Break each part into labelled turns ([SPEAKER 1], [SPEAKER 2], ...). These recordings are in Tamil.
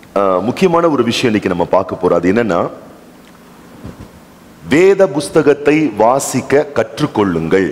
[SPEAKER 1] ஆஹ், முக்கியமான ஒரு விஷயம் இன்னைக்கு நம்ம பார்க்க போறோம் அது என்னன்னா வேத புஸ்தகத்தை வாசிக்க கற்றுக்கொள்ளுங்கள்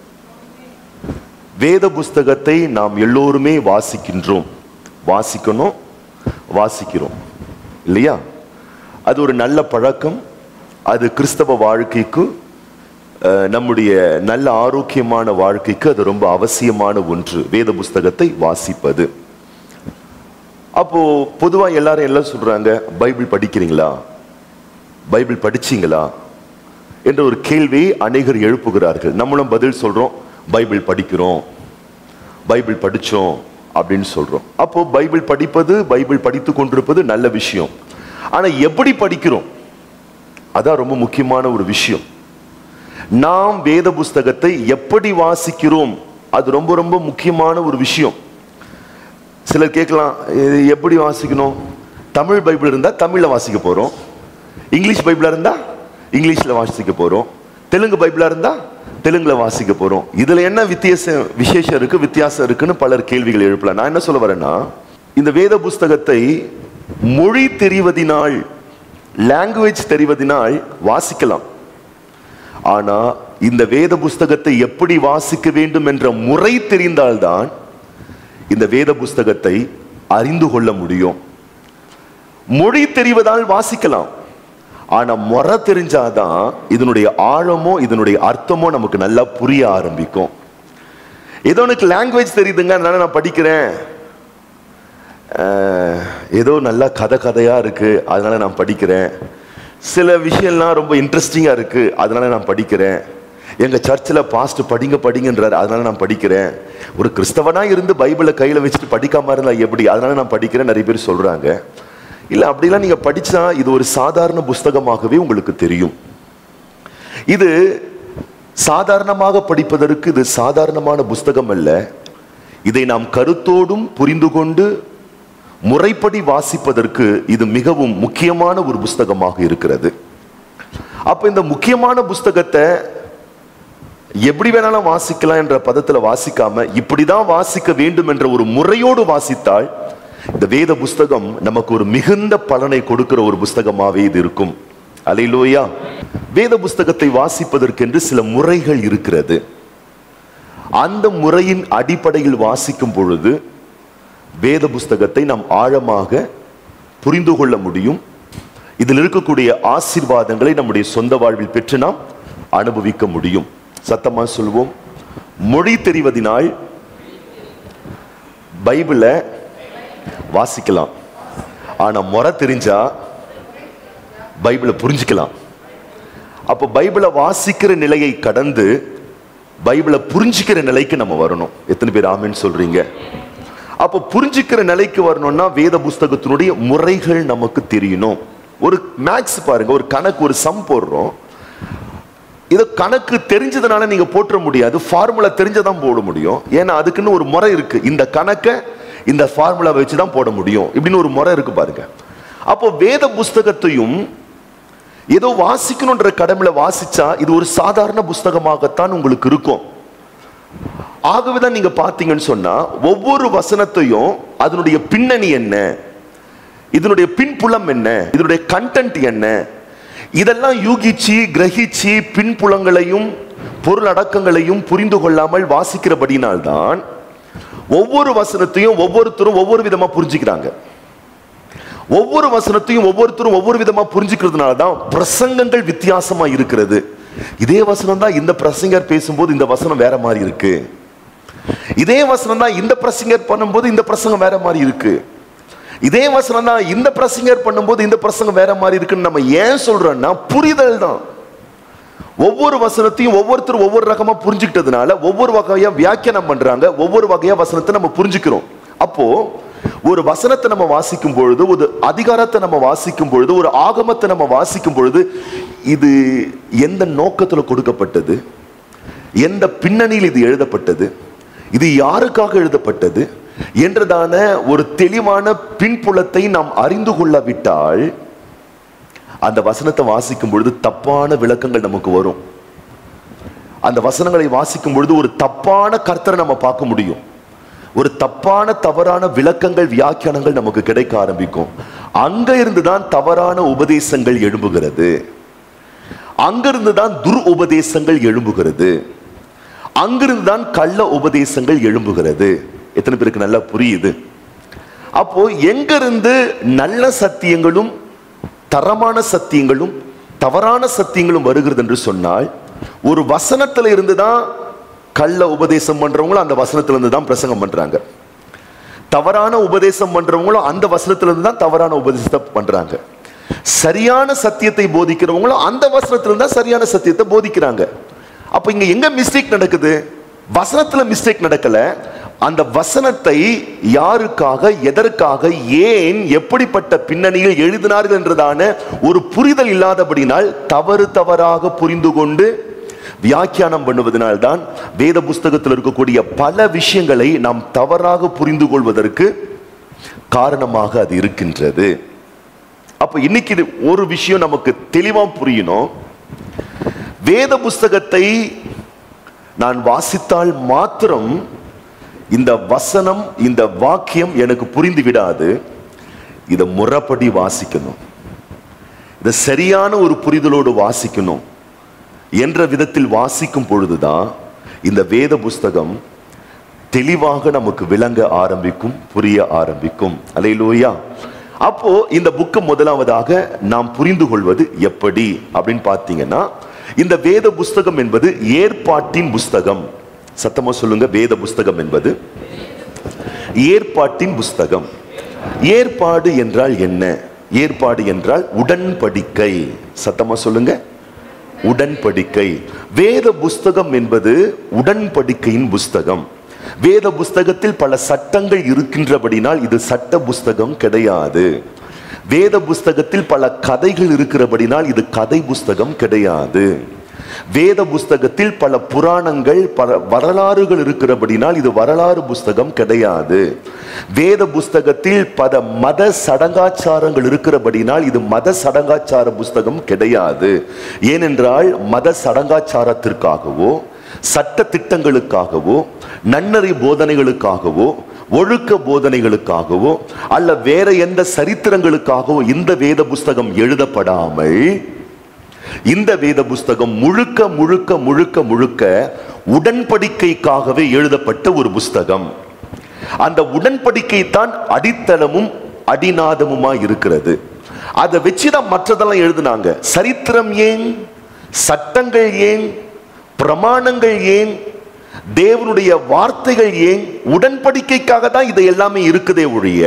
[SPEAKER 1] வேத புஸ்தகத்தை நாம் எல்லோருமே வாசிக்கின்றோம் வாசிக்கணும் வாசிக்கிறோம் இல்லையா அது ஒரு நல்ல பழக்கம் அது கிறிஸ்தவ வாழ்க்கைக்கு அஹ், நம்முடைய நல்ல ஆரோக்கியமான வாழ்க்கைக்கு அது ரொம்ப அவசியமான ஒன்று வேத புஸ்தகத்தை வாசிப்பது அப்போ பொதுவா எல்லாரும் எல்லாம் சொல்றாங்க பைபிள் படிக்கிறீங்களா பைபிள் படிச்சீங்களா என்ற ஒரு கேள்வியை அநேகர் எழுப்புகிறார்கள் நம்மளும் பதில் சொல்றோம் பைபிள் படிக்கிறோம் பைபிள் படிச்சோம் அப்படின்னு சொல்றோம் அப்போ பைபிள் படிப்பது பைபிள் படித்து கொண்டிருப்பது நல்ல விஷயம் ஆனா எப்படி படிக்கிறோம் அதான் ரொம்ப முக்கியமான ஒரு விஷயம் நாம் வேத புஸ்தகத்தை எப்படி வாசிக்கிறோம் அது ரொம்ப ரொம்ப முக்கியமான ஒரு விஷயம் சிலர் கேட்கலாம் இது எப்படி வாசிக்கணும் தமிழ் பைபிள் இருந்தா தமிழ்ல வாசிக்க போறோம் இங்கிலீஷ் பைபிளா இருந்தா இங்கிலீஷ்ல வாசிக்க போறோம் தெலுங்கு பைபிளா இருந்தா தெலுங்குல வாசிக்க போறோம் இதுல என்ன வித்தியாசம் விசேஷம் இருக்கு வித்தியாசம் இருக்குன்னு பலர் கேள்விகள் எழுப்பலாம் நான் என்ன சொல்ல வரேன்னா இந்த வேத புஸ்தகத்தை மொழி தெரிவதினால் லாங்குவேஜ் தெரிவதினால் வாசிக்கலாம் ஆனா இந்த வேத புஸ்தகத்தை எப்படி வாசிக்க வேண்டும் என்ற முறை தெரிந்தால்தான் இந்த வேத புஸ்தகத்தை அறிந்து கொள்ள முடியும் மொழி தெரிவதால் வாசிக்கலாம் ஆனா முறை தெரிஞ்சாதான் இதனுடைய ஆழமோ இதனுடைய அர்த்தமோ நமக்கு நல்லா புரிய ஆரம்பிக்கும் ஏதோ எனக்கு லாங்குவேஜ் தெரியுதுங்க அதனால நான் படிக்கிறேன் அஹ், ஏதோ நல்லா கதை கதையா இருக்கு அதனால நான் படிக்கிறேன் சில விஷயம்லாம் ரொம்ப இன்ட்ரெஸ்டிங்கா இருக்கு அதனால நான் படிக்கிறேன் எங்க சர்ச்சில் பாஸ்ட் படிங்க படிங்கன்றாரு அதனால நான் படிக்கிறேன் ஒரு கிறிஸ்தவனா இருந்து பைபிளை கையில வச்சுட்டு படிக்காம இருந்தா எப்படி அதனால நான் படிக்கிறேன் நிறைய பேர் சொல்றாங்க இல்ல அப்படிலாம் நீங்க படிச்சா இது ஒரு சாதாரண புஸ்தகமாகவே உங்களுக்கு தெரியும் இது சாதாரணமாக படிப்பதற்கு இது சாதாரணமான புஸ்தகம் அல்ல இதை நாம் கருத்தோடும் புரிந்து கொண்டு முறைப்படி வாசிப்பதற்கு இது மிகவும் முக்கியமான ஒரு புஸ்தகமாக இருக்கிறது அப்ப இந்த முக்கியமான புஸ்தகத்தை எப்படி வேணாலும் வாசிக்கலாம் என்ற பதத்துல வாசிக்காம இப்படிதான் வாசிக்க வேண்டும் என்ற ஒரு முறையோடு வாசித்தால் இந்த வேத புஸ்தகம் நமக்கு ஒரு மிகுந்த பலனை கொடுக்கிற ஒரு புஸ்தகமாவே இது இருக்கும் அலையிலோயா வேத புஸ்தகத்தை வாசிப்பதற்கென்று சில முறைகள் இருக்கிறது அந்த முறையின் அடிப்படையில் வாசிக்கும் பொழுது வேத புஸ்தகத்தை நாம் ஆழமாக புரிந்து கொள்ள முடியும் இதில் இருக்கக்கூடிய ஆசீர்வாதங்களை நம்முடைய சொந்த வாழ்வில் பெற்று நாம் அனுபவிக்க முடியும் சத்தமா சொல்வோம் மொழி தெரிவதினால் பைபிளை வாசிக்கலாம் ஆனா முறை தெரிஞ்சா பைபிளை புரிஞ்சுக்கலாம் அப்போ பைபிளை வாசிக்கிற நிலையை கடந்து பைபிளை புரிஞ்சுக்கிற நிலைக்கு நம்ம வரணும் எத்தனை பேர் ஆமென்னு சொல்றீங்க அப்போ புரிஞ்சுக்கிற நிலைக்கு வரணும்னா வேத புஸ்தகத்தினுடைய முறைகள் நமக்கு தெரியணும் ஒரு மேக்ஸ் பாருங்க ஒரு கணக்கு ஒரு சம் போடுறோம் இது கணக்கு தெரிஞ்சதுனால நீங்க போட்டுற முடியாது ஃபார்முலா தெரிஞ்சதான் போட முடியும் ஏன்னா அதுக்குன்னு ஒரு முறை இருக்கு இந்த கணக்கை இந்த ஃபார்முலா வச்சு தான் போட முடியும் இப்படின்னு ஒரு முறை இருக்கு பாருங்க அப்போ வேத புஸ்தகத்தையும் ஏதோ வாசிக்கணுன்ற கடமையில வாசிச்சா இது ஒரு சாதாரண புஸ்தகமாகத்தான் உங்களுக்கு இருக்கும் ஆகவேதான் நீங்க பாத்தீங்கன்னு சொன்னா ஒவ்வொரு வசனத்தையும் அதனுடைய பின்னணி என்ன இதனுடைய பின்புலம் என்ன இதனுடைய கண்டென்ட் என்ன இதெல்லாம் யூகிச்சு கிரகிச்சு பின்புலங்களையும் பொருள் அடக்கங்களையும் புரிந்து கொள்ளாமல் வாசிக்கிறபடினால்தான் ஒவ்வொரு வசனத்தையும் ஒவ்வொருத்தரும் ஒவ்வொரு விதமா புரிஞ்சுக்கிறாங்க ஒவ்வொரு வசனத்தையும் ஒவ்வொருத்தரும் ஒவ்வொரு விதமா புரிஞ்சுக்கிறதுனால தான் பிரசங்கங்கள் வித்தியாசமா இருக்கிறது இதே வசனம் தான் இந்த பிரசங்கர் பேசும்போது இந்த வசனம் வேற மாதிரி இருக்கு இதே வசனம் தான் இந்த பிரசங்கர் பண்ணும்போது இந்த பிரசங்கம் வேற மாதிரி இருக்கு இதே வசனம் தான் இந்த பிரசங்கர் பண்ணும்போது இந்த பிரசங்கம் வேற மாதிரி இருக்குன்னு நம்ம ஏன் சொல்றோம்னா புரிதல் தான் ஒவ்வொரு வசனத்தையும் ஒவ்வொருத்தரும் ஒவ்வொரு ரகமா புரிஞ்சுக்கிட்டதுனால ஒவ்வொரு வகையா வியாக்கியானம் பண்றாங்க ஒவ்வொரு வகையா வசனத்தை நம்ம புரிஞ்சுக்கிறோம் அப்போ ஒரு வசனத்தை நம்ம வாசிக்கும் பொழுது ஒரு அதிகாரத்தை நம்ம வாசிக்கும் பொழுது ஒரு ஆகமத்தை நம்ம வாசிக்கும் பொழுது இது எந்த நோக்கத்துல கொடுக்கப்பட்டது எந்த பின்னணியில் இது எழுதப்பட்டது இது யாருக்காக எழுதப்பட்டது என்றதான ஒரு தெளிவான பின்புலத்தை நாம் அறிந்து கொள்ளாவிட்டால் அந்த வசனத்தை வாசிக்கும் பொழுது தப்பான விளக்கங்கள் நமக்கு வரும் அந்த வசனங்களை வாசிக்கும் பொழுது ஒரு தப்பான கர்த்தரை நம்ம பார்க்க முடியும் ஒரு தப்பான தவறான விளக்கங்கள் வியாக்கியானங்கள் நமக்கு கிடைக்க ஆரம்பிக்கும் அங்க இருந்து தான் தவறான உபதேசங்கள் எழும்புகிறது அங்கிருந்து தான் துர் உபதேசங்கள் எழும்புகிறது அங்கிருந்து தான் கள்ள உபதேசங்கள் எழும்புகிறது எத்தனை பேருக்கு நல்லா புரியுது அப்போ எங்கிருந்து நல்ல சத்தியங்களும் தரமான சத்தியங்களும் தவறான சத்தியங்களும் வருகிறது என்று சொன்னால் ஒரு வசனத்துல இருந்து தான் கள்ள உபதேசம் பண்றவங்களும் அந்த வசனத்துல இருந்து தான் பிரசங்கம் பண்றாங்க தவறான உபதேசம் பண்றவங்களும் அந்த வசனத்துல இருந்து தான் தவறான உபதேசத்தை பண்றாங்க சரியான சத்தியத்தை போதிக்கிறவங்களும் அந்த வசனத்துல இருந்து தான் சரியான சத்தியத்தை போதிக்கிறாங்க அப்ப இங்க எங்க மிஸ்டேக் நடக்குது வசனத்துல மிஸ்டேக் நடக்கல அந்த வசனத்தை யாருக்காக எதற்காக ஏன் எப்படிப்பட்ட பின்னணியில் எழுதினார்கள் என்றதான ஒரு புரிதல் இல்லாதபடினால் தவறு தவறாக புரிந்து கொண்டு வியாக்கியானம் பண்ணுவதனால் தான் வேத புஸ்தகத்தில் இருக்கக்கூடிய பல விஷயங்களை நாம் தவறாக புரிந்து கொள்வதற்கு காரணமாக அது இருக்கின்றது அப்ப இன்னைக்கு இது ஒரு விஷயம் நமக்கு தெளிவா புரியணும் வேத புஸ்தகத்தை நான் வாசித்தால் மாத்திரம் இந்த வசனம் இந்த வாக்கியம் எனக்கு புரிந்து விடாது இதை முறைப்படி வாசிக்கணும் இதை சரியான ஒரு புரிதலோடு வாசிக்கணும் என்ற விதத்தில் வாசிக்கும் பொழுதுதான் இந்த வேத புஸ்தகம் தெளிவாக நமக்கு விளங்க ஆரம்பிக்கும் புரிய ஆரம்பிக்கும் அலையிலோயா அப்போ இந்த புக்கு முதலாவதாக நாம் புரிந்து கொள்வது எப்படி அப்படின்னு பார்த்தீங்கன்னா இந்த வேத புஸ்தகம் என்பது ஏற்பாட்டின் புஸ்தகம் சத்தமா சொல்லுங்க வேத புஸ்தகம் என்பது ஏற்பாட்டின் புஸ்தகம் ஏற்பாடு என்றால் என்ன ஏற்பாடு என்றால் உடன்படிக்கை சத்தமா சொல்லுங்க உடன்படிக்கை வேத புஸ்தகம் என்பது உடன்படிக்கையின் புஸ்தகம் வேத புஸ்தகத்தில் பல சட்டங்கள் இருக்கின்றபடினால் இது சட்ட புஸ்தகம் கிடையாது வேத புஸ்தகத்தில் பல கதைகள் இருக்கிறபடினால் இது கதை புஸ்தகம் கிடையாது வேத புஸ்தகத்தில் பல புராணங்கள் பல வரலாறுகள் இருக்கிறபடினால் இது வரலாறு புஸ்தகம் கிடையாது வேத புஸ்தகத்தில் பல மத சடங்காச்சாரங்கள் இருக்கிறபடினால் இது மத சடங்காச்சார புஸ்தகம் கிடையாது ஏனென்றால் மத சடங்காச்சாரத்திற்காகவோ சட்ட திட்டங்களுக்காகவோ நன்னறி போதனைகளுக்காகவோ ஒழுக்க போதனைகளுக்காகவோ அல்ல வேற எந்த சரித்திரங்களுக்காகவோ இந்த வேத புஸ்தகம் எழுதப்படாமல் இந்த வேத புஸ்தகம் முழுக்க முழுக்க முழுக்க முழுக்க உடன்படிக்கைக்காகவே எழுதப்பட்ட ஒரு புஸ்தகம் அந்த உடன்படிக்கை தான் அடித்தளமும் அடிநாதமுமா இருக்கிறது அதை வச்சுதான் மற்றதெல்லாம் எழுதுனாங்க சரித்திரம் ஏன் சட்டங்கள் ஏன் பிரமாணங்கள் ஏன் தேவனுடைய வார்த்தைகள் ஏன் உடன்படிக்கைக்காக தான் இது எல்லாமே இருக்குதே ஒழிய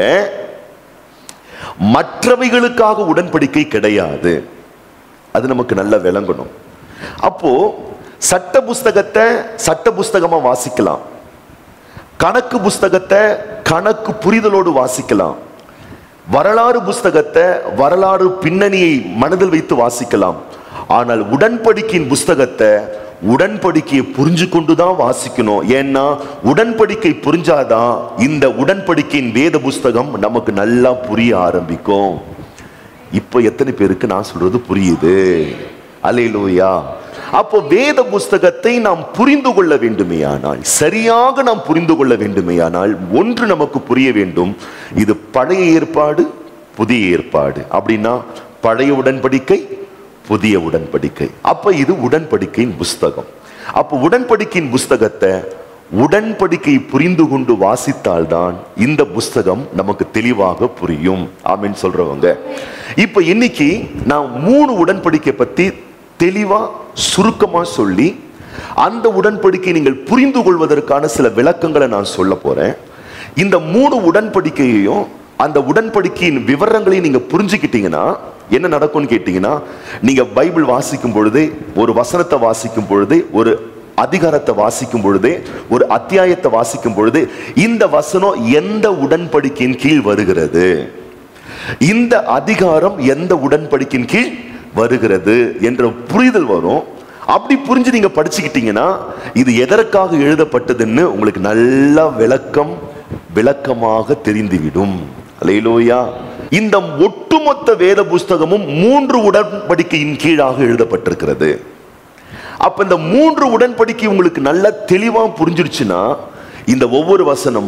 [SPEAKER 1] மற்றவைகளுக்காக உடன்படிக்கை கிடையாது அது நமக்கு நல்லா விளங்கணும் அப்போ சட்ட புஸ்தகத்தை சட்ட புஸ்தகமா வாசிக்கலாம் கணக்கு புஸ்தகத்தை கணக்கு புரிதலோடு வாசிக்கலாம் வரலாறு புஸ்தகத்தை வரலாறு பின்னணியை மனதில் வைத்து வாசிக்கலாம் ஆனால் உடன்படிக்கையின் புஸ்தகத்தை உடன்படிக்கையை புரிஞ்சு கொண்டு தான் வாசிக்கணும் ஏன்னா உடன்படிக்கை புரிஞ்சாதான் இந்த உடன்படிக்கையின் வேத புஸ்தகம் நமக்கு நல்லா புரிய ஆரம்பிக்கும் இப்போ எத்தனை பேருக்கு நான் சொல்றது புரியுது அலையிலூயா அப்போ வேத புஸ்தகத்தை நாம் புரிந்து கொள்ள வேண்டுமேயானால் சரியாக நாம் புரிந்து கொள்ள வேண்டுமேயானால் ஒன்று நமக்கு புரிய வேண்டும் இது பழைய ஏற்பாடு புதிய ஏற்பாடு அப்படின்னா பழைய உடன்படிக்கை புதிய உடன்படிக்கை அப்ப இது உடன்படிக்கையின் புஸ்தகம் அப்போ உடன்படிக்கையின் புஸ்தகத்தை உடன்படிக்கை புரிந்து கொண்டு வாசித்தால்தான் இந்த புஸ்தகம் நமக்கு தெளிவாக புரியும் ஆமென்னு சொல்றவங்க இப்ப இன்னைக்கு நான் மூணு உடன்படிக்கை பத்தி தெளிவா சுருக்கமா சொல்லி அந்த உடன்படிக்கை நீங்கள் புரிந்து கொள்வதற்கான சில விளக்கங்களை நான் சொல்ல போறேன் இந்த மூணு உடன்படிக்கையையும் அந்த உடன்படிக்கையின் விவரங்களையும் நீங்க புரிஞ்சுக்கிட்டீங்கன்னா என்ன நடக்கும்னு கேட்டீங்கன்னா நீங்க பைபிள் வாசிக்கும் பொழுதே ஒரு வசனத்தை வாசிக்கும் பொழுதே ஒரு அதிகாரத்தை வாசிக்கும் பொழுதே ஒரு அத்தியாயத்தை வாசிக்கும் பொழுது இந்த வசனம் எந்த உடன்படிக்கையின் கீழ் வருகிறது இந்த அதிகாரம் எந்த உடன்படிக்கையின் கீழ் வருகிறது என்ற புரிதல் வரும் அப்படி புரிஞ்சு நீங்க படிச்சுக்கிட்டீங்கன்னா இது எதற்காக எழுதப்பட்டதுன்னு உங்களுக்கு நல்ல விளக்கம் விளக்கமாக தெரிந்துவிடும் அலையிலோயா இந்த ஒட்டுமொத்த வேத புஸ்தகமும் மூன்று உடன்படிக்கையின் கீழாக எழுதப்பட்டிருக்கிறது அப்ப இந்த மூன்று உடன்படிக்கை உங்களுக்கு நல்ல தெளிவா புரிஞ்சிருச்சுன்னா இந்த ஒவ்வொரு வசனமும்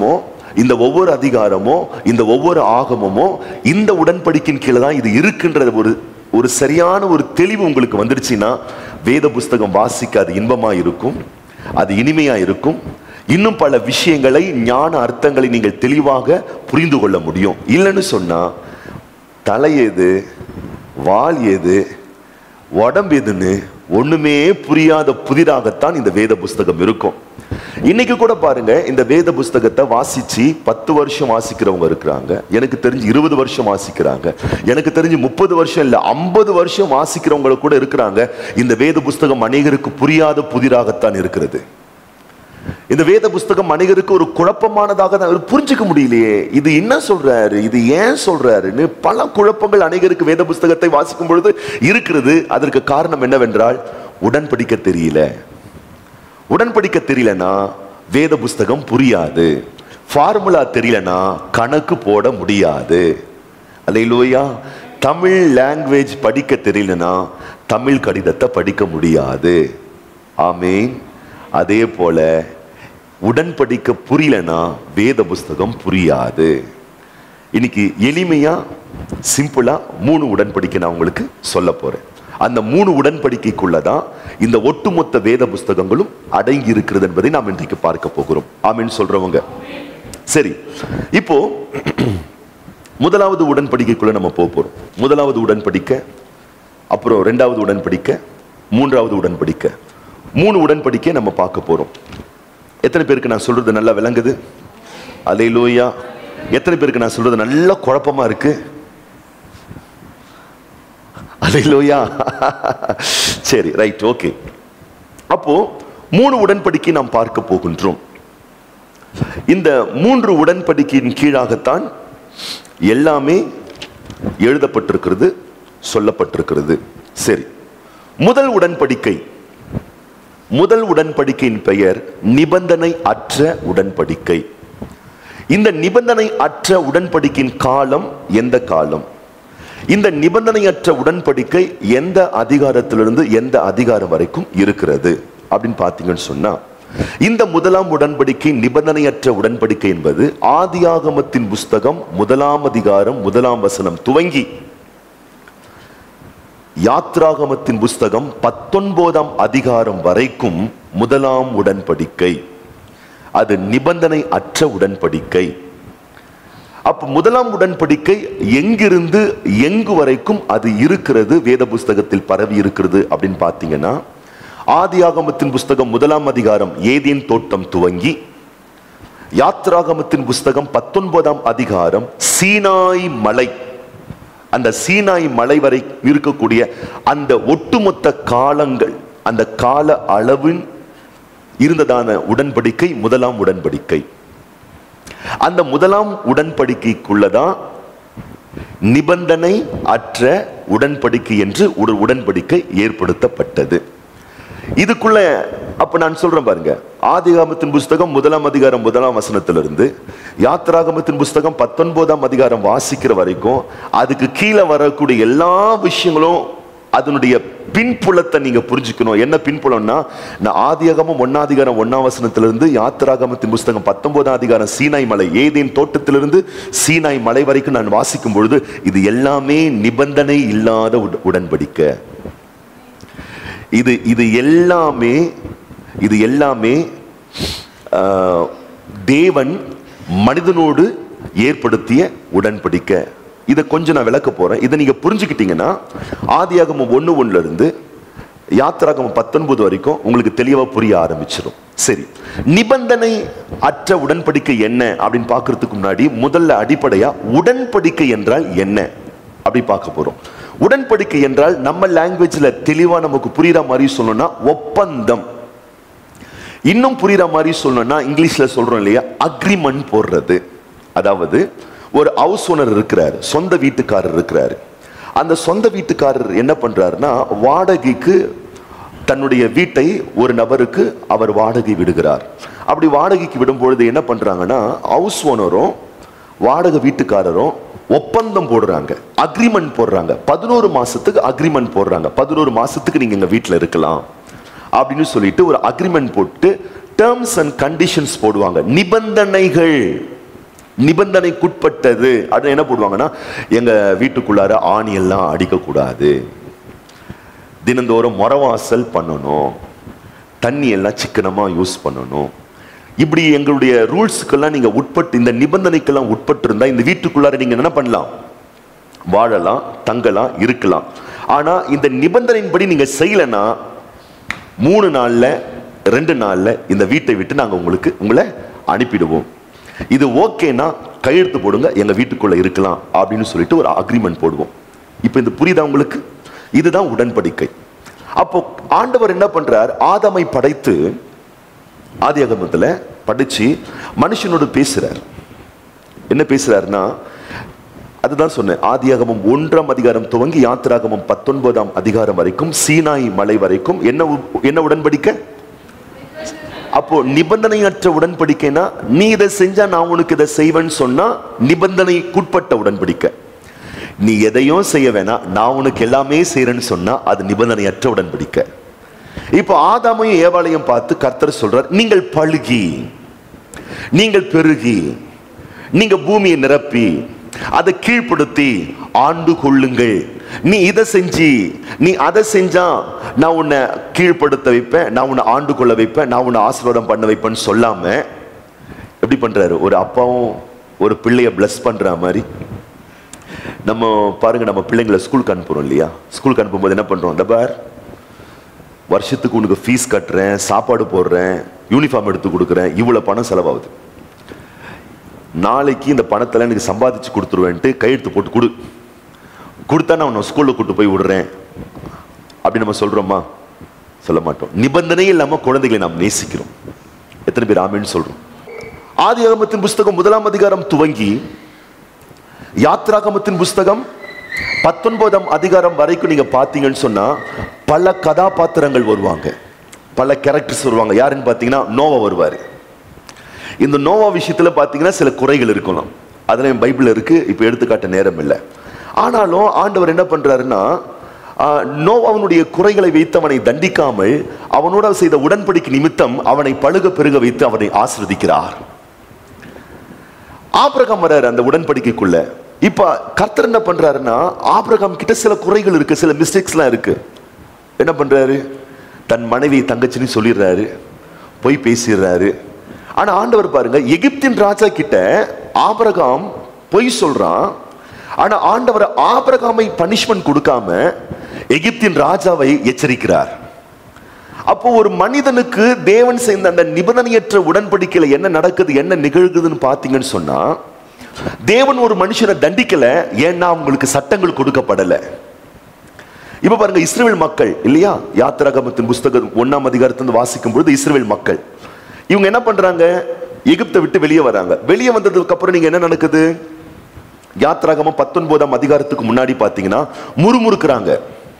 [SPEAKER 1] இந்த ஒவ்வொரு அதிகாரமோ இந்த ஒவ்வொரு ஆகமமோ இந்த உடன்படிக்கையின் கீழே தான் இது இருக்குன்ற ஒரு ஒரு சரியான ஒரு தெளிவு உங்களுக்கு வந்துடுச்சுன்னா வேத புஸ்தகம் வாசிக்க அது இன்பமா இருக்கும் அது இனிமையா இருக்கும் இன்னும் பல விஷயங்களை ஞான அர்த்தங்களை நீங்கள் தெளிவாக புரிந்து கொள்ள முடியும் இல்லைன்னு சொன்னா தலை எது வால் எது உடம்பு எதுன்னு ஒண்ணுமே புரியாத புதிராகத்தான் இந்த வேத புஸ்தகம் இருக்கும் இன்னைக்கு கூட பாருங்க இந்த வேத புஸ்தகத்தை வாசிச்சு பத்து வருஷம் வாசிக்கிறவங்க இருக்கிறாங்க எனக்கு தெரிஞ்சு இருபது வருஷம் வாசிக்கிறாங்க எனக்கு தெரிஞ்சு முப்பது வருஷம் இல்ல ஐம்பது வருஷம் வாசிக்கிறவங்க கூட இருக்கிறாங்க இந்த வேத புஸ்தகம் அநேகருக்கு புரியாத புதிராகத்தான் இருக்கிறது இந்த வேத புஸ்தகம் அநேகருக்கு ஒரு குழப்பமானதாக தான் இருக்கு. புரிஞ்சுக்க முடியலையே இது என்ன சொல்றாரு இது ஏன் சொல்றாருன்னு பல குழப்பங்கள் அநேகருக்கு வேத புஸ்தகத்தை வாசிக்கும் பொழுது இருக்கிறது அதற்கு காரணம் என்னவென்றால் உடன்படிக்க தெரியல உடன்படிக்க தெரியலனா வேத புஸ்தகம் புரியாது ஃபார்முலா தெரியலனா கணக்கு போட முடியாது அல்லையிலோயா தமிழ் லாங்குவேஜ் படிக்க தெரியலனா தமிழ் கடிதத்தை படிக்க முடியாது ஆமீன் அதே போல உடன்படிக்க புரியலனா வேத புஸ்தகம் புரியாது இன்னைக்கு எளிமையா சிம்பிளா மூணு உடன்படிக்கை நான் உங்களுக்கு சொல்ல போறேன் அந்த மூணு உடன்படிக்கைக்குள்ளதான் இந்த ஒட்டுமொத்த வேத புஸ்தகங்களும் அடங்கி இருக்கிறது என்பதை நாம் இன்றைக்கு பார்க்க போகிறோம் ஆமீன் சொல்றவங்க சரி இப்போ முதலாவது உடன்படிக்கைக்குள்ள நம்ம போக போறோம் முதலாவது உடன்படிக்கை அப்புறம் ரெண்டாவது உடன்படிக்கை மூன்றாவது உடன்படிக்கை மூணு உடன்படிக்கை நம்ம பார்க்க போறோம் எத்தனை பேருக்கு நான் சொல்றது நல்லா விளங்குது அலை லோயா எத்தனை பேருக்கு நான் சொல்றது நல்ல குழப்பமா இருக்கு அலை லோயா சரி ரைட் ஓகே அப்போ மூணு உடன்படிக்கை நாம் பார்க்க போகின்றோம் இந்த மூன்று உடன்படிக்கையின் கீழாகத்தான் எல்லாமே எழுதப்பட்டிருக்கிறது சொல்லப்பட்டிருக்கிறது சரி முதல் உடன்படிக்கை முதல் உடன்படிக்கையின் பெயர் நிபந்தனை அற்ற உடன்படிக்கை இந்த நிபந்தனை அற்ற உடன்படிக்கையின் காலம் எந்த காலம் இந்த நிபந்தனையற்ற உடன்படிக்கை எந்த அதிகாரத்திலிருந்து எந்த அதிகாரம் வரைக்கும் இருக்கிறது அப்படின்னு பார்த்தீங்கன்னு சொன்னா இந்த முதலாம் உடன்படிக்கை நிபந்தனையற்ற உடன்படிக்கை என்பது ஆதியாகமத்தின் புஸ்தகம் முதலாம் அதிகாரம் முதலாம் வசனம் துவங்கி யாத்ராகமத்தின் புஸ்தகம் பத்தொன்பதாம் அதிகாரம் வரைக்கும் முதலாம் உடன்படிக்கை அது நிபந்தனை அற்ற உடன்படிக்கை அப்ப முதலாம் உடன்படிக்கை எங்கிருந்து எங்கு வரைக்கும் அது இருக்கிறது வேத புஸ்தகத்தில் பரவி இருக்கிறது அப்படின்னு பார்த்தீங்கன்னா ஆதியாகமத்தின் புஸ்தகம் முதலாம் அதிகாரம் ஏதேன் தோட்டம் துவங்கி யாத்ராகமத்தின் புஸ்தகம் பத்தொன்பதாம் அதிகாரம் சீனாய் மலை அந்த சீனாய் மலை வரை இருக்கக்கூடிய அந்த ஒட்டுமொத்த காலங்கள் அந்த கால அளவின் இருந்ததான உடன்படிக்கை முதலாம் உடன்படிக்கை அந்த முதலாம் உடன்படிக்கைக்குள்ளதான் நிபந்தனை அற்ற உடன்படிக்கை என்று ஒரு உடன்படிக்கை ஏற்படுத்தப்பட்டது இதுக்குள்ள அப்ப நான் சொல்றேன் பாருங்க ஆதிகாமத்தின் புஸ்தகம் முதலாம் அதிகாரம் முதலாம் வசனத்திலிருந்து யாத்ராகமத்தின் புஸ்தகம் பத்தொன்பதாம் அதிகாரம் வாசிக்கிற வரைக்கும் அதுக்கு கீழே வரக்கூடிய எல்லா விஷயங்களும் அதனுடைய பின்புலத்தை நீங்க புரிஞ்சுக்கணும் என்ன பின்புலம்னா நான் ஆதியாகமம் ஒன்னாதிகாரம் ஒன்னாம் வசனத்திலிருந்து யாத்திராகமத்தின் புஸ்தகம் பத்தொன்பதாம் அதிகாரம் சீனாய் மலை ஏதேன் தோட்டத்திலிருந்து சீனாய் மலை வரைக்கும் நான் வாசிக்கும் பொழுது இது எல்லாமே நிபந்தனை இல்லாத உட- உடன்படிக்கை இது இது எல்லாமே இது எல்லாமே ஆஹ், தேவன் மனிதனோடு ஏற்படுத்திய உடன்படிக்கை இதை கொஞ்சம் நான் விளக்க போறேன் இதை நீங்க புரிஞ்சுக்கிட்டீங்கன்னா ஆதியாகமம் ஒண்ணு ஒண்ணுல இருந்து யாத்திராகமம் பத்தொன்பது வரைக்கும் உங்களுக்கு தெளிவா புரிய ஆரம்பிச்சிடும் சரி நிபந்தனை அற்ற உடன்படிக்கை என்ன அப்படின்னு பார்க்கறதுக்கு முன்னாடி முதல்ல அடிப்படையா உடன்படிக்கை என்றால் என்ன அப்படி பார்க்க போறோம் உடன்படிக்கை என்றால் நம்ம லாங்குவேஜ்ல தெளிவா நமக்கு புரியுற மாதிரி சொல்லணும்னா ஒப்பந்தம் இன்னும் புரியுற மாதிரி சொல்லணும்னா இங்கிலீஷ்ல சொல்றோம் இல்லையா அக்ரிமெண்ட் போடுறது அதாவது ஒரு ஹவுஸ் ஓனர் இருக்கிறாரு சொந்த வீட்டுக்காரர் இருக்கிறாரு அந்த சொந்த வீட்டுக்காரர் என்ன பண்றாருன்னா வாடகைக்கு தன்னுடைய வீட்டை ஒரு நபருக்கு அவர் வாடகை விடுகிறார் அப்படி வாடகைக்கு விடும் பொழுது என்ன பண்றாங்கன்னா ஹவுஸ் ஓனரும் வாடகை வீட்டுக்காரரும் ஒப்பந்தம் போடுறாங்க அக்ரிமெண்ட் போடுறாங்க பதினோரு மாசத்துக்கு அக்ரிமெண்ட் போடுறாங்க பதினோரு மாசத்துக்கு நீங்க எங்க வீட்டுல இருக்கலாம் அப்படின்னு சொல்லிட்டு ஒரு அக்ரிமெண்ட் போட்டு டேர்ம்ஸ் அண்ட் கண்டிஷன்ஸ் போடுவாங்க நிபந்தனைகள் நிபந்தனைக்குட்பட்டது அது என்ன போடுவாங்கன்னா எங்க வீட்டுக்குள்ளார ஆணி எல்லாம் அடிக்கக்கூடாது தினந்தோறும் மொரவாசல் பண்ணணும் தண்ணி எல்லாம் சிக்கனமா யூஸ் பண்ணணும் இப்படி எங்களுடைய ரூல்ஸுக்கெல்லாம் நீங்க உட்பட்டு இந்த நிபந்தனைக்கெல்லாம் உட்பட்டு இருந்தா இந்த வீட்டுக்குள்ளார நீங்க என்ன பண்ணலாம் வாழலாம் தங்கலாம் இருக்கலாம் ஆனா இந்த நிபந்தனையின்படி நீங்க செய்யலைன்னா மூணு நாள்ல ரெண்டு நாள்ல இந்த வீட்டை விட்டு நாங்க உங்களுக்கு உங்களை அனுப்பிடுவோம் இது ஓகேனா கையெழுத்து போடுங்க எங்க வீட்டுக்குள்ள இருக்கலாம் அப்படின்னு சொல்லிட்டு ஒரு அக்ரிமெண்ட் போடுவோம் இப்போ இந்த புரியுதா உங்களுக்கு இதுதான் உடன்படிக்கை அப்போ ஆண்டவர் என்ன பண்றார் ஆதாமை படைத்து ஆதியாகமத்துல படிச்சு மனுஷனோடு பேசுறார் என்ன பேசுறாருன்னா அதுதான் சொன்னேன் ஆதியாகமம் ஒன்றாம் அதிகாரம் துவங்கி யாத்திராகமம் பத்தொன்பதாம் அதிகாரம் வரைக்கும் சீனாய் மலை வரைக்கும் என்ன உ- என்ன உடன்படிக்கை அப்போ நிபந்தனையற்ற உடன்படிக்கைனா நீ இதை செஞ்சா நான் உனக்கு இதை செய்வேன்னு சொன்னா நிபந்தனைக்குட்பட்ட உடன்படிக்கை நீ எதையும் செய்ய வேணாம் நான் உனக்கு எல்லாமே செய்யறேன்னு சொன்னா அது நிபந்தனையற்ற உடன்படிக்கை இப்போ ஆதாமையும் ஏவாளையும் பார்த்து கர்த்தர் சொல்றார் நீங்கள் பழுகி நீங்கள் பெருகி நீங்க பூமியை நிரப்பி அதை கீழ்ப்படுத்தி ஆண்டு கொள்ளுங்கள் நீ இதை செஞ்சு நீ அதை செஞ்சா நான் உன்னை கீழ்ப்படுத்த வைப்பேன் நான் உன்னை ஆண்டு கொள்ள வைப்பேன் நான் உன்னை ஆசீர்வாதம் பண்ண வைப்பேன்னு சொல்லாம எப்படி பண்றாரு ஒரு அப்பாவும் ஒரு பிள்ளைய பிளஸ் பண்ற மாதிரி நம்ம பாருங்க நம்ம பிள்ளைங்களை ஸ்கூலுக்கு அனுப்புறோம் இல்லையா ஸ்கூலுக்கு அனுப்பும்போது என்ன பண்றோம் இந்த பார் வருஷத்துக்கு உனக்கு ஃபீஸ் கட்டுறேன் சாப்பாடு போடுறேன் யூனிஃபார்ம் எடுத்து கொடுக்குறேன் இவ்வளவு பணம் செலவாகுது நாளைக்கு இந்த பணத்தில் எனக்கு சம்பாதிச்சு கொடுத்துருவேன்ட்டு கையெழுத்து போட்டு கொடு கொடுத்தா நான் உன்னை ஸ்கூலில் கூட்டு போய் விடுறேன் அப்படி நம்ம சொல்றோமா சொல்ல மாட்டோம் நிபந்தனை இல்லாம குழந்தைகளை நாம் நேசிக்கிறோம் எத்தனை பேர் ஆமேன்னு சொல்றோம் ஆதி அகமத்தின் புஸ்தகம் முதலாம் அதிகாரம் துவங்கி யாத்ராகமத்தின் புஸ்தகம் பத்தொன்பதாம் அதிகாரம் வரைக்கும் நீங்க பார்த்தீங்கன்னு சொன்னா பல கதாபாத்திரங்கள் வருவாங்க பல கேரக்டர்ஸ் வருவாங்க யாருன்னு பார்த்தீங்கன்னா நோவா வருவார் இந்த நோவா விஷயத்துல பார்த்தீங்கன்னா சில குறைகள் இருக்கலாம் அதெல்லாம் பைபிள் இருக்கு இப்போ எடுத்துக்காட்ட நேரம் இல்லை ஆனாலும் ஆண்டவர் என்ன பண்றாருன்னா ஆஹ், நோவாவினுடைய குறைகளை வைத்து அவனை தண்டிக்காமல் அவனோட செய்த உடன்படிக்கை நிமித்தம் அவனை பழுக பெருக வைத்து அவனை ஆசிர்வதிக்கிறார் ஆபிரகாம் வர்றாரு அந்த உடன்படிக்கைக்குள்ள இப்ப கர்த்தர் என்ன பண்றாருன்னா ஆபிரகாம் கிட்ட சில குறைகள் இருக்கு சில மிஸ்டேக்ஸ்லாம் இருக்கு என்ன பண்றாரு தன் மனைவி தங்கச்சின்னு சொல்லிடுறாரு போய் பேசிடுறாரு ஆனா ஆண்டவர் பாருங்க எகிப்தின் ராஜா கிட்ட ஆபிரகாம் பொய் சொல்றான் ஆனா ஆண்டவர் ஆபிரகாமை பனிஷ்மெண்ட் கொடுக்காம எகிப்தின் ராஜாவை எச்சரிக்கிறார் அப்போ ஒரு மனிதனுக்கு தேவன் செய்த அந்த நிபந்தனையற்ற உடன்படிக்கையில என்ன நடக்குது என்ன நிகழ்குதுன்னு பார்த்தீங்கன்னு சொன்னா தேவன் ஒரு மனுஷனை தண்டிக்கல ஏன்னா அவங்களுக்கு சட்டங்கள் கொடுக்கப்படல இப்ப பாருங்க இஸ்ரேல் மக்கள் இல்லையா யாத்திராகமத்தின் புஸ்தகம் ஒன்னாம் அதிகாரத்திலிருந்து வாசிக்கும் பொழுது இஸ்ரேல் மக்கள் இவங்க என்ன பண்றாங்க எகிப்தை விட்டு வெளியே வராங்க வெளியே வந்ததுக்கு அப்புறம் நீங்க என்ன நடக்குது யாத்திராகமம் பத்தொன்பதாம் அதிகாரத்துக்கு முன்னாடி பாத்தீங்கன்னா முறுமுறுக்குறாங்க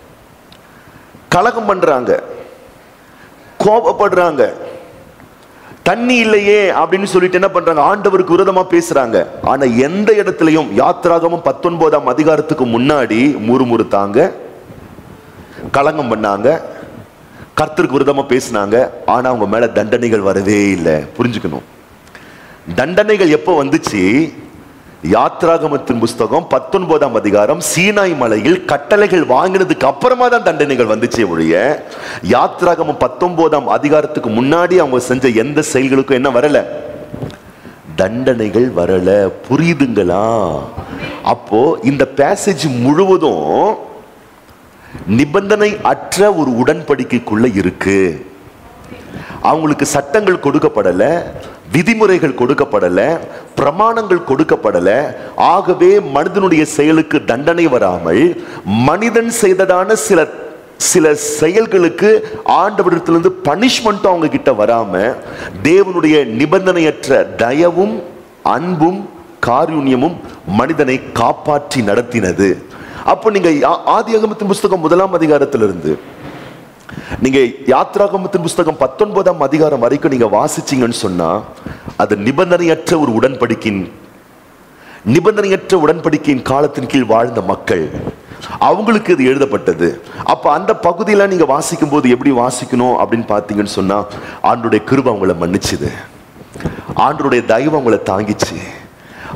[SPEAKER 1] கலகம் பண்றாங்க கோபப்படுறாங்க தண்ணி இல்லையே அப்படின்னு சொல்லிட்டு என்ன பண்றாங்க ஆண்டவருக்கு விரோதமா பேசுறாங்க ஆனா எந்த இடத்துலயும் யாத்திராகமும் பத்தொன்பதாம் அதிகாரத்துக்கு முன்னாடி முறுமுறுத்தாங்க கலங்கம் பண்ணாங்க கர்த்தருக்கு விரோதமா பேசினாங்க ஆனா அவங்க மேல தண்டனைகள் வரவே இல்லை புரிஞ்சுக்கணும் தண்டனைகள் எப்போ வந்துச்சு யாத்ராகமத்தின் புஸ்தகம் பத்தொன்பதாம் அதிகாரம் சீனாய் மலையில் கட்டளைகள் வாங்கினதுக்கு அப்புறமா தான் தண்டனைகள் வந்துச்சே ஒழிய யாத்ராகமம் பத்தொன்பதாம் அதிகாரத்துக்கு முன்னாடி அவங்க செஞ்ச எந்த செயல்களுக்கும் என்ன வரல தண்டனைகள் வரல புரியுதுங்களா அப்போ இந்த பேசேஜ் முழுவதும் நிபந்தனை அற்ற ஒரு உடன்படிக்கைக்குள்ள இருக்கு அவங்களுக்கு சட்டங்கள் கொடுக்கப்படல விதிமுறைகள் கொடுக்கப்படல பிரமாணங்கள் கொடுக்கப்படல ஆகவே மனிதனுடைய செயலுக்கு தண்டனை வராமல் மனிதன் செய்ததான சில சில செயல்களுக்கு ஆண்டவரிடத்திலிருந்து பனிஷ்மெண்ட்டும் அவங்க கிட்ட வராம தேவனுடைய நிபந்தனையற்ற தயவும் அன்பும் காருண்யமும் மனிதனை காப்பாற்றி நடத்தினது அப்போ நீங்க ஆ- ஆதியாகமத்தின் புஸ்தகம் முதலாம் அதிகாரத்திலிருந்து நீங்க யாத்ராகமத்தின் புஸ்தகம் பத்தொன்பதாம் அதிகாரம் வரைக்கும் நீங்க வாசிச்சீங்கன்னு சொன்னா அது நிபந்தனையற்ற ஒரு உடன்படிக்கையின் நிபந்தனையற்ற உடன்படிக்கையின் காலத்தின் கீழ் வாழ்ந்த மக்கள் அவங்களுக்கு இது எழுதப்பட்டது அப்ப அந்த பகுதியில நீங்க வாசிக்கும் போது எப்படி வாசிக்கணும் அப்படின்னு பார்த்தீங்கன்னு சொன்னா ஆண்டுடைய கிருபை அவங்கள மன்னிச்சுது ஆண்டருடைய தயவு அவங்கள தாங்கிச்சு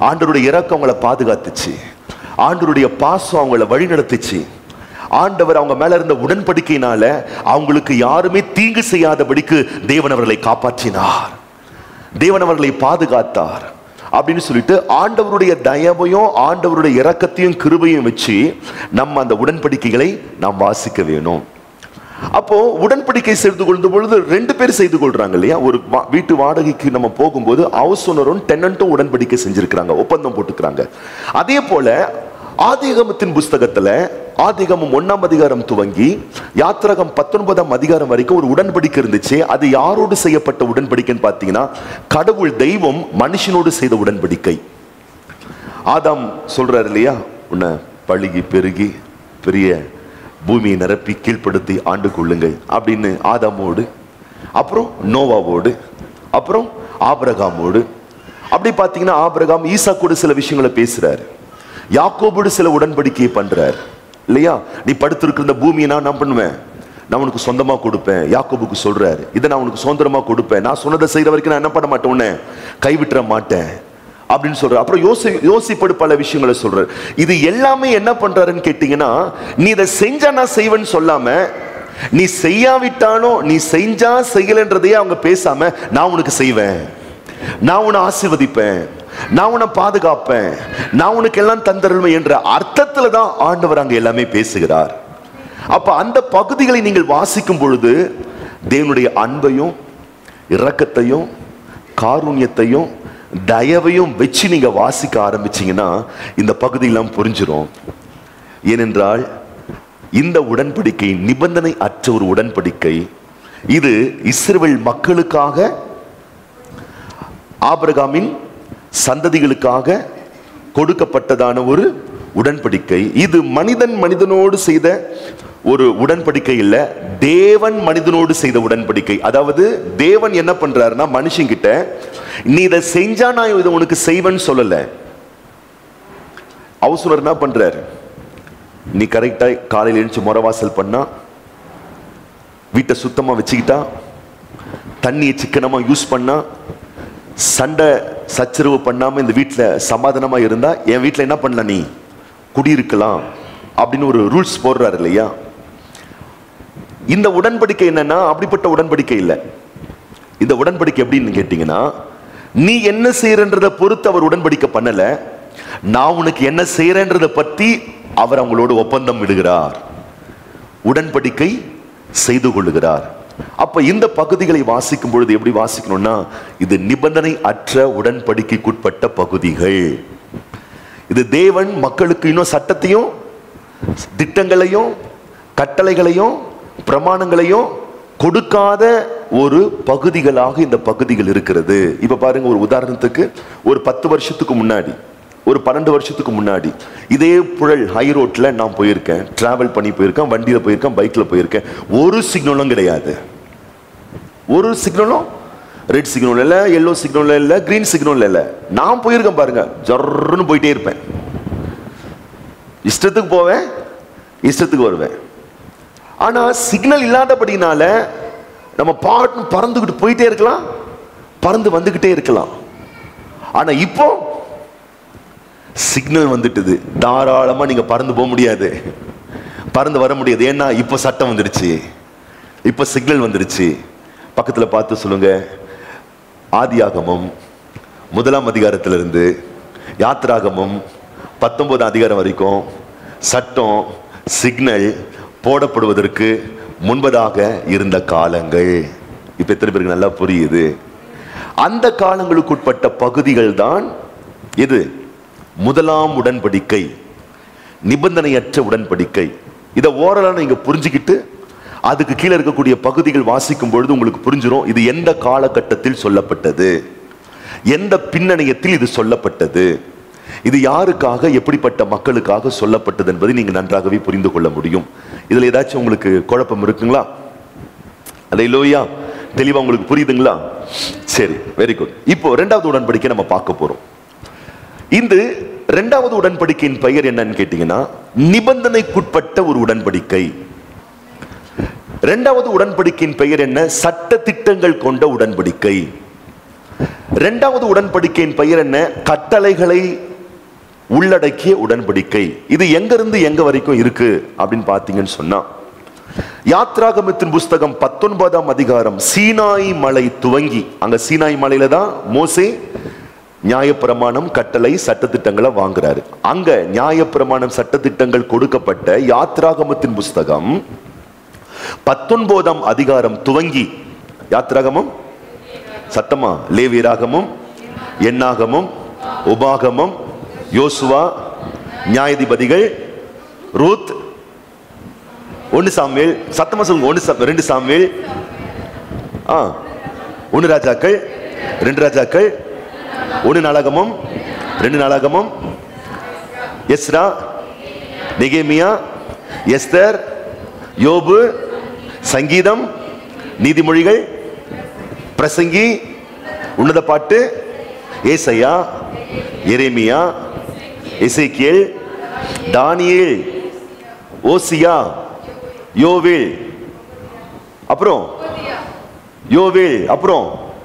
[SPEAKER 1] ஆண்டவருடைய இறக்கம் அவங்கள பாதுகாத்துச்சு ஆண்டவருடைய பாசம் அவங்கள வழிநடத்துச்சு ஆண்டவர் அவங்க மேல இருந்த உடன்படிக்கையினால அவங்களுக்கு யாருமே தீங்கு செய்யாதபடிக்கு தேவன் அவர்களை காப்பாற்றினார் தேவன் அவர்களை பாதுகாத்தார் அப்படின்னு சொல்லிட்டு ஆண்டவருடைய தயவையும் ஆண்டவருடைய இரக்கத்தையும் கிருபையும் வச்சு நம்ம அந்த உடன்படிக்கைகளை நாம் வாசிக்க வேணும் அப்போ உடன்படிக்கை செய்து கொள்ளும் பொழுது ரெண்டு பேர் செய்து கொள்றாங்க இல்லையா ஒரு வா- வீட்டு வாடகைக்கு நம்ம போகும்போது ஹவுஸ் ஓனரும் டெனண்ட்டும் உடன்படிக்கை செஞ்சிருக்கிறாங்க ஒப்பந்தம் போட்டுக்கிறாங்க அதே போல ஆதிகமத்தின் புஸ்தகத்துல ஆதிகமம் ஒண்ணாம் அதிகாரம் துவங்கி யாத்திரகம் பத்தொன்பதாம் அதிகாரம் வரைக்கும் ஒரு உடன்படிக்கை இருந்துச்சு அது யாரோடு செய்யப்பட்ட உடன்படிக்கைன்னு பார்த்தீங்கன்னா கடவுள் தெய்வம் மனுஷனோடு செய்த உடன்படிக்கை ஆதாம் சொல்றாரு இல்லையா உன்னை பழுகி பெருகி பெரிய பூமியை நிரப்பி கீழ்ப்படுத்தி ஆண்டு கொள்ளுங்கள் அப்படின்னு ஆதாமோடு அப்புறம் நோவாவோடு அப்புறம் ஆபிரகாமோடு அப்படி பார்த்தீங்கன்னா ஆபிரகாம் ஈசா கூட சில விஷயங்களை பேசுறாரு யாக்கோபோடு சில உடன்படிக்கையை பண்றார் இல்லையா நீ படுத்திருக்கிற இந்த பூமியை நான் என்ன பண்ணுவேன் நான் உனக்கு சொந்தமா கொடுப்பேன் யாக்கோபுக்கு சொல்றாரு இதை நான் உனக்கு சுதந்திரமா கொடுப்பேன் நான் சொன்னதை செய்யற வரைக்கும் நான் என்ன பண்ண மாட்டேன் உன்னை கைவிட்டுற மாட்டேன் அப்படின்னு சொல்றாரு அப்புறம் யோசி யோசிப்படு பல விஷயங்களை சொல்றாரு இது எல்லாமே என்ன பண்றாருன்னு கேட்டீங்கன்னா நீ இதை செஞ்சா நான் செய்வேன்னு சொல்லாம நீ செய்யாவிட்டாலும் நீ செஞ்சா செய்யலன்றதையே அவங்க பேசாம நான் உனக்கு செய்வேன் நான் உன்னை ஆசீர்வதிப்பேன் நான் உன்னை பாதுகாப்பேன் நான் உனக்கு எல்லாம் தந்தருள்மை என்ற அர்த்தத்துல தான் ஆண்டவர் அங்க எல்லாமே பேசுகிறார் அப்ப அந்த பகுதிகளை நீங்கள் வாசிக்கும் பொழுது தேவனுடைய அன்பையும் இரக்கத்தையும் காருண்யத்தையும் தயவையும் வச்சு நீங்க வாசிக்க ஆரம்பிச்சீங்கன்னா இந்த பகுதியெல்லாம் புரிஞ்சிரும் ஏனென்றால் இந்த உடன்படிக்கை நிபந்தனை அற்ற ஒரு உடன்படிக்கை இது இஸ்ரவேல் மக்களுக்காக ஆபிரகாமின் சந்ததிகளுக்காக கொடுக்கப்பட்டதான ஒரு உடன்படிக்கை இது மனிதன் மனிதனோடு செய்த ஒரு உடன்படிக்கை இல்ல தேவன் மனிதனோடு செய்த உடன்படிக்கை அதாவது தேவன் என்ன பண்றாருன்னா மனுஷங்கிட்ட நீ இதை செஞ்சா நான் இதை உனக்கு செய்வேன்னு சொல்லல அவசரம் என்ன பண்றாரு நீ கரெக்டா காலையில் எழுந்து முறவாசல் பண்ணா வீட்டை சுத்தமா வச்சுக்கிட்டா தண்ணியை சிக்கனமா யூஸ் பண்ணா சண்டை சச்சரவு பண்ணாம இந்த வீட்டில் சமாதானமா இருந்தா என் வீட்டில் என்ன பண்ணலாம் நீ குடியிருக்கலாம் அப்படின்னு ஒரு ரூல்ஸ் போடுறாரு இல்லையா இந்த உடன்படிக்கை என்னன்னா அப்படிப்பட்ட உடன்படிக்கை இல்லை இந்த உடன்படிக்கை எப்படின்னு கேட்டீங்கன்னா நீ என்ன செய்யறன்றத பொறுத்து அவர் உடன்படிக்கை பண்ணல நான் உனக்கு என்ன செய்யறன்றத பத்தி அவர் அவங்களோட ஒப்பந்தம் விடுகிறார் உடன்படிக்கை செய்து கொள்ளுகிறார் அப்ப இந்த பகுதிகளை வாசிக்கும் பொழுது எப்படி வாசிக்கணும்னா இது நிபந்தனை அற்ற உடன்படிக்கைக்குட்பட்ட பகுதிகள் இது தேவன் மக்களுக்கு இன்னும் சட்டத்தையும் திட்டங்களையும் கட்டளைகளையும் பிரமாணங்களையும் கொடுக்காத ஒரு பகுதிகளாக இந்த பகுதிகள் இருக்கிறது இப்ப பாருங்க ஒரு உதாரணத்துக்கு ஒரு பத்து வருஷத்துக்கு முன்னாடி ஒரு பன்னெண்டு வருஷத்துக்கு முன்னாடி இதே புழல் ஹை ரோட்ல நான் போயிருக்கேன் டிராவல் பண்ணி போயிருக்கேன் வண்டியில போயிருக்கேன் பைக்ல போயிருக்கேன் ஒரு சிக்னலும் கிடையாது ஒரு சிக்னலும் ரெட் சிக்னல் இல்ல எல்லோ சிக்னல் இல்ல கிரீன் சிக்னல் இல்ல நான் போயிருக்கேன் பாருங்க ஜொர்னு போயிட்டே இருப்பேன் இஷ்டத்துக்கு போவேன் இஷ்டத்துக்கு வருவேன் ஆனா சிக்னல் இல்லாதபடினால நம்ம பாட்டு பறந்துக்கிட்டு போயிட்டே இருக்கலாம் பறந்து வந்துகிட்டே இருக்கலாம் ஆனா இப்போ சிக்னல் வந்துட்டுது தாராளமா நீங்க பறந்து போக முடியாது பறந்து வர முடியாது ஏன்னா இப்போ சட்டம் வந்துடுச்சு இப்போ சிக்னல் வந்துடுச்சு பக்கத்துல பார்த்து சொல்லுங்க ஆதியாகமம் முதலாம் அதிகாரத்திலிருந்து யாத்ராகமம் பத்தொன்பதாம் அதிகாரம் வரைக்கும் சட்டம் சிக்னல் போடப்படுவதற்கு முன்பதாக இருந்த காலங்கள் இப்ப எத்தனை பேருக்கு நல்லா புரியுது அந்த காலங்களுக்குட்பட்ட பகுதிகள் தான் எது முதலாம் உடன்படிக்கை நிபந்தனையற்ற உடன்படிக்கை இதை ஓரளவு நீங்க புரிஞ்சுக்கிட்டு அதுக்கு கீழே இருக்கக்கூடிய பகுதிகள் வாசிக்கும் பொழுது உங்களுக்கு புரிஞ்சிடும் இது எந்த காலகட்டத்தில் சொல்லப்பட்டது எந்த பின்னணியத்தில் இது சொல்லப்பட்டது இது யாருக்காக எப்படிப்பட்ட மக்களுக்காக சொல்லப்பட்டது என்பதை நீங்க நன்றாகவே புரிந்து கொள்ள முடியும் இதுல ஏதாச்சும் உங்களுக்கு குழப்பம் இருக்குங்களா அதை லோயா தெளிவா உங்களுக்கு புரியுதுங்களா சரி வெரி குட் இப்போ ரெண்டாவது உடன்படிக்கை நம்ம பார்க்க போறோம் இந்த இரண்டாவது உடன்படிக்கையின் பெயர் என்னன்னு கேட்டீங்கன்னா நிபந்தனைக்குட்பட்ட ஒரு உடன்படிக்கை இரண்டாவது உடன்படிக்கையின் பெயர் என்ன சட்ட திட்டங்கள் கொண்ட உடன்படிக்கை இரண்டாவது உடன்படிக்கையின் பெயர் என்ன கட்டளைகளை உள்ளடக்கிய உடன்படிக்கை இது எங்க இருந்து எங்க வரைக்கும் இருக்கு அப்படின்னு பாத்தீங்கன்னு சொன்னா யாத்ராகமத்தின் புஸ்தகம் பத்தொன்பதாம் அதிகாரம் சீனாய் மலை துவங்கி அங்க சீனாய் மலையில தான் மோசே நியாயப்பிரமாணம் கட்டளை சட்டத்திட்டங்களை வாங்குறாரு அங்க நியாயப்பிரமாணம் சட்டத்திட்டங்கள் கொடுக்கப்பட்ட யாத்ராகமத்தின் புஸ்தகம் பத்தொன்பதாம் அதிகாரம் துவங்கி யாத்ராகமம் சத்தமா லேவியராகமும் எண்ணாகமும் உபாகமம் யோசுவா நியாயாதிபதிகள் ரூத் ஒன்னு சாமுவேல் சத்தமா சொல்லுங்க ஒன்னு சா- ரெண்டு சாமுவேல் ஆ ஒன்னு ராஜாக்கள் ரெண்டு ராஜாக்கள் ஒன்னு நாளாகமம் ரெண்டு நாளாகமம் எஸ்ரா நெகேமியா எஸ்தர் யோபு சங்கீதம் நீதிமொழிகள் பிரசங்கி உன்னத பாட்டு ஏசையா எரேமியா எசேக்கியேல் தானியேல் ஓசியா யோவேல் அப்புறம் யோவேல் அப்புறம்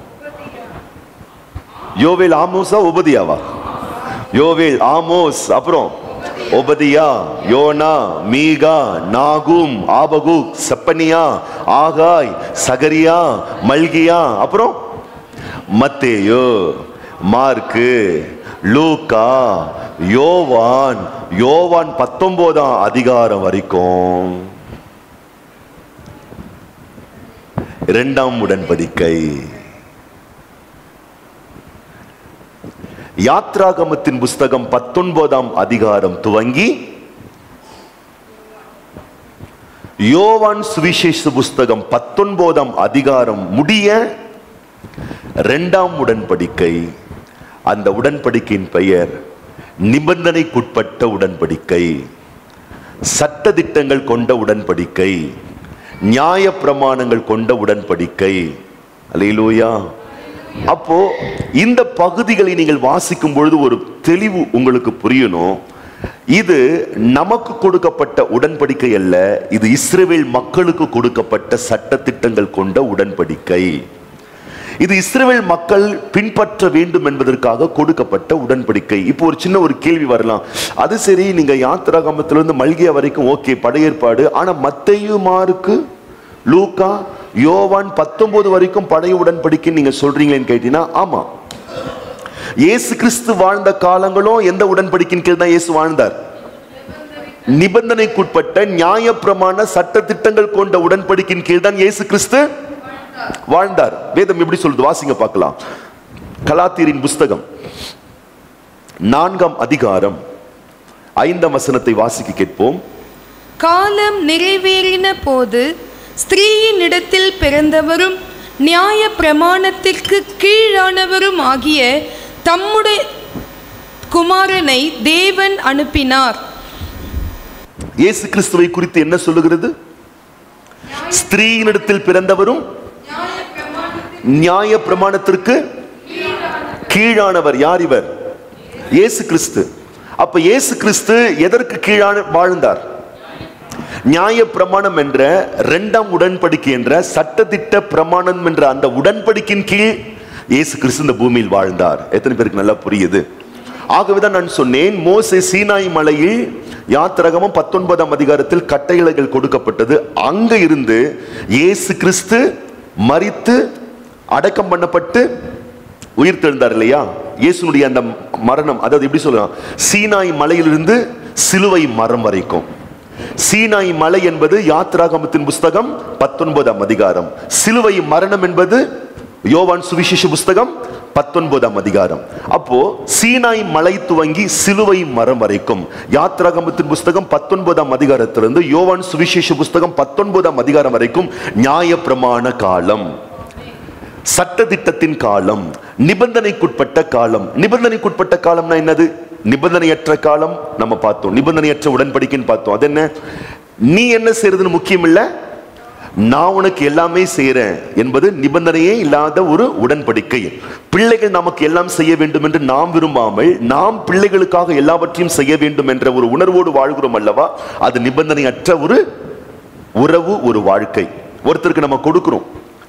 [SPEAKER 1] யோவேல் ஆமோஸா உபதியாவா யோவேல் ஆமோஸ் அப்புறம் ஒபதியா யோனா மீகா நாகும் ஆபகுக் செப்பனியா ஆகாய் சகரியா மல்கியா அப்புறம் மத்தேயு மார்க்கு லூக்கா யோவான் யோவான் பத்தொன்பதாம் அதிகாரம் வரைக்கும் இரண்டாம் உடன்படிக்கை யாத்ராகமத்தின் புஸ்தகம் பத்தொன்பதாம் அதிகாரம் துவங்கி யோவான் சுவிசேஷ புஸ்தகம் பத்தொன்பதாம் அதிகாரம் முடிய இரண்டாம் உடன்படிக்கை அந்த உடன்படிக்கையின் பெயர் நிபந்தனைக்குட்பட்ட உடன்படிக்கை சட்டதிட்டங்கள் கொண்ட உடன்படிக்கை நியாய பிரமாணங்கள் கொண்ட உடன்படிக்கை அல்லேலூயா அப்போ இந்த பகுதிகளை நீங்கள் வாசிக்கும் பொழுது ஒரு தெளிவு உங்களுக்கு புரியணும் இது நமக்கு கொடுக்கப்பட்ட உடன்படிக்கை அல்ல இது இஸ்ரவேல் மக்களுக்கு கொடுக்கப்பட்ட சட்டதிட்டங்கள் கொண்ட உடன்படிக்கை இது இஸ்ரவேல் மக்கள் பின்பற்ற வேண்டும் என்பதற்காக கொடுக்கப்பட்ட உடன்படிக்கை இப்போ ஒரு சின்ன ஒரு கேள்வி வரலாம் அது சரி நீங்க யாத்திராகமத்திலிருந்து மல்கியா வரைக்கும் ஓகே படையேற்பாடு ஆனா மத்தையு மாருக்கு லூக்கா யோவான் பத்தொன்பது வரைக்கும் பழைய உடன்படிக்கை நீங்க சொல்றீங்களேன்னு கேட்டீங்கன்னா ஆமா இயேசு கிறிஸ்து வாழ்ந்த காலங்களும் எந்த உடன்படிக்கையின் கீழ் தான் இயேசு வாழ்ந்தார் நிபந்தனைக்குட்பட்ட நியாயப்பிரமாண சட்ட திட்டங்கள் கொண்ட உடன்படிக்கையின் கீழ் தான் இயேசு கிறிஸ்து வாழ்ந்தார் வேதம் எப்படி சொல்லுது வாசிங்க பார்க்கலாம் கலாத்தீரின் புஸ்தகம் நான்காம் அதிகாரம் ஐந்தாம் வசனத்தை வாசிக்க கேட்போம்
[SPEAKER 2] காலம் நிறைவேறின போது ஸ்திரீயினிடத்தில் பிறந்தவரும் நியாய பிரமாணத்திற்கு கீழானவரும் ஆகிய தம்முடைய குமாரனை தேவன் அனுப்பினார்
[SPEAKER 1] இயேசு கிறிஸ்துவை குறித்து என்ன சொல்லுகிறது ஸ்திரீயினிடத்தில் பிறந்தவரும் நியாய பிரமாணத்திற்கு கீழானவர் யார் இவர் இயேசு கிறிஸ்து அப்ப இயேசு கிறிஸ்து எதற்கு கீழான வாழ்ந்தார் நியாய பிரமாணம் என்ற இரண்டாம் உடன்படிக்கை என்ற சட்டத்திட்ட பிரமாணம் என்ற அந்த உடன்படிக்கையின் கீழ் இயேசு கிறிஸ்து இந்த பூமியில் வாழ்ந்தார் எத்தனை பேருக்கு நல்லா புரியுது ஆகவேதான் நான் சொன்னேன் மோசே சீனாய் மலையில் யாத்திரகமும் பத்தொன்பதாம் அதிகாரத்தில் கட்டளைகள் கொடுக்கப்பட்டது அங்க இருந்து இயேசு கிறிஸ்து மரித்து அடக்கம் பண்ணப்பட்டு உயிர் தெழுந்தார் இல்லையா இயேசுனுடைய அந்த மரணம் அதாவது எப்படி சொல்லலாம் சீனாய் மலையிலிருந்து சிலுவை மரம் வரைக்கும் சீனாய் மலை என்பது யாத்ராகமத்தின் புஸ்தகம் பத்தொன்பதாம் அதிகாரம் சிலுவை மரணம் என்பது யோவான் சுவிசேஷ புஸ்தகம் பத்தொன்பதாம் அதிகாரம் அப்போ சீனாய் மலை துவங்கி சிலுவை மரம் வரைக்கும் யாத்ராகமத்தின் புஸ்தகம் பத்தொன்பதாம் அதிகாரத்திலிருந்து யோவான் சுவிசேஷ புஸ்தகம் பத்தொன்பதாம் அதிகாரம் வரைக்கும் நியாய பிரமாண காலம் சட்டதிட்டத்தின் காலம் நிபந்தனைக்குட்பட்ட காலம் நிபந்தனைக்குட்பட்ட காலம்னா என்னது நிபந்தனையற்ற காலம் நம்ம பார்த்தோம் நிபந்தனையற்ற உடன்படிக்கைன்னு பார்த்தோம் அது என்ன நீ என்ன செய்யறதுன்னு முக்கியம் இல்ல நான் உனக்கு எல்லாமே செய்யறேன் என்பது நிபந்தனையே இல்லாத ஒரு உடன்படிக்கை பிள்ளைகள் நமக்கு எல்லாம் செய்ய வேண்டும் என்று நாம் விரும்பாமல் நாம் பிள்ளைகளுக்காக எல்லாவற்றையும் செய்ய வேண்டும் என்ற ஒரு உணர்வோடு வாழ்கிறோம் அல்லவா அது நிபந்தனையற்ற ஒரு உறவு ஒரு வாழ்க்கை ஒருத்தருக்கு நம்ம கொடுக்கிறோம்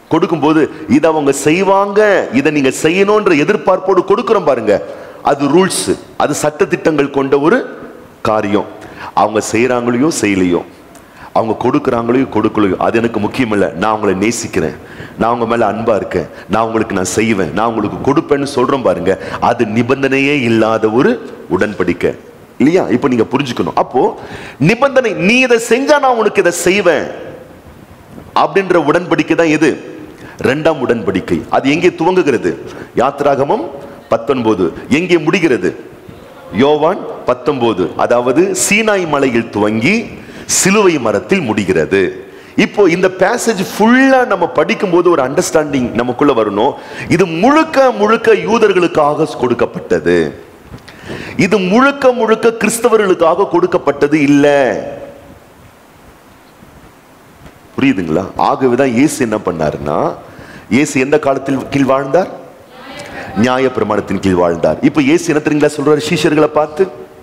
[SPEAKER 1] கொடுக்கும்போது இதை அவங்க செய்வாங்க இதை நீங்க செய்யணும்ன்ற எதிர்பார்ப்போடு கொடுக்குறோம் பாருங்க அது ரூல்ஸ் அது சட்டதிட்டங்கள் கொண்ட ஒரு காரியம் அவங்க செய்யறாங்களையோ செய்யலையோ அவங்க கொடுக்குறாங்களையோ கொடுக்கலையோ அது எனக்கு முக்கியம் இல்லை நான் அவங்கள நேசிக்கிறேன் நான் அவங்க மேல அன்பா இருக்கேன் நான் உங்களுக்கு நான் செய்வேன் நான் உங்களுக்கு கொடுப்பேன்னு சொல்றேன் பாருங்க அது நிபந்தனையே இல்லாத ஒரு உடன்படிக்கை இல்லையா இப்போ நீங்க புரிஞ்சுக்கணும் அப்போ நிபந்தனை நீ இதை செஞ்சா நான் உனக்கு இதை செய்வேன் அப்படின்ற உடன்படிக்கை தான் எது ரெண்டாம் உடன்படிக்கை அது எங்கே துவங்குகிறது யாத்ராகமம் பத்தொன்பது எங்கே முடிகிறது யோவான் பத்தொன்பது அதாவது சீனாய் மலையில் துவங்கி சிலுவை மரத்தில் முடிகிறது இப்போ இந்த பேசேஜ் ஃபுல்லா நம்ம படிக்கும்போது ஒரு அண்டர்ஸ்டாண்டிங் நமக்குள்ள வரணும் இது முழுக்க முழுக்க யூதர்களுக்காக கொடுக்கப்பட்டது இது முழுக்க முழுக்க கிறிஸ்தவர்களுக்காக கொடுக்கப்பட்டது இல்லை புரியுதுங்களா ஆகவேதான் இயேசு என்ன பண்ணாருன்னா இயேசு எந்த காலத்தில் கீழ் வாழ்ந்தார் நியாய பிரமாணத்தின் கீழ் வாழ்ந்தார் இப்போ இயேசு என்ன தெரியுங்களா சொல்றாரு சீஷர்களை பார்த்து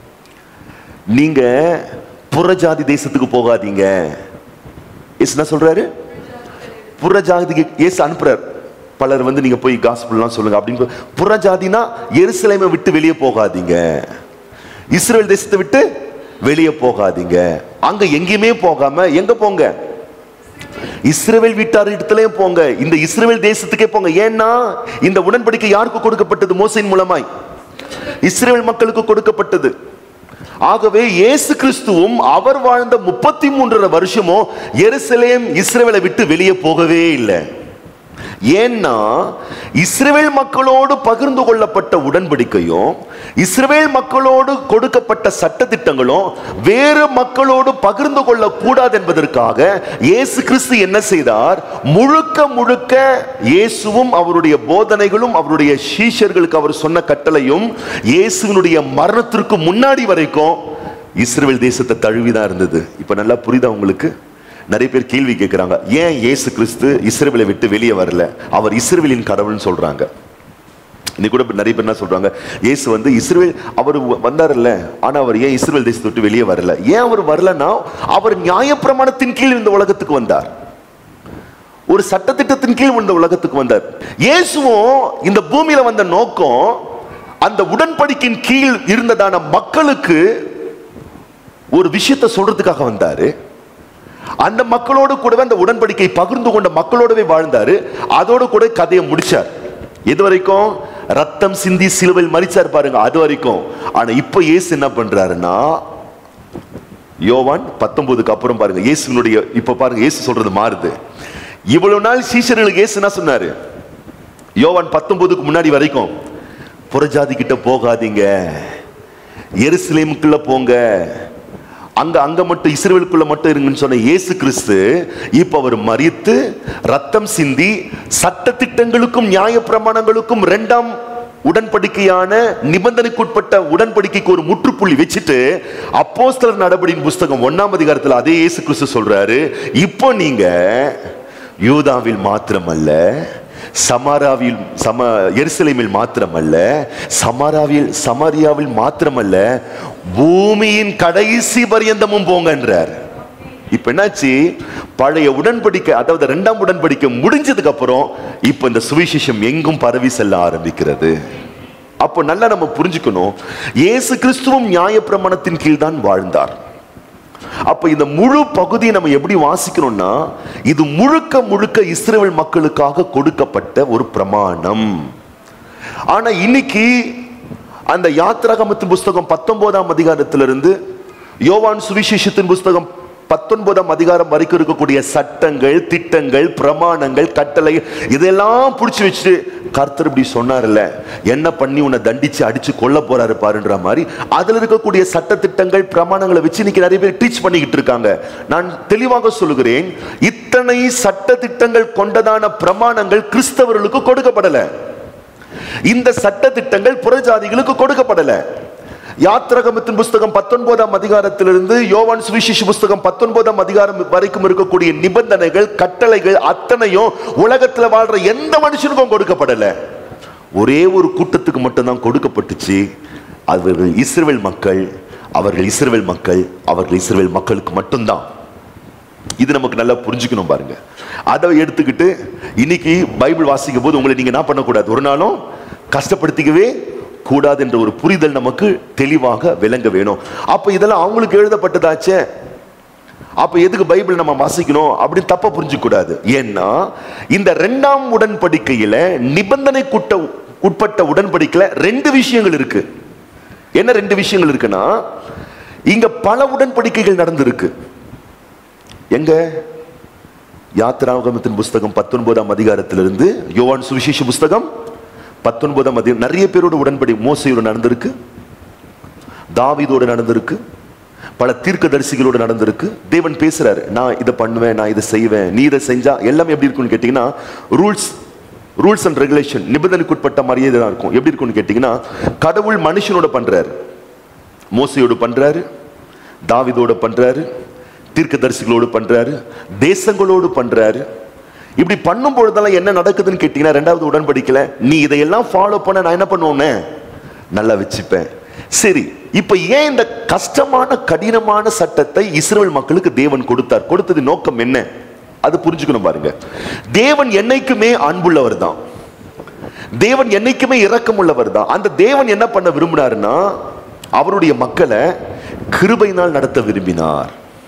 [SPEAKER 1] நீங்க புறஜாதி தேசத்துக்கு போகாதீங்க இயேசு என்ன சொல்றாரு புறஜாதிக்கு இயேசு அனுப்புறார் பலர் வந்து நீங்க போய் காஸ்பிள்லாம் சொல்லுங்க அப்படின்னு புறஜாதினா எருசலேமை விட்டு வெளியே போகாதீங்க இஸ்ரேல் தேசத்தை விட்டு வெளியே போகாதீங்க அங்க எங்கேயுமே போகாம எங்க போங்க இஸ்ரவேல் வீட்டார் இடத்துலயும் போங்க இந்த இஸ்ரவேல் தேசத்துக்கே போங்க ஏன்னா இந்த உடன்படிக்கை யாருக்கு கொடுக்கப்பட்டது மோசையின் மூலமாய் இஸ்ரவேல் மக்களுக்கு கொடுக்கப்பட்டது ஆகவே இயேசு கிறிஸ்துவும் அவர் வாழ்ந்த முப்பத்தி மூன்றரை வருஷமும் எருசலேம் இஸ்ரவேலை விட்டு வெளியே போகவே இல்லை ஏன்னா இஸ்ரவேல் மக்களோடு பகிர்ந்து கொள்ளப்பட்ட உடன்படிக்கையும் இஸ்ரவேல் மக்களோடு கொடுக்கப்பட்ட சட்டத்திட்டங்களும் வேறு மக்களோடு பகிர்ந்து கொள்ள கூடாது என்பதற்காக இயேசு கிறிஸ்து என்ன செய்தார் முழுக்க முழுக்க இயேசுவும் அவருடைய போதனைகளும் அவருடைய சீஷர்களுக்கு அவர் சொன்ன கட்டளையும் இயேசுவினுடைய மரணத்திற்கு முன்னாடி வரைக்கும் இஸ்ரவேல் தேசத்தை தழுவிதான் இருந்தது இப்ப நல்லா புரியுதா உங்களுக்கு நிறைய பேர் கேள்வி கேட்கிறாங்க ஏன் இயேசு கிறிஸ்து இஸ்ரவேலை விட்டு வெளியே வரல அவர் இஸ்ரவேலின் கடவுள்னு சொல்றாங்க இன்னைக்கு கூட நிறைய பேர் என்ன சொல்றாங்க இயேசு வந்து இஸ்ரவேல் அவர் வந்தார்ல ஆனா அவர் ஏன் இஸ்ரவேல் தேசத்தை விட்டு வெளியே வரல ஏன் அவர் வரலன்னா அவர் நியாயப்பிரமாணத்தின் கீழ் இந்த உலகத்துக்கு வந்தார் ஒரு சட்டத்திட்டத்தின் கீழ் இந்த உலகத்துக்கு வந்தார் இயேசுவும் இந்த பூமியில வந்த நோக்கம் அந்த உடன்படிக்கையின் கீழ் இருந்ததான மக்களுக்கு ஒரு விஷயத்தை சொல்றதுக்காக வந்தாரு அந்த மக்களோடு கூடவே அந்த உடன்படிக்கை பகிர்ந்து கொண்ட மக்களோடவே வாழ்ந்தாரு அதோடு கூட கதையை முடிச்சார் எது வரைக்கும் ரத்தம் சிந்தி சிலுவையில் மறிச்சார் பாருங்க அது வரைக்கும் ஆனா இப்ப இயேசு என்ன பண்றாருன்னா யோவான் பத்தொன்பதுக்கு அப்புறம் பாருங்க இயேசுனுடைய இப்ப பாருங்க இயேசு சொல்றது மாறுது இவ்வளவு நாள் சீஷர்களுக்கு இயேசு என்ன சொன்னாரு யோவான் பத்தொன்பதுக்கு முன்னாடி வரைக்கும் புறஜாதி கிட்ட போகாதீங்க எருசலேமுக்குள்ள போங்க அங்க அங்க மட்டும் இஸ்ரேலுக்குள்ள மட்டும் இருங்கன்னு சொன்ன இயேசு கிறிஸ்து இப்ப அவர் மறித்து ரத்தம் சிந்தி சட்ட திட்டங்களுக்கும் நியாய பிரமாணங்களுக்கும் இரண்டாம் உடன்படிக்கையான நிபந்தனைக்குட்பட்ட உடன்படிக்கைக்கு ஒரு முற்றுப்புள்ளி வச்சுட்டு அப்போஸ்தலர் நடபடியின் புஸ்தகம் ஒன்னாம் அதிகாரத்தில் அதே இயேசு கிறிஸ்து சொல்றாரு இப்போ நீங்க யூதாவில் மாத்திரமல்ல சமாராவில் சம எருசலேமில் மாத்திரமல்ல சமாராவில் சமாரியாவில் மாத்திரமல்ல பூமியின் கடைசி பரியந்தமும் போங்கன்றார் இப்ப என்னாச்சு பழைய உடன்படிக்கை அதாவது இரண்டாம் உடன்படிக்கை முடிஞ்சதுக்கு அப்புறம் இப்ப இந்த சுவிசேஷம் எங்கும் பரவி செல்ல ஆரம்பிக்கிறது அப்போ நல்லா நம்ம புரிஞ்சுக்கணும் இயேசு கிறிஸ்துவும் நியாயப்பிரமாணத்தின் கீழ் தான் வாழ்ந்தார் அப்ப இந்த முழு பகுதியை நம்ம எப்படி வாசிக்கணும்னா இது முழுக்க முழுக்க இஸ்ரேல் மக்களுக்காக கொடுக்கப்பட்ட ஒரு பிரமாணம் ஆனா இன்னைக்கு அந்த யாத்திராகமத்தின் புஸ்தகம் பத்தொன்பதாம் அதிகாரத்திலிருந்து யோவான் சுவிசேஷத்தின் புஸ்தகம் பத்தொன்பதாம் அதிகாரம் வரைக்கும் இருக்கக்கூடிய சட்டங்கள் திட்டங்கள் பிரமாணங்கள் கட்டளை இதெல்லாம் பிடிச்சி வச்சுட்டு கர்த்தர் இப்படி சொன்னார்ல என்ன பண்ணி உன்னை தண்டிச்சு அடிச்சு கொல்ல போறாரு பாருன்ற மாதிரி அதுல இருக்கக்கூடிய சட்ட திட்டங்கள் பிரமாணங்களை வச்சு இன்னைக்கு நிறைய பேர் டீச் பண்ணிக்கிட்டு இருக்காங்க நான் தெளிவாக சொல்லுகிறேன் இத்தனை சட்ட திட்டங்கள் கொண்டதான பிரமாணங்கள் கிறிஸ்தவர்களுக்கு கொடுக்கப்படல இந்த சட்ட திட்டங்கள் புறஜாதிகளுக்கு கொடுக்கப்படல யாத்திரகமத்தின் புஸ்தகம் பத்தொன்பதாம் அதிகாரத்திலிருந்து யோவான் சுவிசேஷ புஸ்தகம் பத்தொன்பதாம் அதிகாரம் வரைக்கும் இருக்கக்கூடிய நிபந்தனைகள் கட்டளைகள் அத்தனையும் உலகத்துல வாழ்ற எந்த மனுஷனுக்கும் கொடுக்கப்படல ஒரே ஒரு கூட்டத்துக்கு மட்டும்தான் கொடுக்கப்பட்டுச்சு அவர்கள் இஸ்ரவேல் மக்கள் அவர்கள் இஸ்ரவேல் மக்கள் அவர்கள் இஸ்ரவேல் மக்களுக்கு மட்டும்தான் இது நமக்கு நல்லா புரிஞ்சுக்கணும் பாருங்க அதை எடுத்துக்கிட்டு இன்னைக்கு பைபிள் வாசிக்கும் போது உங்களை நீங்க என்ன பண்ணக்கூடாது ஒரு நாளும் கஷ்டப்படுத்திக்கவே கூடாது என்ற ஒரு புரிதல் நமக்கு தெளிவாக விளங்க வேணும் அப்ப இதெல்லாம் அவங்களுக்கு எழுதப்பட்டதாச்சே அப்ப எதுக்கு பைபிள் நம்ம வாசிக்கணும் அப்படின்னு தப்பா புரிஞ்சுக்க கூடாது ஏன்னா இந்த ரெண்டாம் உடன்படிக்கையில நிபந்தனைக்குட்ட உட்பட்ட உடன்படிக்கையில ரெண்டு விஷயங்கள் இருக்கு என்ன ரெண்டு விஷயங்கள் இருக்குன்னா இங்க பல உடன்படிக்கைகள் நடந்திருக்கு எங்க யாத்திராகமத்தின் புஸ்தகம் பத்தொன்பதாம் அதிகாரத்திலிருந்து யோவான் சுவிசேஷ புஸ்தகம் பத்தொன்பதாம் அதிகாரம் நிறைய பேரோட உடன்படி மோசையோட நடந்திருக்கு தாவீதோட நடந்திருக்கு பல தீர்க்கதரிசிகளோட நடந்திருக்கு தேவன் பேசுறாரு நான் இதை பண்ணுவேன் நான் இதை செய்வேன் நீ இதை செஞ்சா எல்லாமே எப்படி இருக்கும்னு கேட்டீங்கன்னா ரூல்ஸ் ரூல்ஸ் அண்ட் ரெகுலேஷன் நிபந்தனைக்குட்பட்ட மாதிரியே தான் இருக்கும் எப்படி இருக்கும்னு கேட்டீங்கன்னா கடவுள் மனுஷனோட பண்றாரு மோசையோடு பண்றாரு தாவிதோட பண்றாரு தீர்க்கதரிசிகளோடு பண்றாரு தேசங்களோடு பண்றாரு இப்படி பண்ணும் பொழுதெல்லாம் என்ன நடக்குதுன்னு கேட்டீங்கன்னா ரெண்டாவது உடன்படிக்கல நீ இதையெல்லாம் ஃபாலோ பண்ண நான் என்ன பண்ணுவேன்னு நல்லா வச்சுப்பேன் சரி இப்ப ஏன் இந்த கஷ்டமான கடினமான சட்டத்தை இஸ்ரேல் மக்களுக்கு தேவன் கொடுத்தார் கொடுத்தது நோக்கம் என்ன அது புரிஞ்சுக்கணும் பாருங்க தேவன் என்னைக்குமே அன்புள்ளவர் தான் தேவன் என்னைக்குமே இரக்கம் உள்ளவர் தான் அந்த தேவன் என்ன பண்ண விரும்பினாருன்னா அவருடைய மக்களை கிருபையினால் நடத்த விரும்பினார்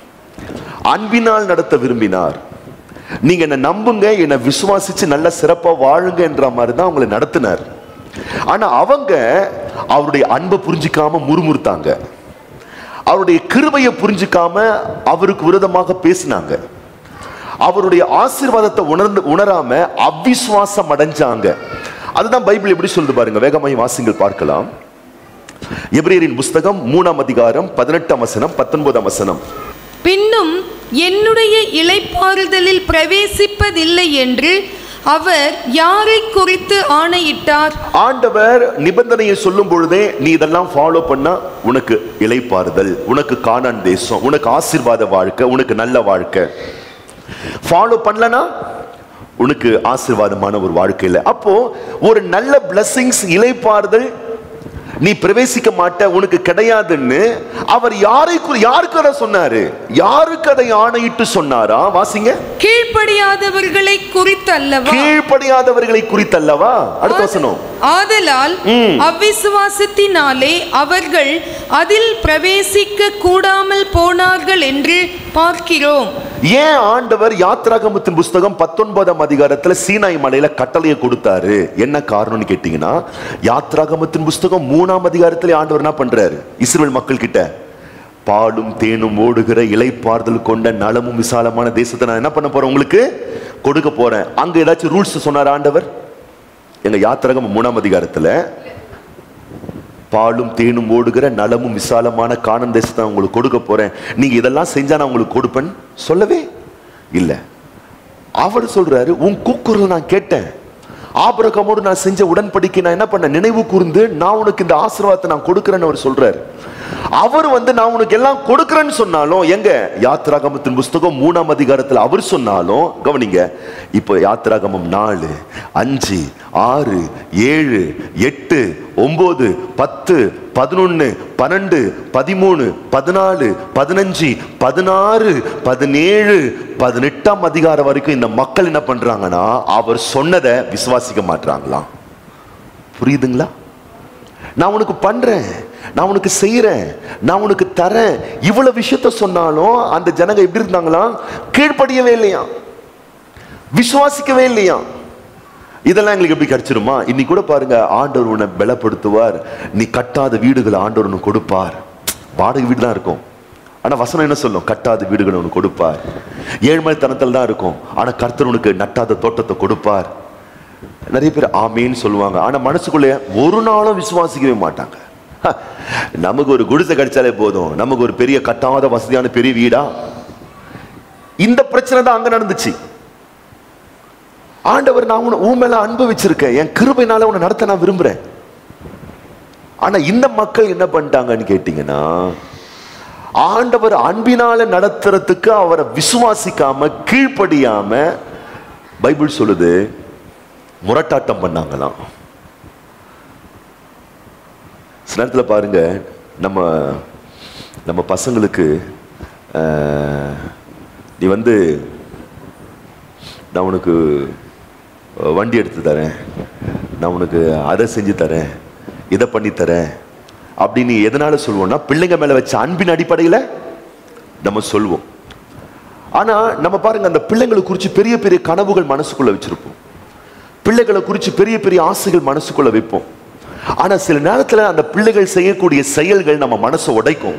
[SPEAKER 1] அன்பினால் நடத்த விரும்பினார் நீங்க என்ன நம்புங்க என்னை விசுவாசிச்சு நல்ல சிறப்பா வாழுங்க என்ற மாதிரி தான் அவங்களை நடத்தினார் ஆனா அவங்க அவருடைய அன்பை புரிஞ்சிக்காம முறுமுறுத்தாங்க அவருடைய கிருபையை புரிஞ்சிக்காம அவருக்கு விரோதமாக பேசினாங்க அவருடைய ஆசீர்வாதத்தை உணர்ந்து உணராம அவிசுவாசம் அடைஞ்சாங்க அதுதான் பைபிள் எப்படி சொல்லுது பாருங்க வேகமாய் வாசிங்கள் பார்க்கலாம் எபிரேயரின் புஸ்தகம் மூணாம் அதிகாரம் பதினெட்டாம் வசனம் பத்தொன்பதாம் வசனம்
[SPEAKER 2] பின்னும் என்னுடைய இளைப்பாறுதலில் பிரவேசிப்பதில்லை என்று அவர் யாரை குறித்து ஆணையிட்டார்
[SPEAKER 1] ஆண்டவர் நிபந்தனையை சொல்லும் பொழுதே நீ இதெல்லாம் ஃபாலோ பண்ணா உனக்கு இளைப்பாறுதல் உனக்கு காணான் தேசம் உனக்கு ஆசீர்வாத வாழ்க்கை உனக்கு நல்ல வாழ்க்கை ஃபாலோ பண்ணலனா உனக்கு ஆசீர்வாதமான ஒரு வாழ்க்கை இல்லை அப்போ ஒரு நல்ல blessings இளைப்பாறுதல் நீ பிரவேசிக்க மாட்ட உனக்கு கிடையாதுன்னு அவர் யாரை குறி- யாருக்கு அதை சொன்னாரு யாருக்கு அதை ஆணையிட்டு சொன்னாரா வாசிங்க
[SPEAKER 2] கீழ்ப்படியாதவர்களை குறித்தல்லவா
[SPEAKER 1] கீழ்ப்படியாதவர்களை குறித்தல்லவா அடுத்த வசனம்
[SPEAKER 2] ஆதலால் அவ்விசுவாசத்தினாலே அவர்கள் அதில் பிரவேசிக்க கூடாமல் போனார்கள் என்று பார்க்கிறோம்
[SPEAKER 1] ஏன் ஆண்டவர் யாத்ராகமத்தின் புஸ்தகம் பத்தொன்பதாம் அதிகாரத்துல சீனாய் மலையில கட்டளையை கொடுத்தாரு என்ன காரணம்னு கேட்டீங்கன்னா யாத்ராகமத்தின் புஸ்தகம் மூணாம் அதிகாரத்துல ஆண்டவர் என்ன பண்றாரு இஸ்ரேல் மக்கள் கிட்ட பாலும் தேனும் ஓடுகிற இலைப்பாறுதல் கொண்ட நலமும் விசாலமான தேசத்தை நான் என்ன பண்ண போறேன் உங்களுக்கு கொடுக்க போறேன் அங்க ஏதாச்சும் ரூல்ஸ் சொன்னார் ஆண்டவர் எங்க யாத்திரகம் மூணாம் அதிகாரத்துல பாலும் தேனும் ஓடுகிற நலமும் விசாலமான காணன் தேசத்தை நான் உங்களுக்கு கொடுக்க போறேன் நீங்க இதெல்லாம் செஞ்சா நான் உங்களுக்கு கொடுப்பேன் சொல்லவே இல்ல அவர் சொல்றாரு உன் கூக்குரல் நான் கேட்டேன் ஆபிரகமோடு நான் செஞ்ச உடன்படிக்கை நான் என்ன பண்ண நினைவு கூர்ந்து நான் உனக்கு இந்த ஆசீர்வாதத்தை நான் கொடுக்கிறேன்னு அவர் சொல்றாரு அவர் வந்து நான் உனக்கு எல்லாம் கொடுக்கிறேன்னு சொன்னாலும் எங்க யாத்திராகமத்தின் புஸ்தகம் மூணாம் அதிகாரத்தில் அவர் சொன்னாலும் கவனிங்க இப்போ யாத்திராகமம் நாலு அஞ்சு ஆறு ஏழு எட்டு ஒன்பது பத்து பதினொன்னு பன்னெண்டு பதிமூணு பதினாலு பதினஞ்சு பதினாறு பதினேழு பதினெட்டாம் அதிகாரம் வரைக்கும் இந்த மக்கள் என்ன பண்றாங்கன்னா அவர் சொன்னதை விசுவாசிக்க மாட்டாங்களாம் புரியுதுங்களா நான் உனக்கு பண்றேன் நான் உனக்கு செய்யறேன் நான் உனக்கு தரேன் இவ்வளவு விஷயத்த சொன்னாலும் அந்த ஜனங்க எப்படி இருந்தாங்களாம் கீழ்ப்படியவே இல்லையா விசுவாசிக்கவே இல்லையா இதெல்லாம் எங்களுக்கு எப்படி கிடைச்சிருமா இன்னைக்கு கூட பாருங்க ஆண்டவர் உன்னை பலப்படுத்துவார் நீ கட்டாத வீடுகளை ஆண்டவர் உனக்கு கொடுப்பார் வாடகை வீடு தான் இருக்கும் ஆனா வசனம் என்ன சொல்லும் கட்டாத வீடுகளை உனக்கு கொடுப்பார் ஏழ்மைத்தனத்தில் தான் இருக்கும் ஆனா கர்த்தர் உனக்கு நட்டாத தோட்டத்தை கொடுப்பார் நிறைய பேர் ஆமேன்னு சொல்லுவாங்க ஆனா மனசுக்குள்ளே ஒரு நாளும் விசுவாசிக்கவே மாட்டாங்க ஹ, நமக்கு ஒரு குடிசை கிடைச்சாலே போதும் நமக்கு ஒரு பெரிய கட்டாத வசதியான பெரிய வீடா இந்த பிரச்சனை தான் அங்க நடந்துச்சு ஆண்டவர் நான் உன்னை உன் மேல அன்பு வச்சிருக்கேன் என் கிருபைனால உன்னை நடத்த நான் விரும்புறேன் ஆனா இந்த மக்கள் என்ன பண்ணிட்டாங்கன்னு கேட்டீங்கன்னா ஆண்டவர் அன்பினால நடத்துறதுக்கு அவரை விசுவாசிக்காம கீழ்ப்படியாம பைபிள் சொல்லுது முரட்டாட்டம் பண்ணாங்களாம் சில நேரத்தில் பாருங்க நம்ம நம்ம பசங்களுக்கு அஹ், நீ வந்து நான் உனக்கு அஹ், வண்டி எடுத்து தரேன் நான் உனக்கு அதை செஞ்சு தரேன் இதை பண்ணி தரேன் அப்படின்னு எதனால சொல்லுவோம்னா பிள்ளைங்க மேல வச்ச அன்பின் அடிப்படையில் நம்ம சொல்லுவோம் ஆனா நம்ம பாருங்க அந்த பிள்ளைங்களை குறித்து பெரிய பெரிய கனவுகள் மனசுக்குள்ள வச்சிருப்போம் பிள்ளைகளை குறித்து பெரிய பெரிய ஆசைகள் மனசுக்குள்ள வைப்போம் ஆனா சில நேரத்துல அந்த பிள்ளைகள் செய்யக்கூடிய செயல்கள் நம்ம மனசை உடைக்கும்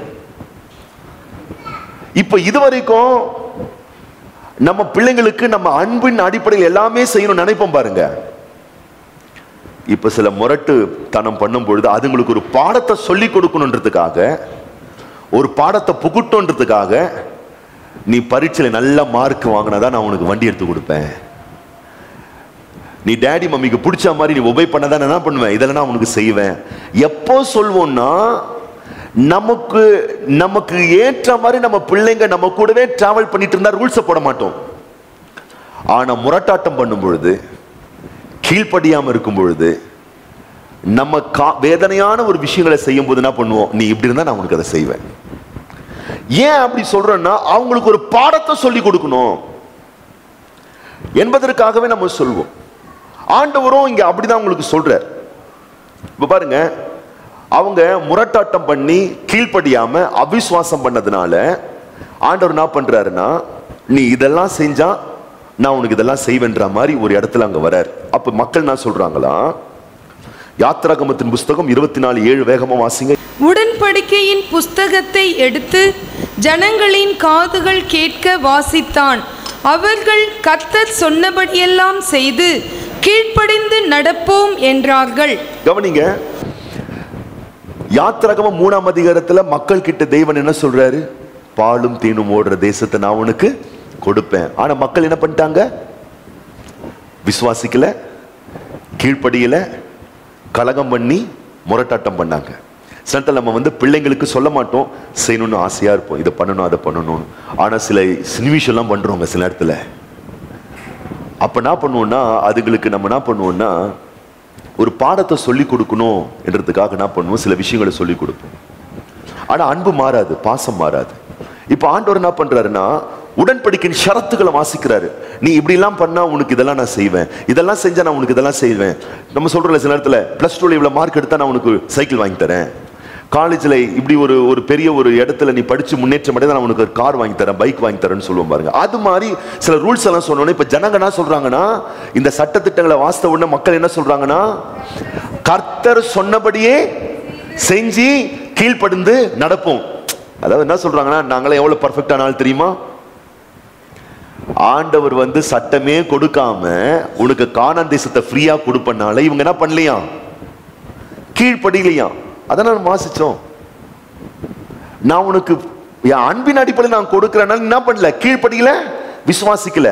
[SPEAKER 1] இப்ப இதுவரைக்கும் நம்ம பிள்ளைங்களுக்கு நம்ம அன்பின் அடிப்படையில் எல்லாமே செய்யணும் நினைப்போம் பாருங்க இப்ப சில முரட்டு தனம் பண்ணும் பொழுது அதுங்களுக்கு ஒரு பாடத்தை சொல்லி கொடுக்கணுன்றதுக்காக ஒரு பாடத்தை புகுட்டோன்றதுக்காக நீ பரீட்சையில நல்ல மார்க் வாங்கினாதான் நான் உனக்கு வண்டி எடுத்து கொடுப்பேன் நீ டேடி மம்மிக்கு பிடிச்ச மாதிரி நீ ஒபே பண்ணதான் நான் என்ன பண்ணுவேன் இதெல்லாம் நான் உனக்கு செய்வேன் எப்போ சொல்வோம்னா நமக்கு நமக்கு ஏற்ற மாதிரி நம்ம பிள்ளைங்க நம்ம கூடவே டிராவல் பண்ணிட்டு இருந்தா ரூல்ஸை போட மாட்டோம் ஆனா முரட்டாட்டம் பண்ணும் பொழுது கீழ்ப்படியாம இருக்கும் பொழுது நம்ம கா வேதனையான ஒரு விஷயங்களை செய்யும் போது என்ன பண்ணுவோம் நீ இப்படி இருந்தா நான் உனக்கு அதை செய்வேன் ஏன் அப்படி சொல்றேன்னா அவங்களுக்கு ஒரு பாடத்தை சொல்லி கொடுக்கணும் என்பதற்காகவே நம்ம சொல்வோம் ஆண்டவரும் இங்க அப்படிதான் உங்களுக்கு சொல்றார் இப்ப பாருங்க அவங்க முரட்டாட்டம் பண்ணி கீழ்ப்படியாம அவிசுவாசம் பண்ணதுனால ஆண்டவர் என்ன பண்றாருன்னா நீ இதெல்லாம் செஞ்சா நான் உனக்கு இதெல்லாம் செய்வேன்ற மாதிரி ஒரு இடத்துல அங்க வரார் அப்ப மக்கள் என்ன சொல்றாங்களா யாத்ராகமத்தின் புஸ்தகம் இருபத்தி நாலு ஏழு வேகமா வாசிங்க
[SPEAKER 2] உடன்படிக்கையின் புஸ்தகத்தை எடுத்து ஜனங்களின் காதுகள் கேட்க வாசித்தான் அவர்கள் கர்த்தர் சொன்னபடியெல்லாம் செய்து கீழ்ப்படிந்து நடப்போம் என்றார்கள்
[SPEAKER 1] கவனிங்க யாத்திரகமம் மூணாம் அதிகாரத்துல மக்கள் கிட்ட தெய்வன் என்ன சொல்றாரு பாலும் தேனும் ஓடுற தேசத்தை நான் உனக்கு கொடுப்பேன் ஆனா மக்கள் என்ன பண்ணிட்டாங்க விசுவாசிக்கல கீழ்ப்படியல கலகம் பண்ணி முரட்டாட்டம் பண்ணாங்க சில நேரத்துல நம்ம வந்து பிள்ளைங்களுக்கு சொல்ல மாட்டோம் செய்யணும்னு ஆசையா இருப்போம் இதை பண்ணணும் அதை பண்ணணும் ஆனா சில சினிமிஷம்லாம் பண்றோங்க சில நேரத்துல அப்ப என்ன பண்ணுவோம்னா அதுங்களுக்கு நம்ம என்ன பண்ணுவோம்னா ஒரு பாடத்தை சொல்லி கொடுக்கணும் என்றதுக்காக என்ன பண்ணுவோம் சில விஷயங்களை சொல்லி கொடுப்போம் ஆனா அன்பு மாறாது பாசம் மாறாது இப்ப ஆண்டவர் என்ன பண்றாருன்னா உடன்படிக்கையின் ஷரத்துக்களை வாசிக்கிறாரு நீ இப்படி எல்லாம் பண்ணா உனக்கு இதெல்லாம் நான் செய்வேன் இதெல்லாம் செஞ்சா நான் உனக்கு இதெல்லாம் செய்வேன் நம்ம சொல்றோம்ல சில நேரத்துல பிளஸ் டூல இவ்வளவு மார்க் எடுத்தா நான் உனக்கு சைக்கிள் வாங்கி தரேன் காலேஜ்ல இப்படி ஒரு ஒரு பெரிய ஒரு இடத்துல நீ படிச்சு முன்னேற்றம் அடைந்தா நான் உனக்கு ஒரு கார் வாங்கி தரேன் பைக் வாங்கி தரேன்னு சொல்லுவோம் பாருங்க அது மாதிரி சில ரூல்ஸ் எல்லாம் சொன்னோன்னே இப்ப ஜனங்க என்ன சொல்றாங்கன்னா இந்த சட்ட திட்டங்களை வாசித்த உடனே மக்கள் என்ன சொல்றாங்கன்னா கர்த்தர் சொன்னபடியே செஞ்சு கீழ்ப்படிந்து நடப்போம் அதாவது என்ன சொல்றாங்கன்னா நாங்களே எவ்வளவு பர்ஃபெக்டான ஆள் தெரியுமா ஆண்டவர் வந்து சட்டமே கொடுக்காம உனக்கு காணான் தேசத்தை ஃப்ரீயா கொடுப்பனால இவங்க என்ன பண்ணலையா கீழ்ப்படிலையா அதான் நான் வாசிச்சோம் நான் உனக்கு என் அன்பின் அடிப்படையில் நான் கொடுக்கிறனால என்ன பண்ணல கீழ்ப்படியில விசுவாசிக்கல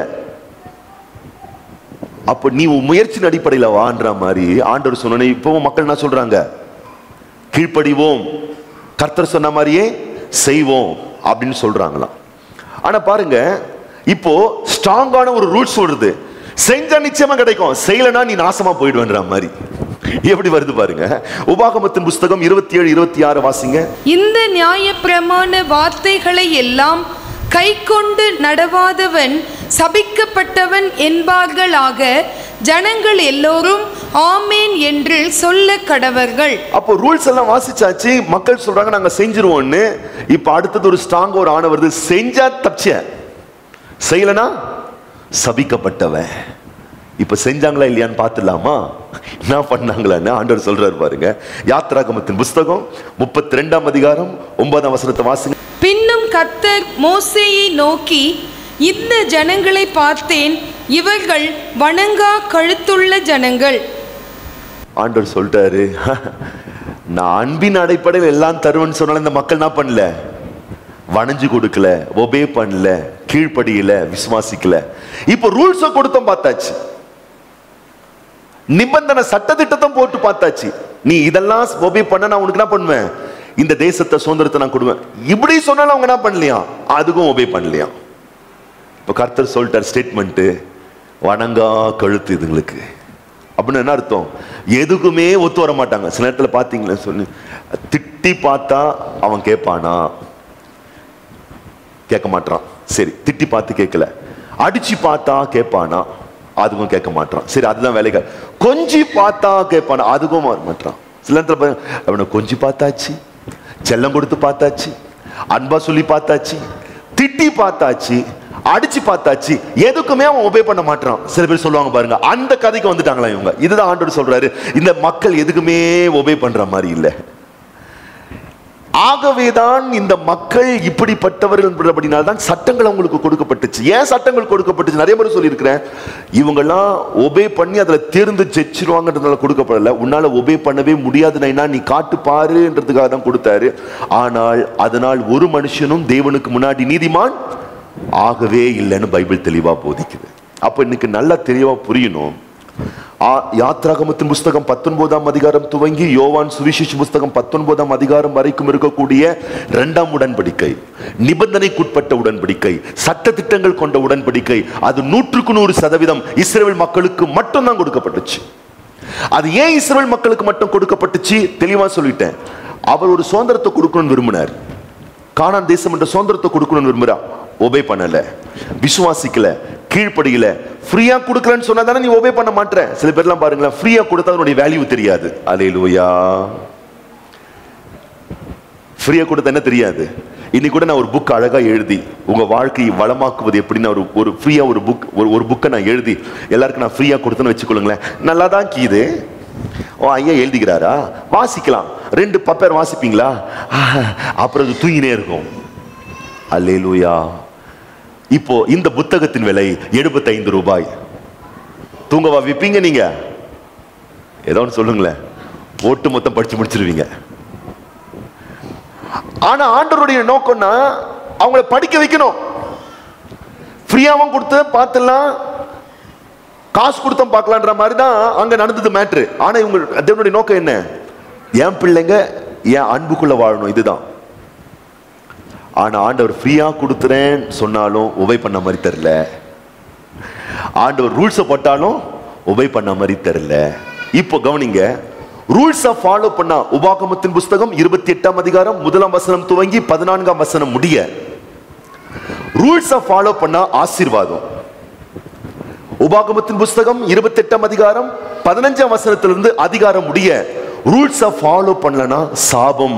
[SPEAKER 1] அப்ப நீ உன் முயற்சியின் அடிப்படையில் வான்ற மாதிரி ஆண்டவர் சொன்னோன்னே இப்பவும் மக்கள் என்ன சொல்றாங்க கீழ்ப்படிவோம் கர்த்தர் சொன்ன மாதிரியே செய்வோம் அப்படின்னு சொல்றாங்களாம் ஆனா பாருங்க இப்போ ஸ்ட்ராங்கான ஒரு ரூல்ஸ் வருது செஞ்சா நிச்சயமா கிடைக்கும் செய்யலனா நீ நாசமா போயிடுவேன்ற மாதிரி எப்படி வருது பாருங்க உபாகமத்தின் புஸ்தகம் இருபத்தி ஏழு இருபத்தி ஆறு வாசிங்க
[SPEAKER 2] இந்த நியாயப்பிரமாண வார்த்தைகளை எல்லாம் கைக்கொண்டு நடவாதவன் சபிக்கப்பட்டவன் என்பார்களாக ஜனங்கள் எல்லோரும் ஆமேன் என்று சொல்ல கடவர்கள்
[SPEAKER 1] அப்போ ரூல்ஸ் எல்லாம் வாசிச்சாச்சு மக்கள் சொல்றாங்க நாங்க செஞ்சிருவோம்னு இப்ப அடுத்தது ஒரு ஸ்ட்ராங் ஒரு ஆணை வருது செஞ்சா தப்பிச்ச செய்யலனா சபிக்கப்பட்டவன் இப்ப செஞ்சாங்களா இல்லையான்னு பார்த்துடலாமா என்ன பண்ணாங்களான்னு ஆண்டவர் சொல்றாரு பாருங்க யாத்ராகமத்தின் புஸ்தகம் முப்பத்தி ரெண்டாம் அதிகாரம் ஒன்பதாம் வசனத்தை வாசிங்க
[SPEAKER 2] பின்னும் கர்த்தர் மோசேயை நோக்கி இந்த ஜனங்களை பார்த்தேன் இவர்கள் வணங்கா கழுத்துள்ள ஜனங்கள்
[SPEAKER 1] ஆண்டவர் சொல்லிட்டாரு நான் அன்பின் அடிப்படையில் எல்லாம் தருவேன்னு சொன்னாலும் இந்த மக்கள் என்ன பண்ணல வணைஞ்சு கொடுக்கல ஒபே பண்ணல கீழ்ப்படியல விசுவாசிக்கல இப்போ ரூல்ஸை கொடுத்தோம் பார்த்தாச்சு நிபந்தனை சட்டத்திட்டத்தை போட்டு பார்த்தாச்சு நீ இதெல்லாம் ஒபே பண்ண நான் உனக்கு என்ன பண்ணுவேன் இந்த தேசத்தை சுதந்திரத்தை நான் கொடுவேன் இப்படி சொன்னாலும் அவங்க என்ன பண்ணலையா அதுக்கும் ஒபே பண்ணலையா இப்போ கர்த்தர் சொல்லிட்டார் ஸ்டேட்மெண்ட்டு வணங்கா கழுத்து இதுங்களுக்கு அப்படின்னு என்ன அர்த்தம் எதுக்குமே ஒத்து வர மாட்டாங்க சில நேரத்தில் பார்த்தீங்களா சொல்லி திட்டி பார்த்தா அவன் கேட்பானா கேட்க மாட்டான் சரி திட்டி பார்த்து கேட்கல அடிச்சு பார்த்தா கேட்பானா அதுக்கும் கேட்க மாட்டான் சரி அதுதான் வேலைகள் கொஞ்சி பார்த்தா கேட்பானா அதுக்கும் வர மாட்டான் சில நேரத்துல பாருங்க, அவனை கொஞ்சி பார்த்தாச்சு செல்லம் கொடுத்து பார்த்தாச்சு அன்பா சொல்லி பார்த்தாச்சு திட்டி பார்த்தாச்சு அடிச்சு பார்த்தாச்சு எதுக்குமே அவன் ஒபே பண்ண மாட்டான் சில பேர் சொல்லுவாங்க பாருங்க அந்த கதைக்கு வந்துட்டாங்களா இவங்க இதுதான் ஆண்டவர் சொல்றாரு இந்த மக்கள் எதுக்குமே ஒபே பண்ற மாதிரி இல்லை ஆகவேதான் இந்த மக்கள் இப்படிப்பட்டவர்கள் என்பபடினால் தான் சட்டங்கள் அவங்களுக்கு கொடுக்கப்பட்டுச்சு ஏன் சட்டங்கள் கொடுக்கப்பட்டுச்சு நிறைய முறை சொல்லியிருக்கிறேன் இவங்கெல்லாம் ஒபே பண்ணி அதுல தேர்ந்து ஜெயிச்சிருவாங்கன்றதுனால கொடுக்கப்படல உன்னால ஒபே பண்ணவே முடியாதுன்னா நீ காட்டு பாருன்றதுக்காக தான் கொடுத்தாரு ஆனால் அதனால் ஒரு மனுஷனும் தேவனுக்கு முன்னாடி நீதிமான் ஆகவே இல்லைன்னு பைபிள் தெளிவா போதிக்குது அப்ப இன்னைக்கு நல்லா தெளிவா புரியணும் ஆ- யாத்ராகமத்தின் புஸ்தகம் பத்தொன்பதாம் அதிகாரம் துவங்கி யோவான் சுவிசேஷ புஸ்தகம் பத்தொன்பதாம் அதிகாரம் வரைக்கும் இருக்கக்கூடிய இரண்டாம் உடன்படிக்கை நிபந்தனைக்குட்பட்ட உடன்படிக்கை சட்ட திட்டங்கள் கொண்ட உடன்படிக்கை அது நூற்றுக்கு நூறு சதவீதம் இஸ்ரேல் மக்களுக்கு மட்டும்தான் கொடுக்கப்பட்டுச்சு அது ஏன் இஸ்ரேல் மக்களுக்கு மட்டும் கொடுக்கப்பட்டுச்சு தெளிவா சொல்லிட்டேன் அவர் ஒரு சுதந்திரத்தை கொடுக்கணும்னு விரும்பினார் கானான் தேசம் என்ற சுதந்திரத்தை கொடுக்கணும்னு விரும்புறா ஒபே பண்ணல விசுவாசிக்கல கீழ்ப்படியல ஃப்ரீயா கொடுக்கலன்னு சொன்னா தானே நீ ஒபே பண்ண மாட்டற சில பேர்லாம் பாருங்களேன் ஃப்ரீயா கொடுத்தா அதனுடைய வேல்யூ தெரியாது அலையிலுயா ஃப்ரீயா கொடுத்தா என்ன தெரியாது இன்னைக்கு கூட நான் ஒரு புக் அழகா எழுதி உங்க வாழ்க்கையை வளமாக்குவது எப்படின்னு ஒரு ஒரு ஃப்ரீயா ஒரு புக் ஒரு ஒரு புக்கை நான் எழுதி எல்லாருக்கும் நான் ஃப்ரீயா கொடுத்தேன்னு வச்சுக்கொள்ளுங்களேன் நல்லா தான் கீது ஓ ஐயா எழுதிக்கிறாரா வாசிக்கலாம் ரெண்டு பப்பேர் வாசிப்பீங்களா ஆஹ், அப்புறம் அது தூங்கினே இருக்கும் அல்லேலூயா இப்போ இந்த புத்தகத்தின் விலை 75 ரூபாய் தூங்கவா விப்பீங்க நீங்க ஏதோ ஒன்று சொல்லுங்களேன் ஓட்டு மொத்தம் படிச்சு முடிச்சிருவீங்க ஆனா ஆண்டவருடைய நோக்கம்னா அவங்கள படிக்க வைக்கணும் ஃப்ரீயாவும் கொடுத்து பார்த்துலாம் காசு கொடுத்தோம் பார்க்கலான்ற மாதிரி தான் அங்க நடந்தது மேட்ரு ஆனா இவங்க தேவனுடைய நோக்கம் என்ன என் பிள்ளைங்க என் அன்புக்குள்ள வாழணும் இதுதான் ஆனா ஆண்டவர் ஃப்ரீயா கொடுத்துறேன் சொன்னாலும் உபை பண்ண மாதிரி தெரியல ஆண்டவர் ரூல்ஸை போட்டாலும் உபை பண்ண மாதிரி தெரியல இப்போ கவனிங்க ரூல்ஸை ஃபாலோ பண்ணா உபாகமத்தின் புஸ்தகம் இருபத்தி எட்டாம் அதிகாரம் முதலாம் வசனம் துவங்கி பதினான்காம் வசனம் முடிய ரூல்ஸை ஃபாலோ பண்ணா ஆசீர்வாதம் உபாகமத்தின் புஸ்தகம் இருபத்தி எட்டாம் அதிகாரம் பதினஞ்சாம் வசனத்திலிருந்து அதிகாரம் முடிய ரூல்ஸை ஃபாலோ பண்ணலனா சாபம்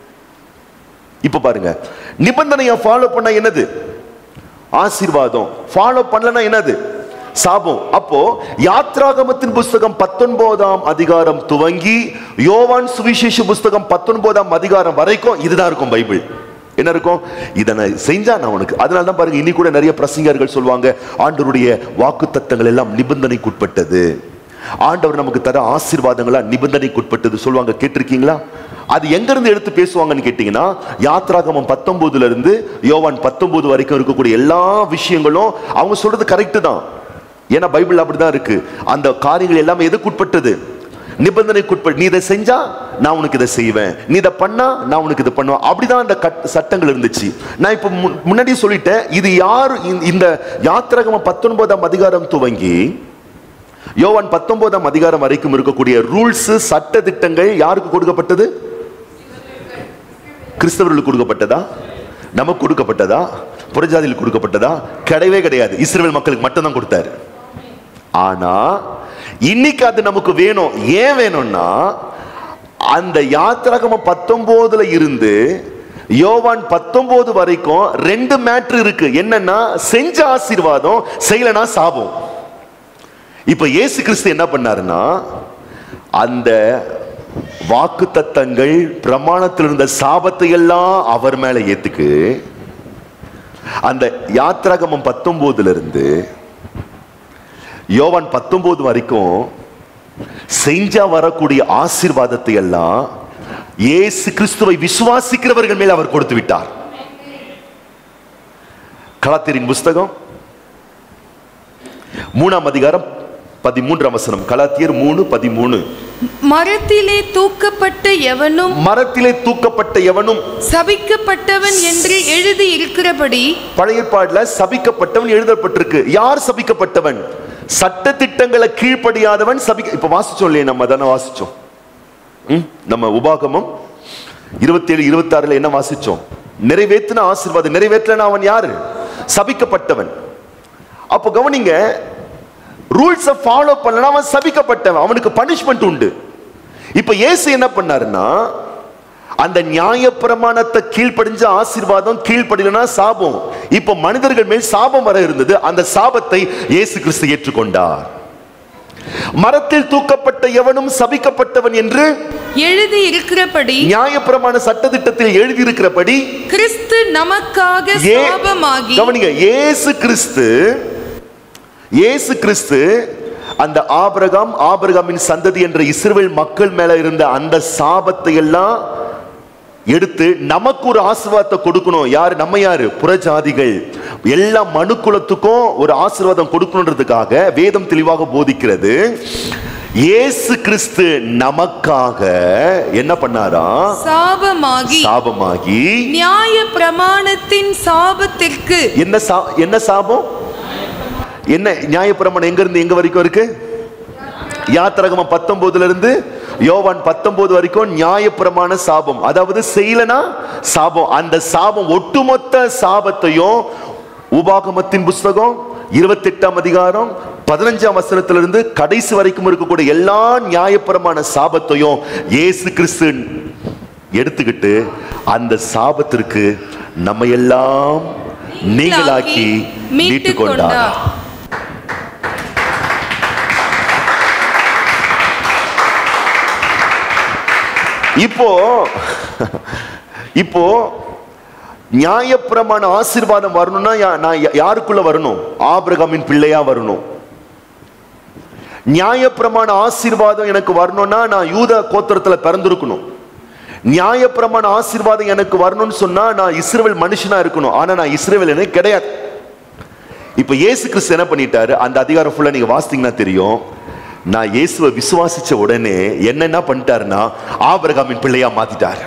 [SPEAKER 1] இப்ப பாருங்க நிபந்தனையை ஃபாலோ பண்ண என்னது ஆசீர்வாதம் ஃபாலோ பண்ணலனா என்னது சாபம் அப்போ யாத்ராகமத்தின் புஸ்தகம் பத்தொன்பதாம் அதிகாரம் துவங்கி யோவான் சுவிசேஷ புஸ்தகம் பத்தொன்பதாம் அதிகாரம் வரைக்கும் இதுதான் இருக்கும் பைபிள் என்ன இருக்கும் இதை நான் செஞ்சா நான் உனக்கு அதனால தான் பாருங்க இனி கூட நிறைய பிரசங்கர்கள் சொல்லுவாங்க ஆண்டவருடைய வாக்கு தத்தங்கள் எல்லாம் நிபந்தனைக்குட்பட்டது ஆண்டவர் நமக்கு தர ஆசீர்வாதங்களா நிபந்தனைக்குட்பட்டது சொல்லுவாங்க கேட்டிருக்கீங்களா அது எங்க இருந்து எடுத்து பேசுவாங்கன்னு கேட்டீங்கன்னா யாத்ராகமம் பத்தொன்பதுல இருந்து யோவான் பத்தொன்பது வரைக்கும் இருக்கக்கூடிய எல்லா விஷயங்களும் அவங்க சொல்றது கரெக்ட் தான் ஏன்னா பைபிள் அப்படிதான் இருக்கு அந்த காரியங்கள் எல்லாமே எதுக்குட்பட்டது நிபந்தனைக்குட்பட்டு நீ இதை செஞ்சா நான் உனக்கு இதை செய்வேன் நீ இதை பண்ணா நான் உனக்கு இதை பண்ணுவேன் அப்படிதான் அந்த கட் சட்டங்கள் இருந்துச்சு நான் இப்ப முன்- முன்னாடியே சொல்லிட்டேன் இது யார் இந்த- இந்த யாத்திரகம பத்தொன்பதாம் அதிகாரம் துவங்கி யோவான் பத்தொன்பதாம் அதிகாரம் வரைக்கும் இருக்கக்கூடிய ரூல்ஸ் சட்ட திட்டங்கள் யாருக்கு கொடுக்கப்பட்டது கிறிஸ்தவர்களுக்கு கொடுக்கப்பட்டதா நமக்கு கொடுக்கப்பட்டதா புறஜாதியில் கொடுக்கப்பட்டதா கிடையவே கிடையாது இஸ்ரேல் மக்களுக்கு மட்டும்தான் கொடுத்தாரு ஆனா இன்னைக்கு அது நமக்கு வேணும் ஏன் வேணும்னா அந்த யாத்திரகம பத்தொன்பதுல இருந்து யோவான் பத்தொன்பது வரைக்கும் ரெண்டு மேட்ரு இருக்கு என்னன்னா செஞ்ச ஆசீர்வாதம் செய்யலனா சாபம் இப்ப இயேசு கிறிஸ்து என்ன பண்ணாருன்னா அந்த வாக்கு தத்தங்கள் பிரமாணத்தில் இருந்த சாபத்தை எல்லாம் அவர் மேல ஏத்துக்கு அந்த யாத்திராகமம் பத்தொன்பதுல இருந்து யோவான் பத்தொன்பது வரைக்கும் செஞ்சா வரக்கூடிய ஆசீர்வாதத்தை எல்லாம் இயேசு கிறிஸ்துவை விசுவாசிக்கிறவர்கள் மேல் அவர் கொடுத்து விட்டார் கலாத்திரின் புஸ்தகம் மூணாம் அதிகாரம் பதிமூன்றாம் வசனம் கலாத்தியர் மூணு பதிமூணு
[SPEAKER 2] மரத்திலே தூக்கப்பட்ட எவனும்
[SPEAKER 1] மரத்திலே தூக்கப்பட்ட எவனும்
[SPEAKER 2] சபிக்கப்பட்டவன் என்று எழுதி இருக்கிறபடி
[SPEAKER 1] பழைய ஏற்பாடுல சபிக்கப்பட்டவன் எழுதப்பட்டிருக்கு யார் சபிக்கப்பட்டவன் சட்ட திட்டங்களை கீழ்ப்படியாதவன் சபிக்க இப்ப வாசிச்சோம் இல்லையா நம்ம தானே வாசிச்சோம் ம்? நம்ம உபாகமம் இருபத்தி ஏழு இருபத்தி ஆறுல என்ன வாசிச்சோம் நிறைவேற்றின ஆசீர்வாதம் நிறைவேற்றன அவன் யாரு சபிக்கப்பட்டவன் அப்போ கவனிங்க ரூல்ஸை ஃபாலோ பண்ணலனா அவன் சபிக்கப்பட்டவன் அவனுக்கு பனிஷ்மெண்ட் உண்டு இப்ப இயேசு என்ன பண்ணாருன்னா அந்த நியாயப்பிரமாணத்தை கீழ்ப்படிஞ்ச ஆசீர்வாதம் கீழ்ப்படிலனா சாபம் இப்ப மனிதர்கள் மேல் சாபம் வர இருந்தது அந்த சாபத்தை இயேசு கிறிஸ்து ஏற்றுக்கொண்டார் மரத்தில் தூக்கப்பட்ட எவனும் சபிக்கப்பட்டவன் என்று
[SPEAKER 2] எழுதி இருக்கிறபடி
[SPEAKER 1] நியாயப்பிரமாண சட்டத்திட்டத்தில் எழுதியிருக்கிறபடி
[SPEAKER 2] கிறிஸ்து நமக்காக
[SPEAKER 1] ஏ-
[SPEAKER 2] சாபமாகி
[SPEAKER 1] கவனிங்க இயேசு கிறிஸ்து இயேசு கிறிஸ்து அந்த ஆபிரகாம் ஆபிரகாமின் சந்ததி என்ற இஸ்ரவேல் மக்கள் மேல இருந்த அந்த சாபத்தை எல்லாம் எடுத்து நமக்கு ஒரு ஆசீர்வாதத்தை கொடுக்கணும் யாரு நம்ம யாரு புறஜாதிகள் எல்லா மனுக்குலத்துக்கும் ஒரு ஆசீர்வாதம் கொடுக்கணுன்றதுக்காக வேதம் தெளிவாக போதிக்கிறது இயேசு கிறிஸ்து நமக்காக என்ன பண்ணாரா
[SPEAKER 2] சாபமாகி
[SPEAKER 1] சாபமாகி
[SPEAKER 2] நியாய பிரமாணத்தின் சாபத்திற்கு
[SPEAKER 1] என்ன சா என்ன சாபம் என்ன நியாயப்பிரமாணம் எங்க இருந்து எங்க வரைக்கும் இருக்கு யாத்திரகம பத்தொன்பதுல இருந்து யோவான் பத்தொன்பது வரைக்கும் நியாயப்பிரமாண சாபம் அதாவது செய்யலனா சாபம் அந்த சாபம் ஒட்டுமொத்த சாபத்தையும் உபாகமத்தின் புஸ்தகம் இருபத்தி எட்டாம் அதிகாரம் பதினஞ்சாம் வசனத்திலிருந்து கடைசி வரைக்கும் இருக்கக்கூடிய எல்லா நியாயப்பிரமாண சாபத்தையும் இயேசு கிறிஸ்து எடுத்துக்கிட்டு அந்த சாபத்திற்கு நம்ம எல்லாம் நீங்களாக்கி மீட்டுக் கொண்டார் இப்போ இப்போ நியாயப்பிரமாண ஆசீர்வாதம் வரணும்னா யா- நான் யா- யாருக்குள்ள வரணும் ஆபிரகாமின் பிள்ளையா வரணும் நியாயப்பிரமாண ஆசீர்வாதம் எனக்கு வரணும்னா நான் யூத கோத்திரத்துல பிறந்திருக்கணும் நியாயப்பிரமாண ஆசீர்வாதம் எனக்கு வரணும்னு சொன்னா நான் இஸ்ரவேல் மனுஷனா இருக்கணும் ஆனா நான் இஸ்ரவேல் எனக்கு கிடையாது இப்ப இயேசு கிறிஸ்து என்ன பண்ணிட்டாரு அந்த அதிகாரம் ஃபுல்லா நீங்க வாசித்தீங்கன்னா தெரியும் நான் இயேசுவை விசுவாசிச்ச உடனே என்ன என்ன பண்ணிட்டாருன்னா ஆபிரகாமின் பிள்ளையா மாத்திட்டார்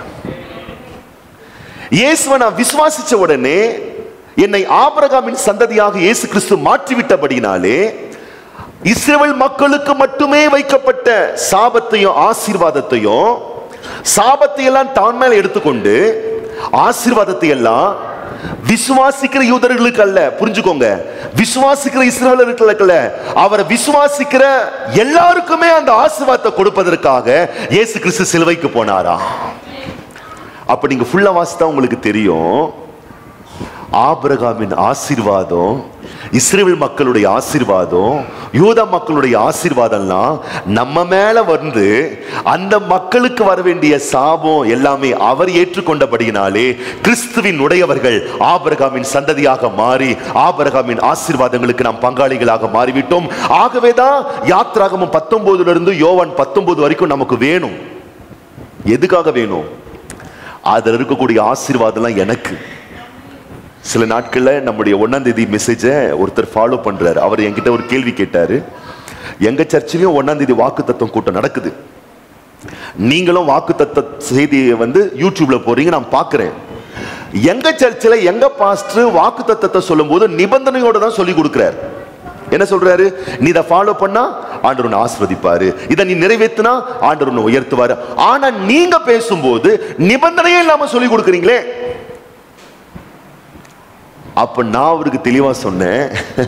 [SPEAKER 1] இயேசுவை நான் விசுவாசிச்ச உடனே என்னை ஆபிரகாமின் சந்ததியாக இயேசு கிறிஸ்து மாற்றிவிட்டபடினாலே இஸ்ரவேல் மக்களுக்கு மட்டுமே வைக்கப்பட்ட சாபத்தையும் ஆசீர்வாதத்தையும் சாபத்தை எல்லாம் தான் மேல எடுத்துக்கொண்டு ஆசீர்வாதத்தை எல்லாம் விசுவாசிக்கிற யூதர்களுக்கு அல்ல புரிஞ்சுக்கோங்க விசுவாசிக்கிற இஸ்ரவேலர்களுக்கு அல்ல அவரை விசுவாசிக்கிற எல்லாருக்குமே அந்த ஆசீர்வாதத்தை கொடுப்பதற்காக இயேசு கிறிஸ்து சிலுவைக்கு போனாரா அப்ப நீங்க ஃபுல்லா வாசித்தா உங்களுக்கு தெரியும் ஆபிரகாமின் ஆசீர்வாதம் இஸ்ரேல் மக்களுடைய ஆசீர்வாதம் யூத மக்களுடைய ஆசீர்வாதம்லாம் நம்ம மேல வந்து அந்த மக்களுக்கு வர வேண்டிய சாபம் எல்லாமே அவர் ஏற்றுக்கொண்டபடியினாலே கிறிஸ்துவின் உடையவர்கள் ஆபிரகாமின் சந்ததியாக மாறி ஆபிரகாமின் ஆசீர்வாதங்களுக்கு நாம் பங்காளிகளாக மாறிவிட்டோம் ஆகவேதான் யாத்ராகமம் பத்தொன்பதுல இருந்து யோவான் பத்தொன்பது வரைக்கும் நமக்கு வேணும் எதுக்காக வேணும் அதுல இருக்கக்கூடிய ஆசீர்வாதம்லாம் எனக்கு சில நாட்கள்ல நம்முடைய ஒன்னாம் தேதி மெசேஜை ஒருத்தர் ஃபாலோ பண்றாரு அவர் என்கிட்ட ஒரு கேள்வி கேட்டாரு எங்க சர்ச்சிலையும் ஒன்னாம் தேதி வாக்கு தத்துவம் கூட்டம் நடக்குது நீங்களும் வாக்கு தத்த செய்தியை வந்து யூடியூப்ல போறீங்க நான் பார்க்கிறேன் எங்க சர்ச்சில் எங்க பாஸ்டர் வாக்கு தத்தத்தை சொல்லும்போது நிபந்தனையோட தான் சொல்லி கொடுக்கிறார் என்ன சொல்றாரு நீ இதை ஃபாலோ பண்ணா ஆண்டவர் உன்னை ஆஸ்வதிப்பாரு இதை நீ நிறைவேத்தினா ஆண்டவர் உன்னை உயர்த்துவாரு ஆனா நீங்க பேசும்போது நிபந்தனையே இல்லாம சொல்லி கொடுக்குறீங்களே அப்ப நான் அவருக்கு தெளிவா சொன்னேன்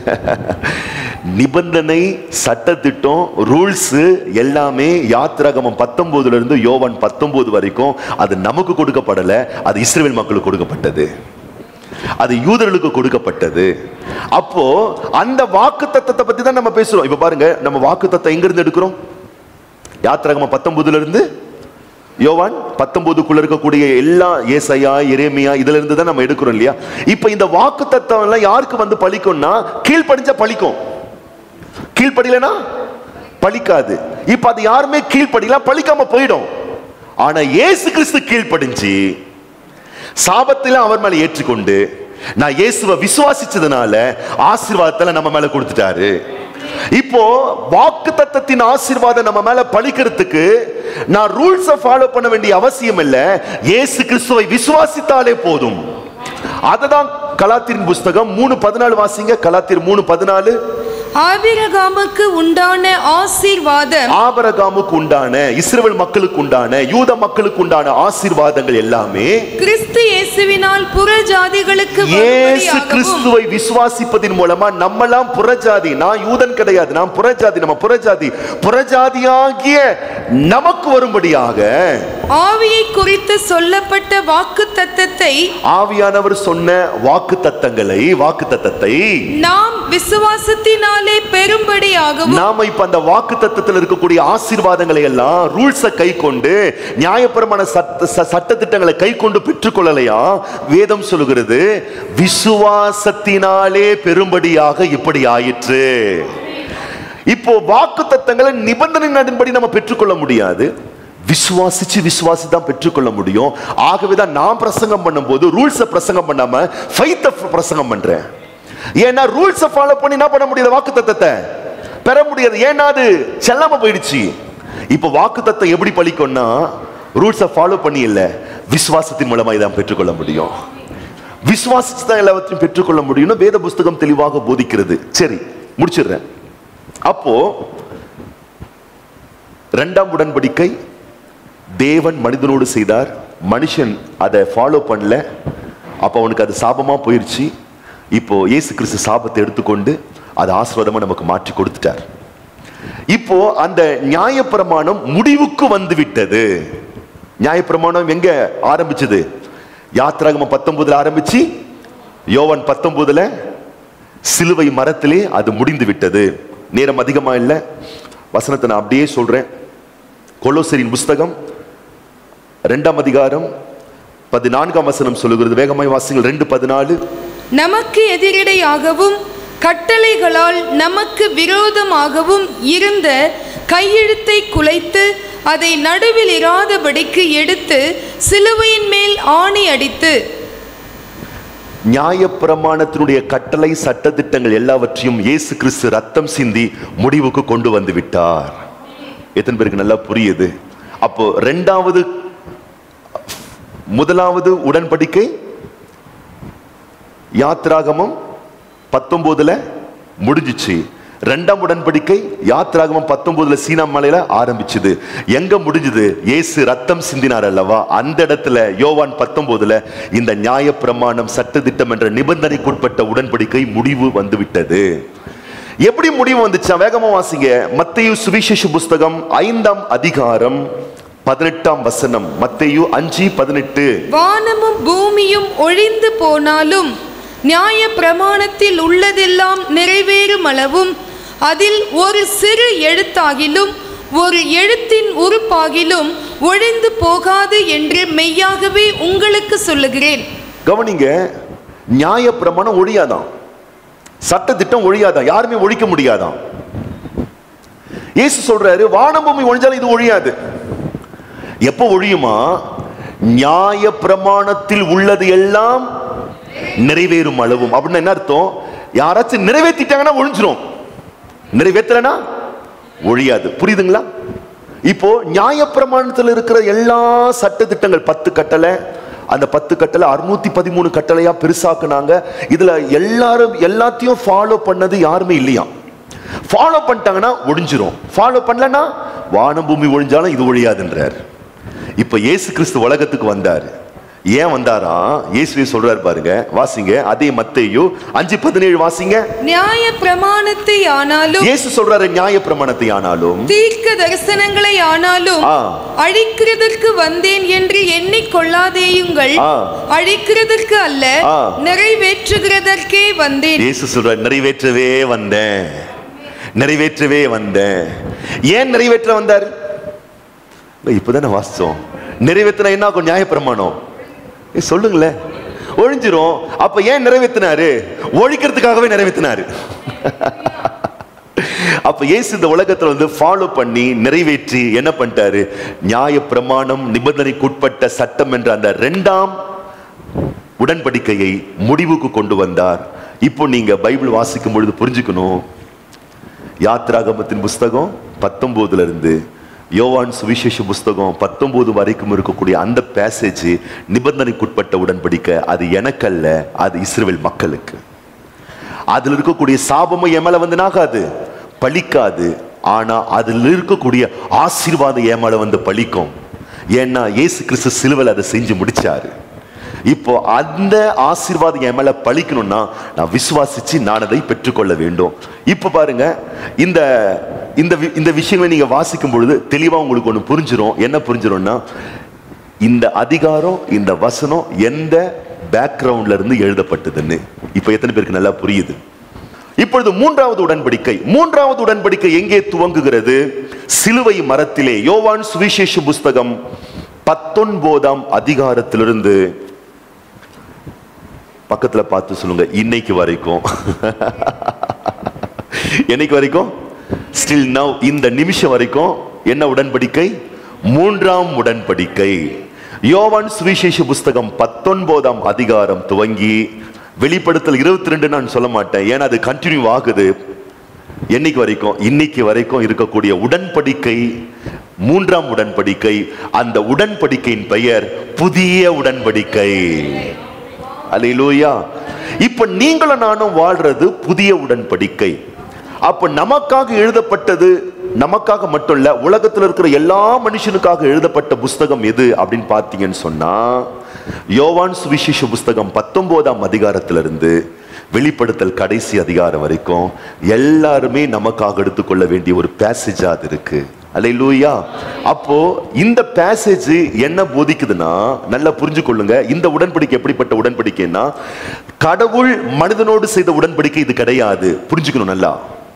[SPEAKER 1] நிபந்தனை சட்டத்திட்டம் ரூல்ஸ் எல்லாமே யாத்திராகமம் பத்தொன்பதுல இருந்து யோவான் பத்தொன்பது வரைக்கும் அது நமக்கு கொடுக்கப்படல அது இஸ்ரேல் மக்களுக்கு கொடுக்கப்பட்டது அது யூதர்களுக்கு கொடுக்கப்பட்டது அப்போ அந்த வாக்கு தத்தத்தை பத்தி தான் நம்ம பேசுறோம் இப்ப பாருங்க நம்ம வாக்கு தத்தம் எங்க இருந்து எடுக்கிறோம் யாத்திராகமம் பத்தொன்பதுல இருந்து யோவான் பத்தொன்பதுக்குள்ள இருக்கக்கூடிய எல்லா ஏசையா எரேமியா இதுல இருந்து தான் நம்ம எடுக்கிறோம் இல்லையா இப்ப இந்த வாக்கு தத்துவம் எல்லாம் யாருக்கு வந்து பலிக்கும்னா கீழ்ப்படிஞ்சா பலிக்கும் கீழ்ப்படியலனா பலிக்காது இப்ப அது யாருமே கீழ்ப்படியலாம் பலிக்காம போயிடும் ஆனா இயேசு கிறிஸ்து கீழ்ப்படிஞ்சு சாபத்தில அவர் மேல ஏற்றுக்கொண்டு நான் இயேசுவை விசுவாசிச்சதுனால ஆசீர்வாதத்துல நம்ம மேல கொடுத்துட்டாரு இப்போ வாக்கு தத்தத்தின் ஆசீர்வாதம் நம்ம மேல பழிக்கிறதுக்கு நான் ரூல்ஸை ஃபாலோ பண்ண வேண்டிய அவசியம் இல்ல இயேசு கிறிஸ்துவை விசுவாசித்தாலே போதும் அததான் கலாத்திரின் புஸ்தகம் மூணு பதினாலு வாசிங்க கலாத்திர் மூணு பதினாலு
[SPEAKER 2] ஆபிரகாமுக்கு உண்டான ஆசீர்வாதம்
[SPEAKER 1] ஆபரகாமுக்கு உண்டான இஸ்ரவேல் மக்களுக்கு உண்டான யூத மக்களுக்கு உண்டான ஆசீர்வாதங்கள் எல்லாமே
[SPEAKER 2] கிறிஸ்து இயேசுவினால் புற ஜாதிகளுக்கு
[SPEAKER 1] இயேசு
[SPEAKER 2] வரும்படியாகவும்
[SPEAKER 1] கிறிஸ்துவை விசுவாசிப்பதின் மூலமா நம்மலாம் புறஜாதி நான் யூதன் கிடையாது நான் புறஜாதி நம்ம புறஜாதி புறஜாதியாகிய நமக்கு வரும்படியாக
[SPEAKER 2] ஆவியை குறித்து சொல்லப்பட்ட வாக்கு தத்தத்தை
[SPEAKER 1] ஆவியானவர் சொன்ன வாக்கு தத்தங்களை வாக்கு தத்தத்தை
[SPEAKER 2] நாம் விசுவாசத்தினாலே பெரும்படியாகவும்
[SPEAKER 1] நாம இப்ப அந்த வாக்கு தத்தத்தில் இருக்கக்கூடிய ஆசீர்வாதங்களை எல்லாம் ரூல்ஸை கை கொண்டு நியாயபரமான சட்ட ச- சட்ட திட்டங்களை கை கொண்டு பெற்றுக்கொள்ளலையா வேதம் சொல்லுகிறது விசுவாசத்தினாலே பெரும்படியாக இப்படி ஆயிற்று இப்போ வாக்கு தத்தங்களை நிபந்தனையின்படி நம்ம பெற்றுக்கொள்ள முடியாது விசுவாசிச்சு விசுவாசி தான் பெற்றுக்கொள்ள முடியும் ஆகவே தான் நான் பிரசங்கம் பண்ணும்போது ரூல்ஸை பிரசங்கம் பண்ணாம ஃபைத்தை பிரசங்கம் பண்றேன் ஏன்னா ரூல்ஸை ஃபாலோ பண்ணி என்ன பண்ண முடியாது வாக்கு தத்தத்தை பெற முடியாது ஏன்னா அது செல்லாம போயிடுச்சு இப்போ வாக்கு தத்தம் எப்படி பழிக்கும்னா ரூல்ஸை ஃபாலோ பண்ணி இல்ல விசுவாசத்தின் மூலமா இதான் பெற்றுக்கொள்ள முடியும் விசுவாசிச்சு தான் எல்லாவற்றையும் பெற்றுக்கொள்ள முடியும்னு வேத புஸ்தகம் தெளிவாக போதிக்கிறது சரி முடிச்சிடுறேன் அப்போ இரண்டாம் உடன்படிக்கை தேவன் மனிதனோடு செய்தார் மனுஷன் அதை ஃபாலோ பண்ணல அப்போ அவனுக்கு அது சாபமா போயிருச்சு இப்போ இயேசு கிறிஸ்து சாபத்தை எடுத்துக்கொண்டு அது ஆசீர்வாதமா நமக்கு மாற்றி கொடுத்துட்டார் இப்போ அந்த நியாயப்பிரமாணம் முடிவுக்கு வந்து விட்டது நியாயப்பிரமாணம் எங்க ஆரம்பிச்சது யாத்திராகமம் பத்தொன்பதுல ஆரம்பிச்சு யோவான் பத்தொன்பதுல சிலுவை மரத்திலே அது முடிந்து விட்டது நேரம் அதிகமா இல்லை வசனத்தை நான் அப்படியே சொல்றேன் கொலோசரின் புஸ்தகம் ரெண்டாம் அதிகாரம் பதினான்காம் வசனம் சொல்லுகிறது வேகமாய் வாசிங்கள் ரெண்டு பதினாலு
[SPEAKER 2] நமக்கு எதிரிடையாகவும் கட்டளைகளால் நமக்கு விரோதமாகவும் இருந்த கையெழுத்தை குலைத்து அதை நடுவில் இராதபடிக்கு எடுத்து சிலுவையின் மேல் ஆணி அடித்து
[SPEAKER 1] நியாயப்பிரமாணத்தினுடைய கட்டளை சட்டதிட்டங்கள் எல்லாவற்றையும் இயேசு கிறிஸ்து ரத்தம் சிந்தி முடிவுக்கு கொண்டு வந்து விட்டார் எத்தனை பேருக்கு நல்லா புரியுது அப்போ ரெண்டாவது முதலாவது உடன்படிக்கை யாத்ராகமம் பத்தொன்பதுல முடிஞ்சிச்சு ரெண்டாம் உடன்படிக்கை யாத்ராகமம் பத்தொன்பதுல சீனா மலையில ஆரம்பிச்சது எங்க முடிஞ்சது இயேசு ரத்தம் சிந்தினார் அல்லவா அந்த இடத்துல யோவான் பத்தொன்பதுல இந்த நியாயப்பிரமாணம் சட்டதிட்டம் என்ற நிபந்தனைக்குட்பட்ட உடன்படிக்கை முடிவு வந்துவிட்டது எப்படி முடிவு வந்துச்சா வேகமா வாசிங்க மத்தேயு சுவிசேஷ புஸ்தகம் ஐந்தாம் அதிகாரம் பதினெட்டாம் வசனம் மத்தேயு அஞ்சு பதினெட்டு
[SPEAKER 2] வானமும் பூமியும் ஒழிந்து போனாலும் நியாய பிரமாணத்தில் உள்ளதெல்லாம் நிறைவேறும் அளவும் அதில் ஒரு சிறு எழுத்தாகிலும் ஒரு எழுத்தின் உறுப்பாகிலும் ஒழிந்து போகாது என்று மெய்யாகவே உங்களுக்கு சொல்லுகிறேன்
[SPEAKER 1] கவனிங்க நியாய பிரமாணம் ஒழியாதான் சட்டத்திட்டம் ஒழியாதான் யாருமே ஒழிக்க முடியாதான் இயேசு சொல்றாரு வானம் பூமி ஒழிஞ்சாலும் இது ஒழியாது எப்போ ஒழியுமா நியாய பிரமாணத்தில் உள்ளது எல்லாம் நிறைவேறும் அளவும் அப்படின்னு என்ன அர்த்தம் யாராச்சும் நிறைவேற்றிட்டாங்கன்னா ஒழிஞ்சிரும் நிறைவேற்றலனா ஒழியாது புரியுதுங்களா இப்போ நியாயப்பிரமாணத்தில் இருக்கிற எல்லா சட்ட திட்டங்கள் பத்து கட்டளை அந்த பத்து கட்டளை அறுநூத்தி பதிமூணு கட்டளையா பெருசாக்குனாங்க இதுல எல்லாரும் எல்லாத்தையும் ஃபாலோ பண்ணது யாருமே இல்லையா ஃபாலோ பண்ணிட்டாங்கன்னா ஒழிஞ்சிரும் ஃபாலோ பண்ணலன்னா வானம் பூமி ஒழிஞ்சாலும் இது ஒழியாதுன்றார் இப்ப இயேசு கிறிஸ்து உலகத்துக்கு வந்தார் ஏன் வந்தாரா இயேசுவே சொல்றாரு பாருங்க வாசிங்க அதே மத்தேயு அஞ்சு பதினேழு வாசிங்க
[SPEAKER 2] நியாய பிரமாணத்தை ஆனாலும்
[SPEAKER 1] இயேசு சொல்றாரு நியாய பிரமாணத்தை ஆனாலும்
[SPEAKER 2] தீர்க்க தரிசனங்களை ஆனாலும்
[SPEAKER 1] ஆ.
[SPEAKER 2] அழிக்கிறதற்கு வந்தேன் என்று எண்ணிக்கொள்ளாதேயுங்கள்
[SPEAKER 1] ஆ.
[SPEAKER 2] அழிக்கிறதற்கு அல்ல
[SPEAKER 1] ஆ.
[SPEAKER 2] நிறைவேற்றுகிறதற்கே வந்தேன்
[SPEAKER 1] இயேசு சொல்ற நிறைவேற்றவே வந்தேன் நிறைவேற்றவே வந்தேன் ஏன் நிறைவேற்ற வந்தார் இப்பதானே வாசிச்சோம் நிறைவேற்றினா என்ன ஆகும் நியாயப்பிரமாணம் ஏய், சொல்லுங்களேன் ஒழிஞ்சிரும் அப்ப ஏன் நிறைவேற்றினாரு ஒழிக்கிறதுக்காகவே நிறைவேற்றினாரு அப்ப இயேசு இந்த உலகத்துல வந்து ஃபாலோ பண்ணி நிறைவேற்றி என்ன பண்ணிட்டாரு நியாய பிரமாணம் நிபந்தனைக்குட்பட்ட சட்டம் என்ற அந்த ரெண்டாம் உடன்படிக்கையை முடிவுக்கு கொண்டு வந்தார் இப்போ நீங்க பைபிள் வாசிக்கும் பொழுது புரிஞ்சுக்கணும் யாத்ராகமத்தின் புஸ்தகம் பத்தொன்பதுல இருந்து யோவான் சுவிசேஷ புஸ்தகம் பத்தொன்பது வரைக்கும் இருக்கக்கூடிய அந்த பேசேஜ் நிபந்தனைக்குட்பட்ட உடன்படிக்கை அது எனக்கல்ல அது இஸ்ரவேல் மக்களுக்கு அதுல இருக்கக்கூடிய சாபமும் என் மேல வந்து நாகாது பழிக்காது ஆனா அதுல இருக்கக்கூடிய ஆசீர்வாதம் என் மேல வந்து பழிக்கும் ஏன்னா இயேசு கிறிஸ்து சிலுவையில் அதை செஞ்சு முடிச்சாரு இப்போ அந்த ஆசீர்வாதம் என் மேல பழிக்கணும்னா நான் விசுவாசிச்சு நான் அதை பெற்றுக்கொள்ள வேண்டும் இப்ப பாருங்க இந்த இந்த வி- இந்த விஷயங்களை நீங்க வாசிக்கும் பொழுது தெளிவா உங்களுக்கு ஒண்ணு புரிஞ்சிரும் என்ன புரிஞ்சிரும்னா இந்த அதிகாரம் இந்த வசனம் எந்த பேக்ரவுண்ட்ல இருந்து எழுதப்பட்டதுன்னு இப்ப எத்தனை பேருக்கு நல்லா புரியுது இப்பொழுது மூன்றாவது உடன்படிக்கை மூன்றாவது உடன்படிக்கை எங்கே துவங்குகிறது சிலுவை மரத்திலே யோவான் சுவிசேஷ புஸ்தகம் பத்தொன்பதாம் அதிகாரத்திலிருந்து பக்கத்துல பார்த்து சொல்லுங்க இன்னைக்கு வரைக்கும் என்னைக்கு வரைக்கும் ஸ்டில் நவ் இந்த நிமிஷம் வரைக்கும் என்ன உடன்படிக்கை மூன்றாம் உடன்படிக்கை யோவான் சுவிசேஷ புஸ்தகம் பத்தொன்பதாம் அதிகாரம் துவங்கி வெளிப்படுத்தல் இருபத்தி ரெண்டு நான் சொல்ல மாட்டேன் ஏன்னா அது கண்டினியூ ஆகுது என்னைக்கு வரைக்கும் இன்னைக்கு வரைக்கும் இருக்கக்கூடிய உடன்படிக்கை மூன்றாம் உடன்படிக்கை அந்த உடன்படிக்கையின் பெயர் புதிய உடன்படிக்கை அல்லேலூயா இப்ப நீங்களும் நானும் வாழ்றது புதிய உடன்படிக்கை அப்ப நமக்காக எழுதப்பட்டது நமக்காக மட்டும் இல்ல உலகத்துல இருக்கிற எல்லா மனுஷனுக்காக எழுதப்பட்ட புஸ்தகம் எது அப்படின்னு பார்த்தீங்கன்னு சொன்னா யோவான் சுவிசேஷ புஸ்தகம் பத்தொன்பதாம் அதிகாரத்திலிருந்து வெளிப்படுத்தல் கடைசி அதிகாரம் வரைக்கும் எல்லாருமே நமக்காக எடுத்துக்கொள்ள வேண்டிய ஒரு பேசேஜா அது இருக்கு அல்லேலூயா அப்போ இந்த பேசேஜ் என்ன போதிக்குதுன்னா நல்லா புரிஞ்சு கொள்ளுங்க இந்த உடன்படிக்கை எப்படிப்பட்ட உடன்படிக்கைன்னா கடவுள் மனிதனோடு செய்த உடன்படிக்கை இது கிடையாது புரிஞ்சுக்கணும் நல்லா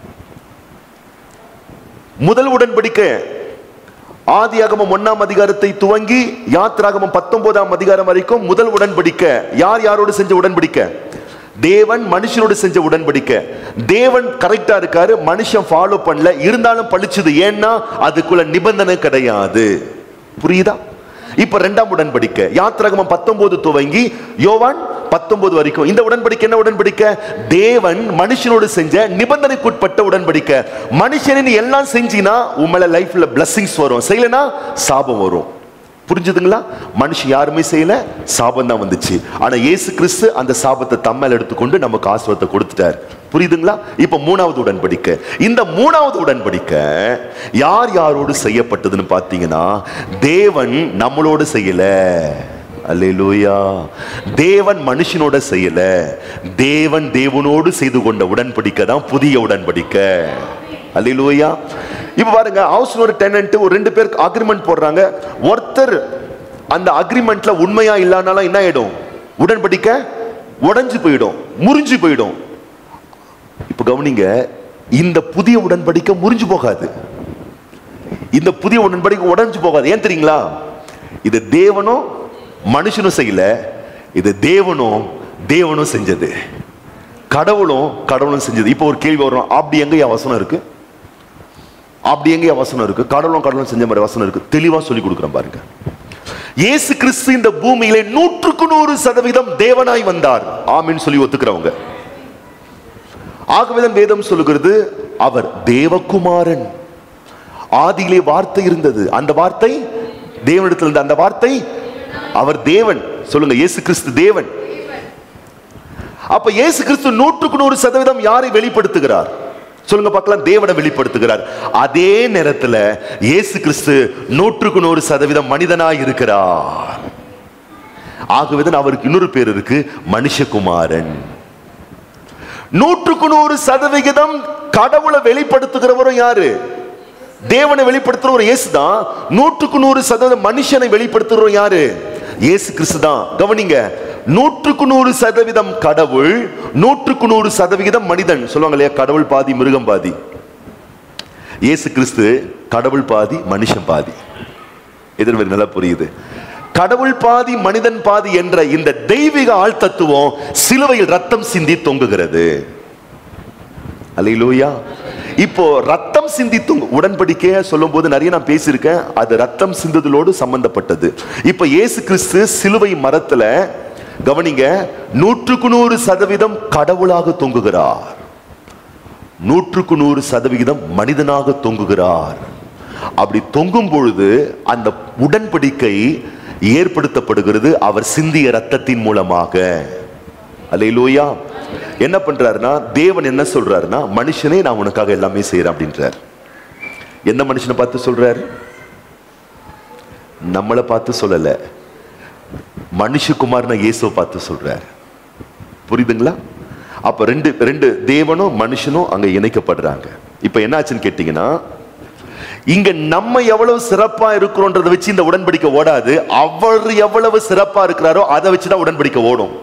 [SPEAKER 1] முதல் உடன்படிக்கை ஆதியாகமம் ஒன்னாம் அதிகாரத்தை துவங்கி யாத்ராகமம் பத்தொன்பதாம் அதிகாரம் வரைக்கும் முதல் உடன்படிக்கை யார் யாரோடு செஞ்ச உடன்படிக்கை தேவன் மனுஷனோடு செஞ்ச உடன்படிக்கை தேவன் கரெக்டா இருக்காரு மனுஷன் ஃபாலோ பண்ணல இருந்தாலும் பழிச்சது ஏன்னா அதுக்குள்ள நிபந்தனை கிடையாது புரியுதா இப்ப ரெண்டாம் உடன்படிக்கை யாத்ராகமம் பத்தொன்பது துவங்கி யோவான் பத்தொன்பது வரைக்கும் இந்த உடன்படிக்கை என்ன உடன்படிக்கை தேவன் மனுஷனோடு செஞ்ச நிபந்தனைக்குட்பட்ட உடன்படிக்கை மனுஷனின் எல்லாம் செஞ்சினா உம்மள லைஃப்ல blessings வரும் செய்யலனா சாபம் வரும் புரிஞ்சுதுங்களா மனுஷன் யாருமே செய்யல சாபம் தான் வந்துச்சு ஆனா இயேசு கிறிஸ்து அந்த சாபத்தை தம்மேல் எடுத்துக்கொண்டு நமக்கு ஆசிர்வாதத்தை கொடுத்துட்டார் புரியுதுங்களா இப்ப மூணாவது உடன்படிக்கை இந்த மூணாவது உடன்படிக்கை யார் யாரோடு செய்யப்பட்டதுன்னு பார்த்தீங்கன்னா தேவன் நம்மளோடு செய்யல அல்லேலூயா தேவன் மனுஷனோட செய்யல தேவன் தேவனோடு செய்து கொண்ட உடன்படிக்கை தான் புதிய உடன்படிக்கை அல்லேலூயா இப்ப பாருங்க ஹவுஸ் ஒரு டெனன்ட் ஒரு ரெண்டு பேருக்கு அக்ரிமெண்ட் போடுறாங்க ஒருத்தர் அந்த அக்ரிமெண்ட்ல உண்மையா இல்லானாலும் என்ன ஆயிடும் உடன்படிக்கை உடைஞ்சு போயிடும் முறிஞ்சு போயிடும் இப்ப கவனிங்க இந்த புதிய உடன்படிக்கை முறிஞ்சு போகாது இந்த புதிய உடன்படிக்கை உடைஞ்சு போகாது ஏன் தெரியுங்களா இது தேவனும் மனுஷனும் செய்யல இது தேவனும் தேவனும் செஞ்சது கடவுளும் கடவுளும் செஞ்சது இப்போ ஒரு கேள்வி வரும் அப்படி எங்க வசனம் இருக்கு அப்படி எங்க வசனம் இருக்கு கடவுளும் கடவுளும் செஞ்ச மாதிரி வசனம் இருக்கு தெளிவா சொல்லி கொடுக்குறேன் பாருங்க இயேசு கிறிஸ்து இந்த பூமியிலே நூற்றுக்கு நூறு சதவீதம் தேவனாய் வந்தார் ஆமின்னு சொல்லி ஒத்துக்கிறவங்க ஆகவேதான் வேதம் சொல்லுகிறது அவர் தேவகுமாரன் ஆதியிலே வார்த்தை இருந்தது அந்த வார்த்தை தேவனிடத்தில் இருந்த அந்த வார்த்தை அவர் தேவன் சொல்லுங்க இயேசு கிறிஸ்து தேவன் அப்ப இயேசு கிறிஸ்து நூற்றுக்கு நூறு சதவீதம் யாரை வெளிப்படுத்துகிறார் சொல்லுங்க பார்க்கலாம் தேவனை வெளிப்படுத்துகிறார் அதே நேரத்துல இயேசு கிறிஸ்து நூற்றுக்கு நூறு சதவீதம் மனிதனாய் இருக்கிறார் ஆகவேதான் அவருக்கு இன்னொரு பேர் இருக்கு மனுஷகுமாரன் நூற்றுக்கு நூறு சதவிகிதம் கடவுளை வெளிப்படுத்துகிறவரும் யாரு தேவனை வெளிப்படுத்துறவர் இயேசு தான் நூற்றுக்கு நூறு சதவீதம் மனுஷனை வெளிப்படுத்துறவர் யாரு இயேசு கிறிஸ்து தான் கவனிங்க நூற்றுக்கு நூறு சதவீதம் கடவுள் நூற்றுக்கு நூறு சதவிகிதம் மனிதன் சொல்லுவாங்க இல்லையா கடவுள் பாதி மிருகம் பாதி இயேசு கிறிஸ்து கடவுள் பாதி மனுஷன் பாதி எதிர்வரை நல்லா புரியுது கடவுள் பாதி மனிதன் பாதி என்ற இந்த தெய்வீக ஆள் தத்துவம் சிலுவையில் ரத்தம் சிந்தி தொங்குகிறது அல்லேலூயா இப்போ ரத்தம் சிந்தி தொங்கு உடன்படிக்கைய சொல்லும் போது நிறைய நான் பேசியிருக்கேன் அது ரத்தம் சிந்துதலோடு சம்பந்தப்பட்டது இப்போ இயேசு கிறிஸ்து சிலுவை மரத்துல கவனிங்க நூற்றுக்கு நூறு சதவீதம் கடவுளாக தொங்குகிறார் நூற்றுக்கு நூறு சதவிகிதம் மனிதனாக தொங்குகிறார் அப்படி தொங்கும் பொழுது அந்த உடன்படிக்கை ஏற்படுத்தப்படுகிறது அவர் சிந்திய ரத்தத்தின் மூலமாக அல்லேலூயா என்ன பண்றாருன்னா தேவன் என்ன சொல்றாருன்னா மனுஷனே நான் உனக்காக எல்லாமே செய்யறேன் அப்படின்றார் எந்த மனுஷனை பார்த்து சொல்றாரு நம்மளை பார்த்து சொல்லல மனுஷகுமாரனை இயேசுவை பார்த்து சொல்றார் புரியுதுங்களா அப்ப ரெண்டு ரெண்டு தேவனும் மனுஷனும் அங்க இணைக்கப்படுறாங்க இப்ப என்னாச்சுன்னு கேட்டீங்கன்னா இங்க நம்ம எவ்வளவு சிறப்பா இருக்கிறோன்றதை வச்சு இந்த உடன்படிக்கை ஓடாது அவர் எவ்வளவு சிறப்பா இருக்கிறாரோ அதை வச்சுதான் உடன்படிக்கை ஓடும்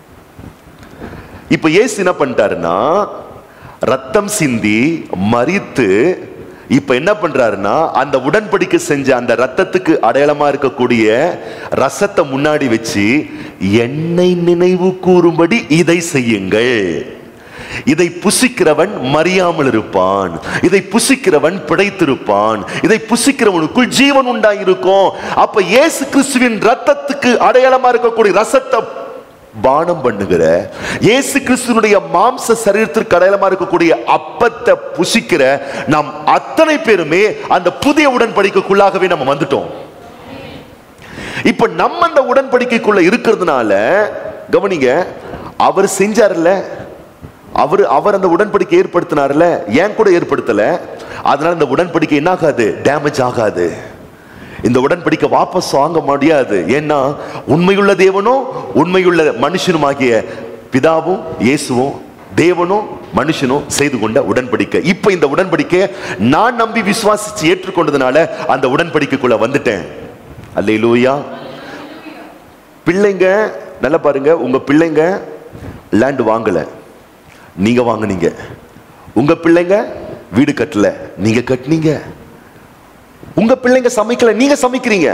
[SPEAKER 1] இப்ப இயேசு என்ன பண்ணிட்டாருன்னா ரத்தம் சிந்தி மறித்து இப்ப என்ன பண்றாருன்னா அந்த உடன்படிக்கை செஞ்ச அந்த ரத்தத்துக்கு அடையாளமா இருக்கக்கூடிய ரசத்தை முன்னாடி வச்சு என்னை நினைவு கூறும்படி இதை செய்யுங்கள் இதை புசிக்கிறவன் மறியாமல் இருப்பான் இதை புசிக்கிறவன் பிழைத்திருப்பான் இதை புசிக்கிறவனுக்குள் ஜீவன் உண்டாயிருக்கும் அப்ப இயேசு கிறிஸ்துவின் ரத்தத்துக்கு அடையாளமா இருக்கக்கூடிய ரசத்தை பானம் பண்ணுகிற இயேசு கிறிஸ்துனுடைய மாம்ச சரீரத்திற்கு அடையாளமா இருக்கக்கூடிய அப்பத்தை புசிக்கிற நாம் அத்தனை பேருமே அந்த புதிய உடன்படிக்கைக்குள்ளாகவே நம்ம வந்துட்டோம் இப்ப நம்ம அந்த உடன்படிக்கைக்குள்ள இருக்கிறதுனால கவனிங்க அவர் செஞ்சார்ல அவர் அவர் அந்த உடன்படிக்கை ஏற்படுத்தினார்ல ஏன் கூட ஏற்படுத்தல அதனால இந்த உடன்படிக்கை என்ன ஆகாது டேமேஜ் ஆகாது இந்த உடன்படிக்கை வாபஸ் வாங்க முடியாது ஏன்னா உண்மையுள்ள தேவனும் உண்மையுள்ள மனுஷனுமாகிய பிதாவும் இயேசுவும் தேவனும் மனுஷனும் செய்து கொண்ட உடன்படிக்கை இப்ப இந்த உடன்படிக்கையை நான் நம்பி விசுவாசிச்சு ஏற்றுக்கொண்டதுனால அந்த உடன்படிக்கைக்குள்ள வந்துட்டேன் அல்லேலூயா பிள்ளைங்க நல்லா பாருங்க உங்க பிள்ளைங்க லேண்ட் வாங்கல நீங்க வாங்குனீங்க உங்க பிள்ளைங்க வீடு கட்டல நீங்க கட்டுனீங்க உங்க பிள்ளைங்க சமைக்கல நீங்க சமைக்கிறீங்க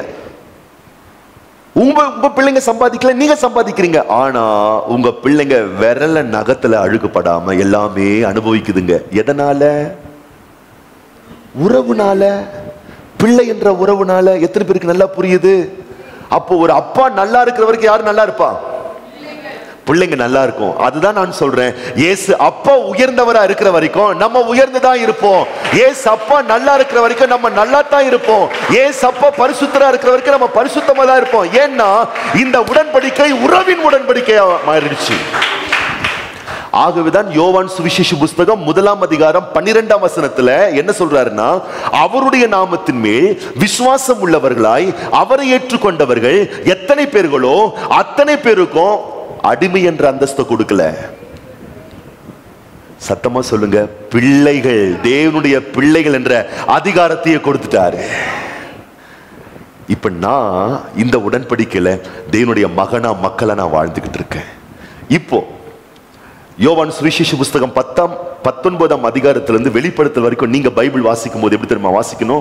[SPEAKER 1] உங்க உங்க பிள்ளைங்க சம்பாதிக்கல நீங்க சம்பாதிக்கிறீங்க ஆனா உங்க பிள்ளைங்க விரல நகத்துல அழுகுப்படாம எல்லாமே அனுபவிக்குதுங்க எதனால உறவுனால பிள்ளை என்ற உறவுனால எத்தனை பேருக்கு நல்லா புரியுது அப்போ ஒரு அப்பா நல்லா இருக்கிற வரைக்கும் யாரு நல்லா இருப்பா பிள்ளைங்க நல்லா இருக்கும் அதுதான் நான் சொல்றேன் இயேசு அப்பா உயர்ந்தவரா இருக்கிற வரைக்கும் நம்ம உயர்ந்து தான் இருப்போம் ஏசு அப்பா நல்லா இருக்கிற வரைக்கும் நம்ம நல்லா தான் இருப்போம் ஏசு அப்பா பரிசுத்தரா இருக்கிற வரைக்கும் நம்ம பரிசுத்தமா தான் இருப்போம் ஏன்னா இந்த உடன்படிக்கை உறவின் உடன்படிக்கையா மாறிடுச்சு ஆகவேதான் யோவான் சுவிசேஷ புஸ்தகம் முதலாம் அதிகாரம் பன்னிரெண்டாம் வசனத்துல என்ன சொல்றாருன்னா அவருடைய நாமத்தின் மேல் விசுவாசம் உள்ளவர்களாய் அவரை ஏற்றுக்கொண்டவர்கள் எத்தனை பேர்களோ அத்தனை பேருக்கும் அடிமை என்ற அந்தஸ்தை கொடுக்கல சத்தமா சொல்லுங்க பிள்ளைகள் தேவனுடைய பிள்ளைகள் என்ற அதிகாரத்தையே கொடுத்துட்டாரு இப்ப நான் இந்த உடன்படிக்கையில தேவனுடைய மகனா மக்களா நான் வாழ்ந்துகிட்டு இருக்கேன் இப்போ யோவான் சுவிசேஷ புஸ்தகம் பத்தாம் பத்தொன்பதாம் அதிகாரத்திலிருந்து வெளிப்படுத்தல் வரைக்கும் நீங்க பைபிள் வாசிக்கும் போது எப்படி தெரியுமா வாசிக்கணும்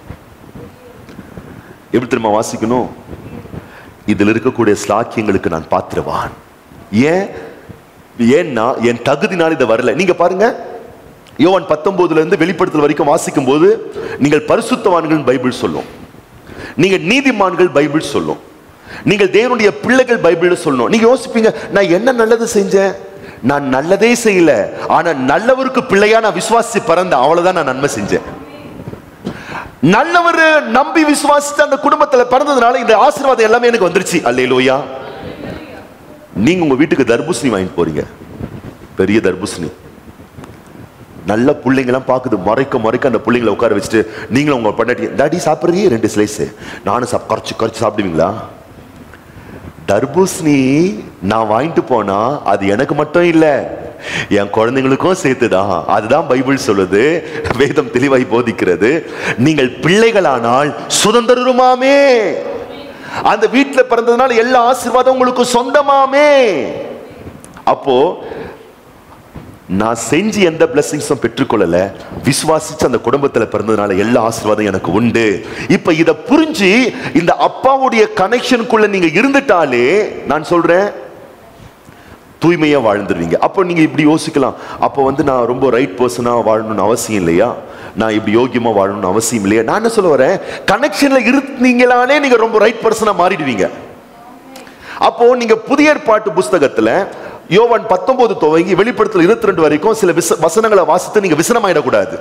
[SPEAKER 1] எப்படி தெரியுமா வாசிக்கணும் இதில் இருக்கக்கூடிய ஸ்லாக்கியங்களுக்கு நான் பாத்திரவான் ஏன் ஏன்னா என் தகுதினால் இதை வரல நீங்க பாருங்க யோவான் பத்தொன்பதுல இருந்து வெளிப்படுத்தல் வரைக்கும் வாசிக்கும் போது நீங்கள் பரிசுத்தவான்கள் பைபிள் சொல்லும் நீங்க நீதிமான்கள் பைபிள் சொல்லும் நீங்கள் தேவனுடைய பிள்ளைகள் பைபிள் சொல்லணும் நீங்க யோசிப்பீங்க நான் என்ன நல்லது செஞ்சேன் நான் நல்லதே செய்யல ஆனா நல்லவருக்கு பிள்ளையா நான் விசுவாசி பிறந்தேன் அவ்வளவுதான் நான் நன்மை செஞ்சேன் நல்லவர் நம்பி விசுவாசித்து அந்த குடும்பத்துல பிறந்ததுனால இந்த ஆசீர்வாதம் எல்லாமே எனக்கு வந்துருச்சு அல்லேலூயா நீங்க உங்க வீட்டுக்கு தர்பூசணி வாங்கிட்டு போறீங்க பெரிய தர்பூசணி நல்ல பிள்ளைங்கலாம் பார்க்குது மறைக்க மறைக்க அந்த பிள்ளைங்களை உட்கார வச்சுட்டு நீங்களும் உங்க பண்ணாட்டி டாடி சாப்பிட்றீங்க ரெண்டு ஸ்லைஸ் நானும் சாப் கரைச்சு கரைச்சு சாப்பிடுவீங்களா தர்பூசணி நான் வாங்கிட்டு போனா அது எனக்கு மட்டும் இல்ல என் குழந்தைங்களுக்கும் சேர்த்துதான் அதுதான் பைபிள் சொல்லுது வேதம் தெளிவாய் போதிக்கிறது நீங்கள் பிள்ளைகளானால் சுதந்திரமாமே அந்த வீட்டுல பிறந்ததுனால எல்லா ஆசீர்வாதம் உங்களுக்கு சொந்தமாமே அப்போ நான் செஞ்சு எந்த பிளஸிங்ஸும் பெற்றுக்கொள்ளல விசுவாசிச்சு அந்த குடும்பத்துல பிறந்ததுனால எல்லா ஆசீர்வாதம் எனக்கு உண்டு இப்ப இத புரிஞ்சு இந்த அப்பாவுடைய கனெக்ஷனுக்குள்ள நீங்க இருந்துட்டாலே நான் சொல்றேன் தூய்மையா வாழ்ந்துருவீங்க அப்போ நீங்க இப்படி யோசிக்கலாம் அப்போ வந்து நான் ரொம்ப ரைட் பர்சனா வாழணும்னு அவசியம் இல்லையா நான் இப்படி யோகியமா வாழணும்னு அவசியம் இல்லையா நான் என்ன சொல்ல வரேன் கனெக்ஷன்ல இருந்தீங்களானே நீங்க ரொம்ப ரைட் பர்சனா மாறிடுவீங்க அப்போ நீங்க புதிய ஏற்பாட்டு புஸ்தகத்துல யோவான் பத்தொன்பது துவங்கி வெளிப்படுத்தல் இருபத்தி ரெண்டு வரைக்கும் சில விச வசனங்களை வாசித்து நீங்க விசனமாயிடக்கூடாது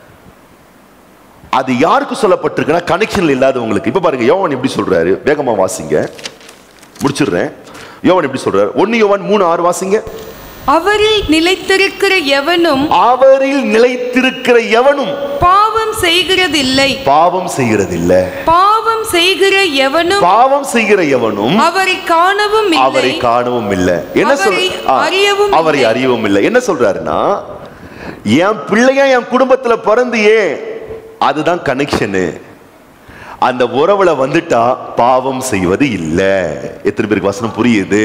[SPEAKER 1] அது யாருக்கு சொல்லப்பட்டிருக்குன்னா கனெக்ஷன்ல இல்லாதவங்களுக்கு இப்ப பாருங்க யோவான் எப்படி சொல்றாரு வேகமா வாசிங்க முடிச்சிடுறேன் யோவான் எப்படி சொல்றாரு ஒன்னு யோவான் மூணு ஆறு வாசிங்க
[SPEAKER 2] அவரில் நிலைத்திருக்கிற எவனும்
[SPEAKER 1] அவரில் நிலைத்திருக்கிற எவனும்
[SPEAKER 2] பாவம் செய்கிறதில்லை
[SPEAKER 1] பாவம் செய்கிறதில்ல
[SPEAKER 2] பாவம் செய்கிற எவனும்
[SPEAKER 1] பாவம் செய்கிற எவனும்
[SPEAKER 2] அவரை காணவும்
[SPEAKER 1] அவரை
[SPEAKER 2] இல்லை
[SPEAKER 1] காணவும் இல்லை என்ன சொல்
[SPEAKER 2] அவரை
[SPEAKER 1] ஆ,
[SPEAKER 2] அறியவும்
[SPEAKER 1] அவரை
[SPEAKER 2] இல்லை.
[SPEAKER 1] அறியவும் இல்லை என்ன சொல்றாருன்னா என் பிள்ளைய என் குடும்பத்துல பிறந்தியே அதுதான் கனெக்ஷனு அந்த உறவுல வந்துட்டா பாவம் செய்வது இல்லை எத்தனை பேருக்கு வசனம் புரியுது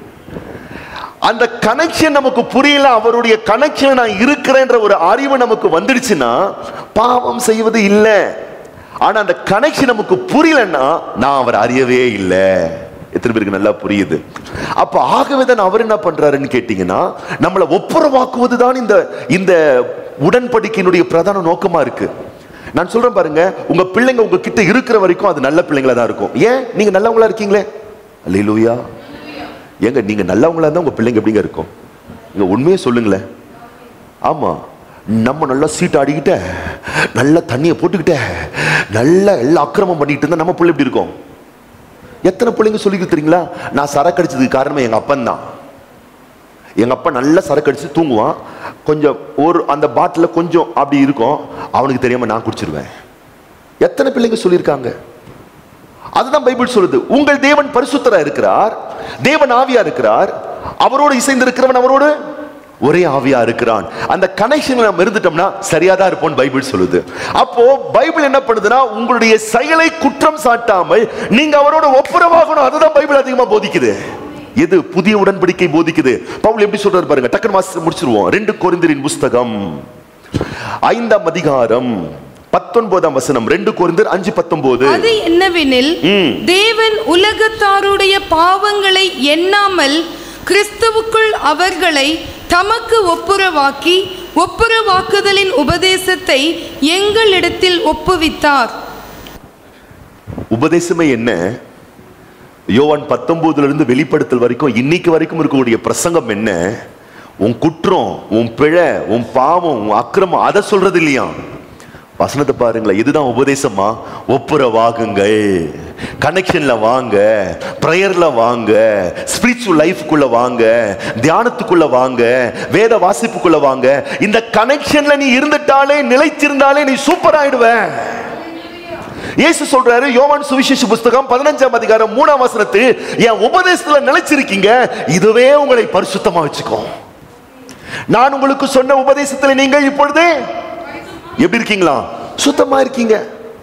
[SPEAKER 1] அந்த கனெக்ஷன் நமக்கு புரியல அவருடைய கனெக்ஷன் நான் இருக்கிறேன்ற ஒரு அறிவு நமக்கு வந்துடுச்சுன்னா பாவம் செய்வது இல்லை ஆனா அந்த கனெக்ஷன் நமக்கு புரியலன்னா நான் அவர் அறியவே இல்லை எத்தனை பேருக்கு நல்லா புரியுது அப்ப ஆகவே தான் அவர் என்ன பண்றாருன்னு கேட்டீங்கன்னா நம்மளை ஒப்புரவாக்குவது தான் இந்த இந்த உடன்படிக்கையினுடைய பிரதான நோக்கமா இருக்கு நான் சொல்றேன் பாருங்க உங்க பிள்ளைங்க உங்க கிட்ட இருக்கிற வரைக்கும் அது நல்ல பிள்ளைங்களா தான் இருக்கும் ஏன் நீங்க நல்லவங்களா இருக்கீங்களே அல்லேலூயா ஏங்க நீங்க நல்லவங்களா இருந்தா உங்க பிள்ளைங்க எப்படிங்க இருக்கும் நீங்க உண்மையே சொல்லுங்களேன் ஆமா நம்ம நல்லா சீட் ஆடிக்கிட்ட நல்லா தண்ணியை போட்டுக்கிட்ட நல்லா எல்லா அக்கிரமம் பண்ணிட்டு இருந்தா நம்ம பிள்ளை எப்படி இருக்கும் எத்தனை பிள்ளைங்க சொல்லிக்கிட்டு தெரியுங்களா நான் சரக்கு அடிச்சதுக்கு காரணமே எங்க அப்பன் தான் எங்க அப்பா நல்லா சரக்கு அடிச்சு தூங்குவான் கொஞ்சம் ஒரு அந்த பாட்டில் கொஞ்சம் அப்படி இருக்கும் அவனுக்கு தெரியாம நான் குடிச்சிருவேன் எத்தனை பிள்ளைங்க சொல்லியிருக்காங்க அதுதான் பைபிள் சொல்லுது உங்கள் தேவன் பரிசுத்தரா இருக்கிறார் தேவன் ஆவியா இருக்கிறார் அவரோடு இசைந்து இருக்கிறவன் அவரோடு ஒரே ஆவியா இருக்கிறான் அந்த கனெக்ஷன் நம்ம இருந்துட்டோம்னா சரியா தான் இருப்போம் பைபிள் சொல்லுது அப்போ பைபிள் என்ன பண்ணுதுன்னா உங்களுடைய செயலை குற்றம் சாட்டாமல் நீங்க அவரோட ஒப்புரவாகணும் அதுதான் பைபிள் அதிகமா போதிக்குது எது புதிய உடன்படிக்கை போதிக்குது பவுல் எப்படி சொல்றாரு பாருங்க டக்குனு வாசி முடிச்சிருவோம் ரெண்டு கொரிந்திரின் புஸ்தகம் ஐந்தாம் அதிகாரம் பத்தொன்பதாம் வசனம் ரெண்டு கொரிந்தர் அஞ்சு பத்தொன்பது
[SPEAKER 2] அது என்னவெனில்
[SPEAKER 1] ம்.
[SPEAKER 2] தேவன் உலகத்தாருடைய பாவங்களை எண்ணாமல் கிறிஸ்துவுக்குள் அவர்களை தமக்கு ஒப்புரவாக்கி ஒப்புரவாக்குதலின் உபதேசத்தை எங்களிடத்தில் ஒப்புவித்தார்
[SPEAKER 1] உபதேசமே என்ன யோவான் பத்தொன்பதுல இருந்து வெளிப்படுத்தல் வரைக்கும் இன்னைக்கு வரைக்கும் இருக்கக்கூடிய பிரசங்கம் என்ன உன் குற்றம் உன் பிழை உன் பாவம் உன் அக்கிரமம் அதை சொல்றது இல்லையா வசனத்தை பாருங்களேன் இதுதான் உபதேசமா ஒப்புரவாகுங்கள் கனெக்ஷன்ல வாங்க ப்ரேயர்ல வாங்க ஸ்பிரிச்சுவல் லைஃப்குள்ள வாங்க தியானத்துக்குள்ள வாங்க வேத வாசிப்புக்குள்ள வாங்க இந்த கனெக்ஷன்ல நீ இருந்துட்டாலே நிலைச்சிருந்தாலே நீ சூப்பர் ஆயிடுவ இயேசு சொல்றாரு யோவான் சுவிசேஷ புஸ்தகம் பதினஞ்சாம் அதிகாரம் மூணாம் வசனத்து என் உபதேசத்துல நிலைச்சிருக்கீங்க இதுவே உங்களை பரிசுத்தமா வச்சுக்கோ நான் உங்களுக்கு சொன்ன உபதேசத்துல நீங்கள் இப்பொழுது எப்படி இருக்கீங்களா சுத்தமா இருக்கீங்க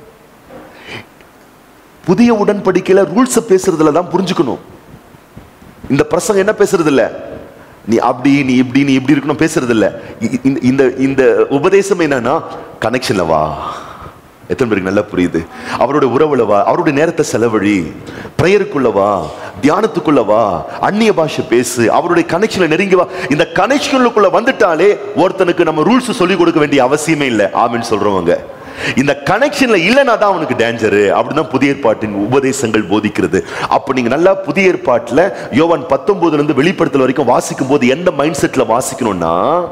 [SPEAKER 1] புதிய உடன்படிக்கையில ரூல்ஸ் பேசுறதுல தான் புரிஞ்சுக்கணும் இந்த பிரசங்கம் என்ன பேசுறது இல்ல நீ அப்படி நீ இப்படி நீ இப்படி இருக்கணும் பேசுறது இல்ல இ- இந்த- இந்த இந்த உபதேசம் என்னன்னா கனெக்ஷன்ல வா எத்தனை பேருக்கு நல்லா புரியுது அவரோட உறவுல வா அவருடைய நேரத்தை செலவழி பிரேயருக்குள்ள வா தியானத்துக்குள்ள வா அந்நிய பாஷை பேசு அவருடைய கனெக்ஷன்ல நெருங்கி வா இந்த கனெக்ஷனுக்குள்ள வந்துட்டாலே ஒருத்தனுக்கு நம்ம ரூல்ஸ் சொல்லி கொடுக்க வேண்டிய அவசியமே இல்லை ஆமின்னு சொல்றவங்க இந்த கனெக்ஷன்ல இல்லைனா தான் அவனுக்கு டேஞ்சரு அப்படிதான் புதிய ஏற்பாட்டின் உபதேசங்கள் போதிக்கிறது அப்ப நீங்க நல்லா புதிய ஏற்பாட்டுல யோவான் பத்தொன்பதுல இருந்து வெளிப்படுத்தல் வரைக்கும் வாசிக்கும் போது எந்த மைண்ட் செட்ல வாசிக்கணும்னா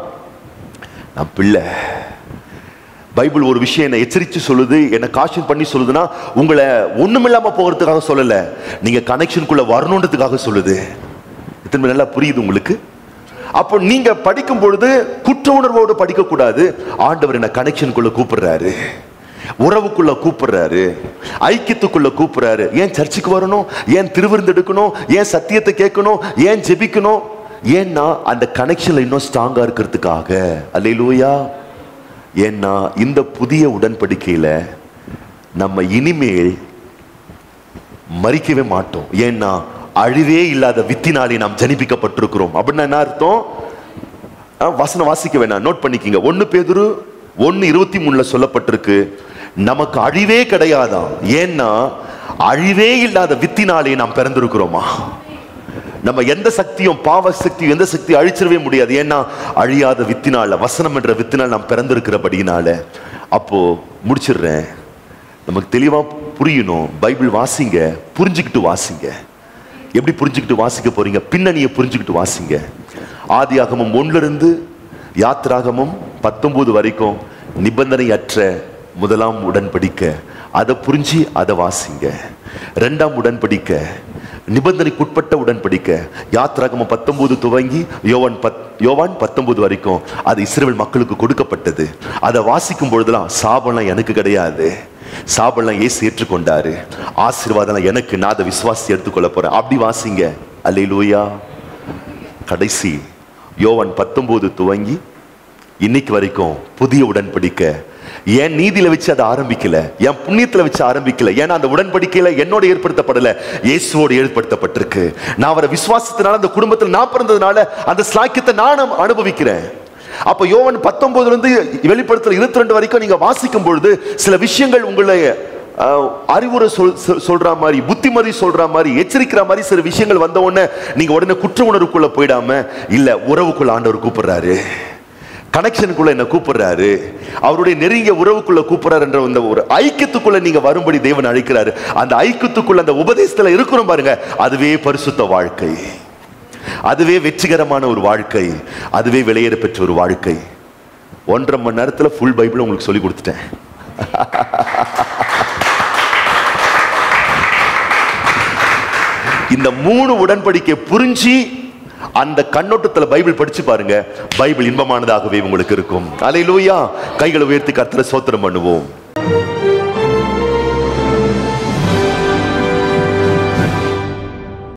[SPEAKER 1] நான் பிள்ளை பைபிள் ஒரு விஷயம் என்னை எச்சரித்து சொல்லுது என்னை காஷன் பண்ணி சொல்லுதுன்னா உங்களை ஒண்ணுமில்லாம போகிறதுக்காக சொல்லல நீங்க கனெக்ஷனுக்குள்ள வரணுன்றதுக்காக சொல்லுது எத்தனை பேர் நல்லா புரியுது உங்களுக்கு அப்போ நீங்க படிக்கும் பொழுது குற்ற உணர்வோடு படிக்க கூடாது ஆண்டவர் என்ன கனெக்ஷனுக்குள்ள கூப்பிடுறாரு உறவுக்குள்ள கூப்பிடுறாரு ஐக்கியத்துக்குள்ள கூப்பிடுறாரு ஏன் சர்ச்சுக்கு வரணும் ஏன் திருவிருந்து எடுக்கணும் ஏன் சத்தியத்தை கேட்கணும் ஏன் ஜெபிக்கணும் ஏன்னா அந்த கனெக்ஷன்ல இன்னும் ஸ்ட்ராங்கா இருக்கிறதுக்காக அல்லேலூயா ஏன்னா இந்த புதிய உடன்படிக்கையில நம்ம இனிமேல் மறிக்கவே மாட்டோம் ஏன்னா அழிவே இல்லாத வித்தினாலே நாம் ஜனிப்பிக்கப்பட்டிருக்கிறோம் அப்படின்னா என்ன அர்த்தம் ஆ, வசனம் வாசிக்க வேணாம் நோட் பண்ணிக்கிங்க ஒன்னு பேதுரு ஒன்னு இருபத்தி மூணுல சொல்லப்பட்டிருக்கு நமக்கு அழிவே கிடையாதாம் ஏன்னா அழிவே இல்லாத வித்தினாலே நாம் பிறந்திருக்கிறோமா நம்ம எந்த சக்தியும் பாவ சக்தியும் எந்த சக்தியும் அழிச்சிடவே முடியாது ஏன்னா அழியாத வித்தினால வசனம் என்ற வித்தினால் நாம் பிறந்திருக்கிறபடினால அப்போ முடிச்சிடுறேன் நமக்கு தெளிவா புரியணும் பைபிள் வாசிங்க புரிஞ்சுக்கிட்டு வாசிங்க எப்படி புரிஞ்சுக்கிட்டு வாசிக்க போறீங்க பின்னணியை புரிஞ்சுக்கிட்டு வாசிங்க ஆதியாகமம் ஒண்ணுல இருந்து யாத்திராகமம் பத்தொன்பது வரைக்கும் நிபந்தனையற்ற முதலாம் உடன்படிக்க அதை புரிஞ்சு அதை வாசிங்க ரெண்டாம் உடன்படிக்க நிபந்தனைக்குட்பட்ட உடன்படிக்கை யாத்ராகமம் பத்தொன்பது துவங்கி யோவான் பத் யோவான் பத்தொன்பது வரைக்கும் அது இஸ்ரேல் மக்களுக்கு கொடுக்கப்பட்டது அதை வாசிக்கும் பொழுதுலாம் சாபம்லாம் எனக்கு கிடையாது சாபம்லாம் ஏசு ஏற்றுக்கொண்டாரு ஆசீர்வாதம் எனக்கு நான் அதை விசுவாசி எடுத்துக்கொள்ள போறேன் அப்படி வாசிங்க அல்லேலூயா கடைசி யோவான் பத்தொன்பது துவங்கி இன்னைக்கு வரைக்கும் புதிய உடன்படிக்கை என் நீதியில வச்சு அதை ஆரம்பிக்கல என் புண்ணியத்துல வச்சு ஆரம்பிக்கல ஏன்னா அந்த உடன்படிக்கையில என்னோட ஏற்படுத்தப்படல இயேசுவோடு ஏற்படுத்தப்பட்டிருக்கு நான் அவரை விசுவாசத்தினால அந்த குடும்பத்தில் நான் பிறந்ததுனால அந்த ஸ்லாக்கியத்தை நான் அனுபவிக்கிறேன் அப்ப யோவன் பத்தொன்பதுல இருந்து வெளிப்படுத்தல் இருபத்தி ரெண்டு வரைக்கும் நீங்க வாசிக்கும் பொழுது சில விஷயங்கள் உங்களை அஹ், அறிவுரை சொல் சொல்- சொல்ற மாதிரி புத்திமதி சொல்ற மாதிரி எச்சரிக்கிற மாதிரி சில விஷயங்கள் வந்த உடனே நீங்க உடனே குற்ற உணர்வுக்குள்ள போயிடாம இல்ல உறவுக்குள்ள ஆண்டவர் கூப்பிடுறாரு கனெக்ஷனுக்குள்ள என்ன கூப்பிடுறாரு அவருடைய நெருங்கிய உறவுக்குள்ள கூப்பிடுறாரு என்ற அந்த ஒரு ஐக்கியத்துக்குள்ள நீங்க வரும்படி தேவன் அழைக்கிறாரு அந்த ஐக்கியத்துக்குள்ள அந்த உபதேசத்துல இருக்கிறோம் பாருங்க அதுவே பரிசுத்த வாழ்க்கை அதுவே வெற்றிகரமான ஒரு வாழ்க்கை அதுவே விலையேற பெற்ற ஒரு வாழ்க்கை ஒன்றரை மணி நேரத்துல ஃபுல் பைபிள் உங்களுக்கு சொல்லி கொடுத்துட்டேன் இந்த மூணு உடன்படிக்கை புரிஞ்சு அந்த கண்ணோட்டத்துல பைபிள் படிச்சு பாருங்க பைபிள் இன்பமானதாகவே உங்களுக்கு இருக்கும் அலையிலூயா கைகளை உயர்த்தி கர்த்தரை சோத்திரம் பண்ணுவோம்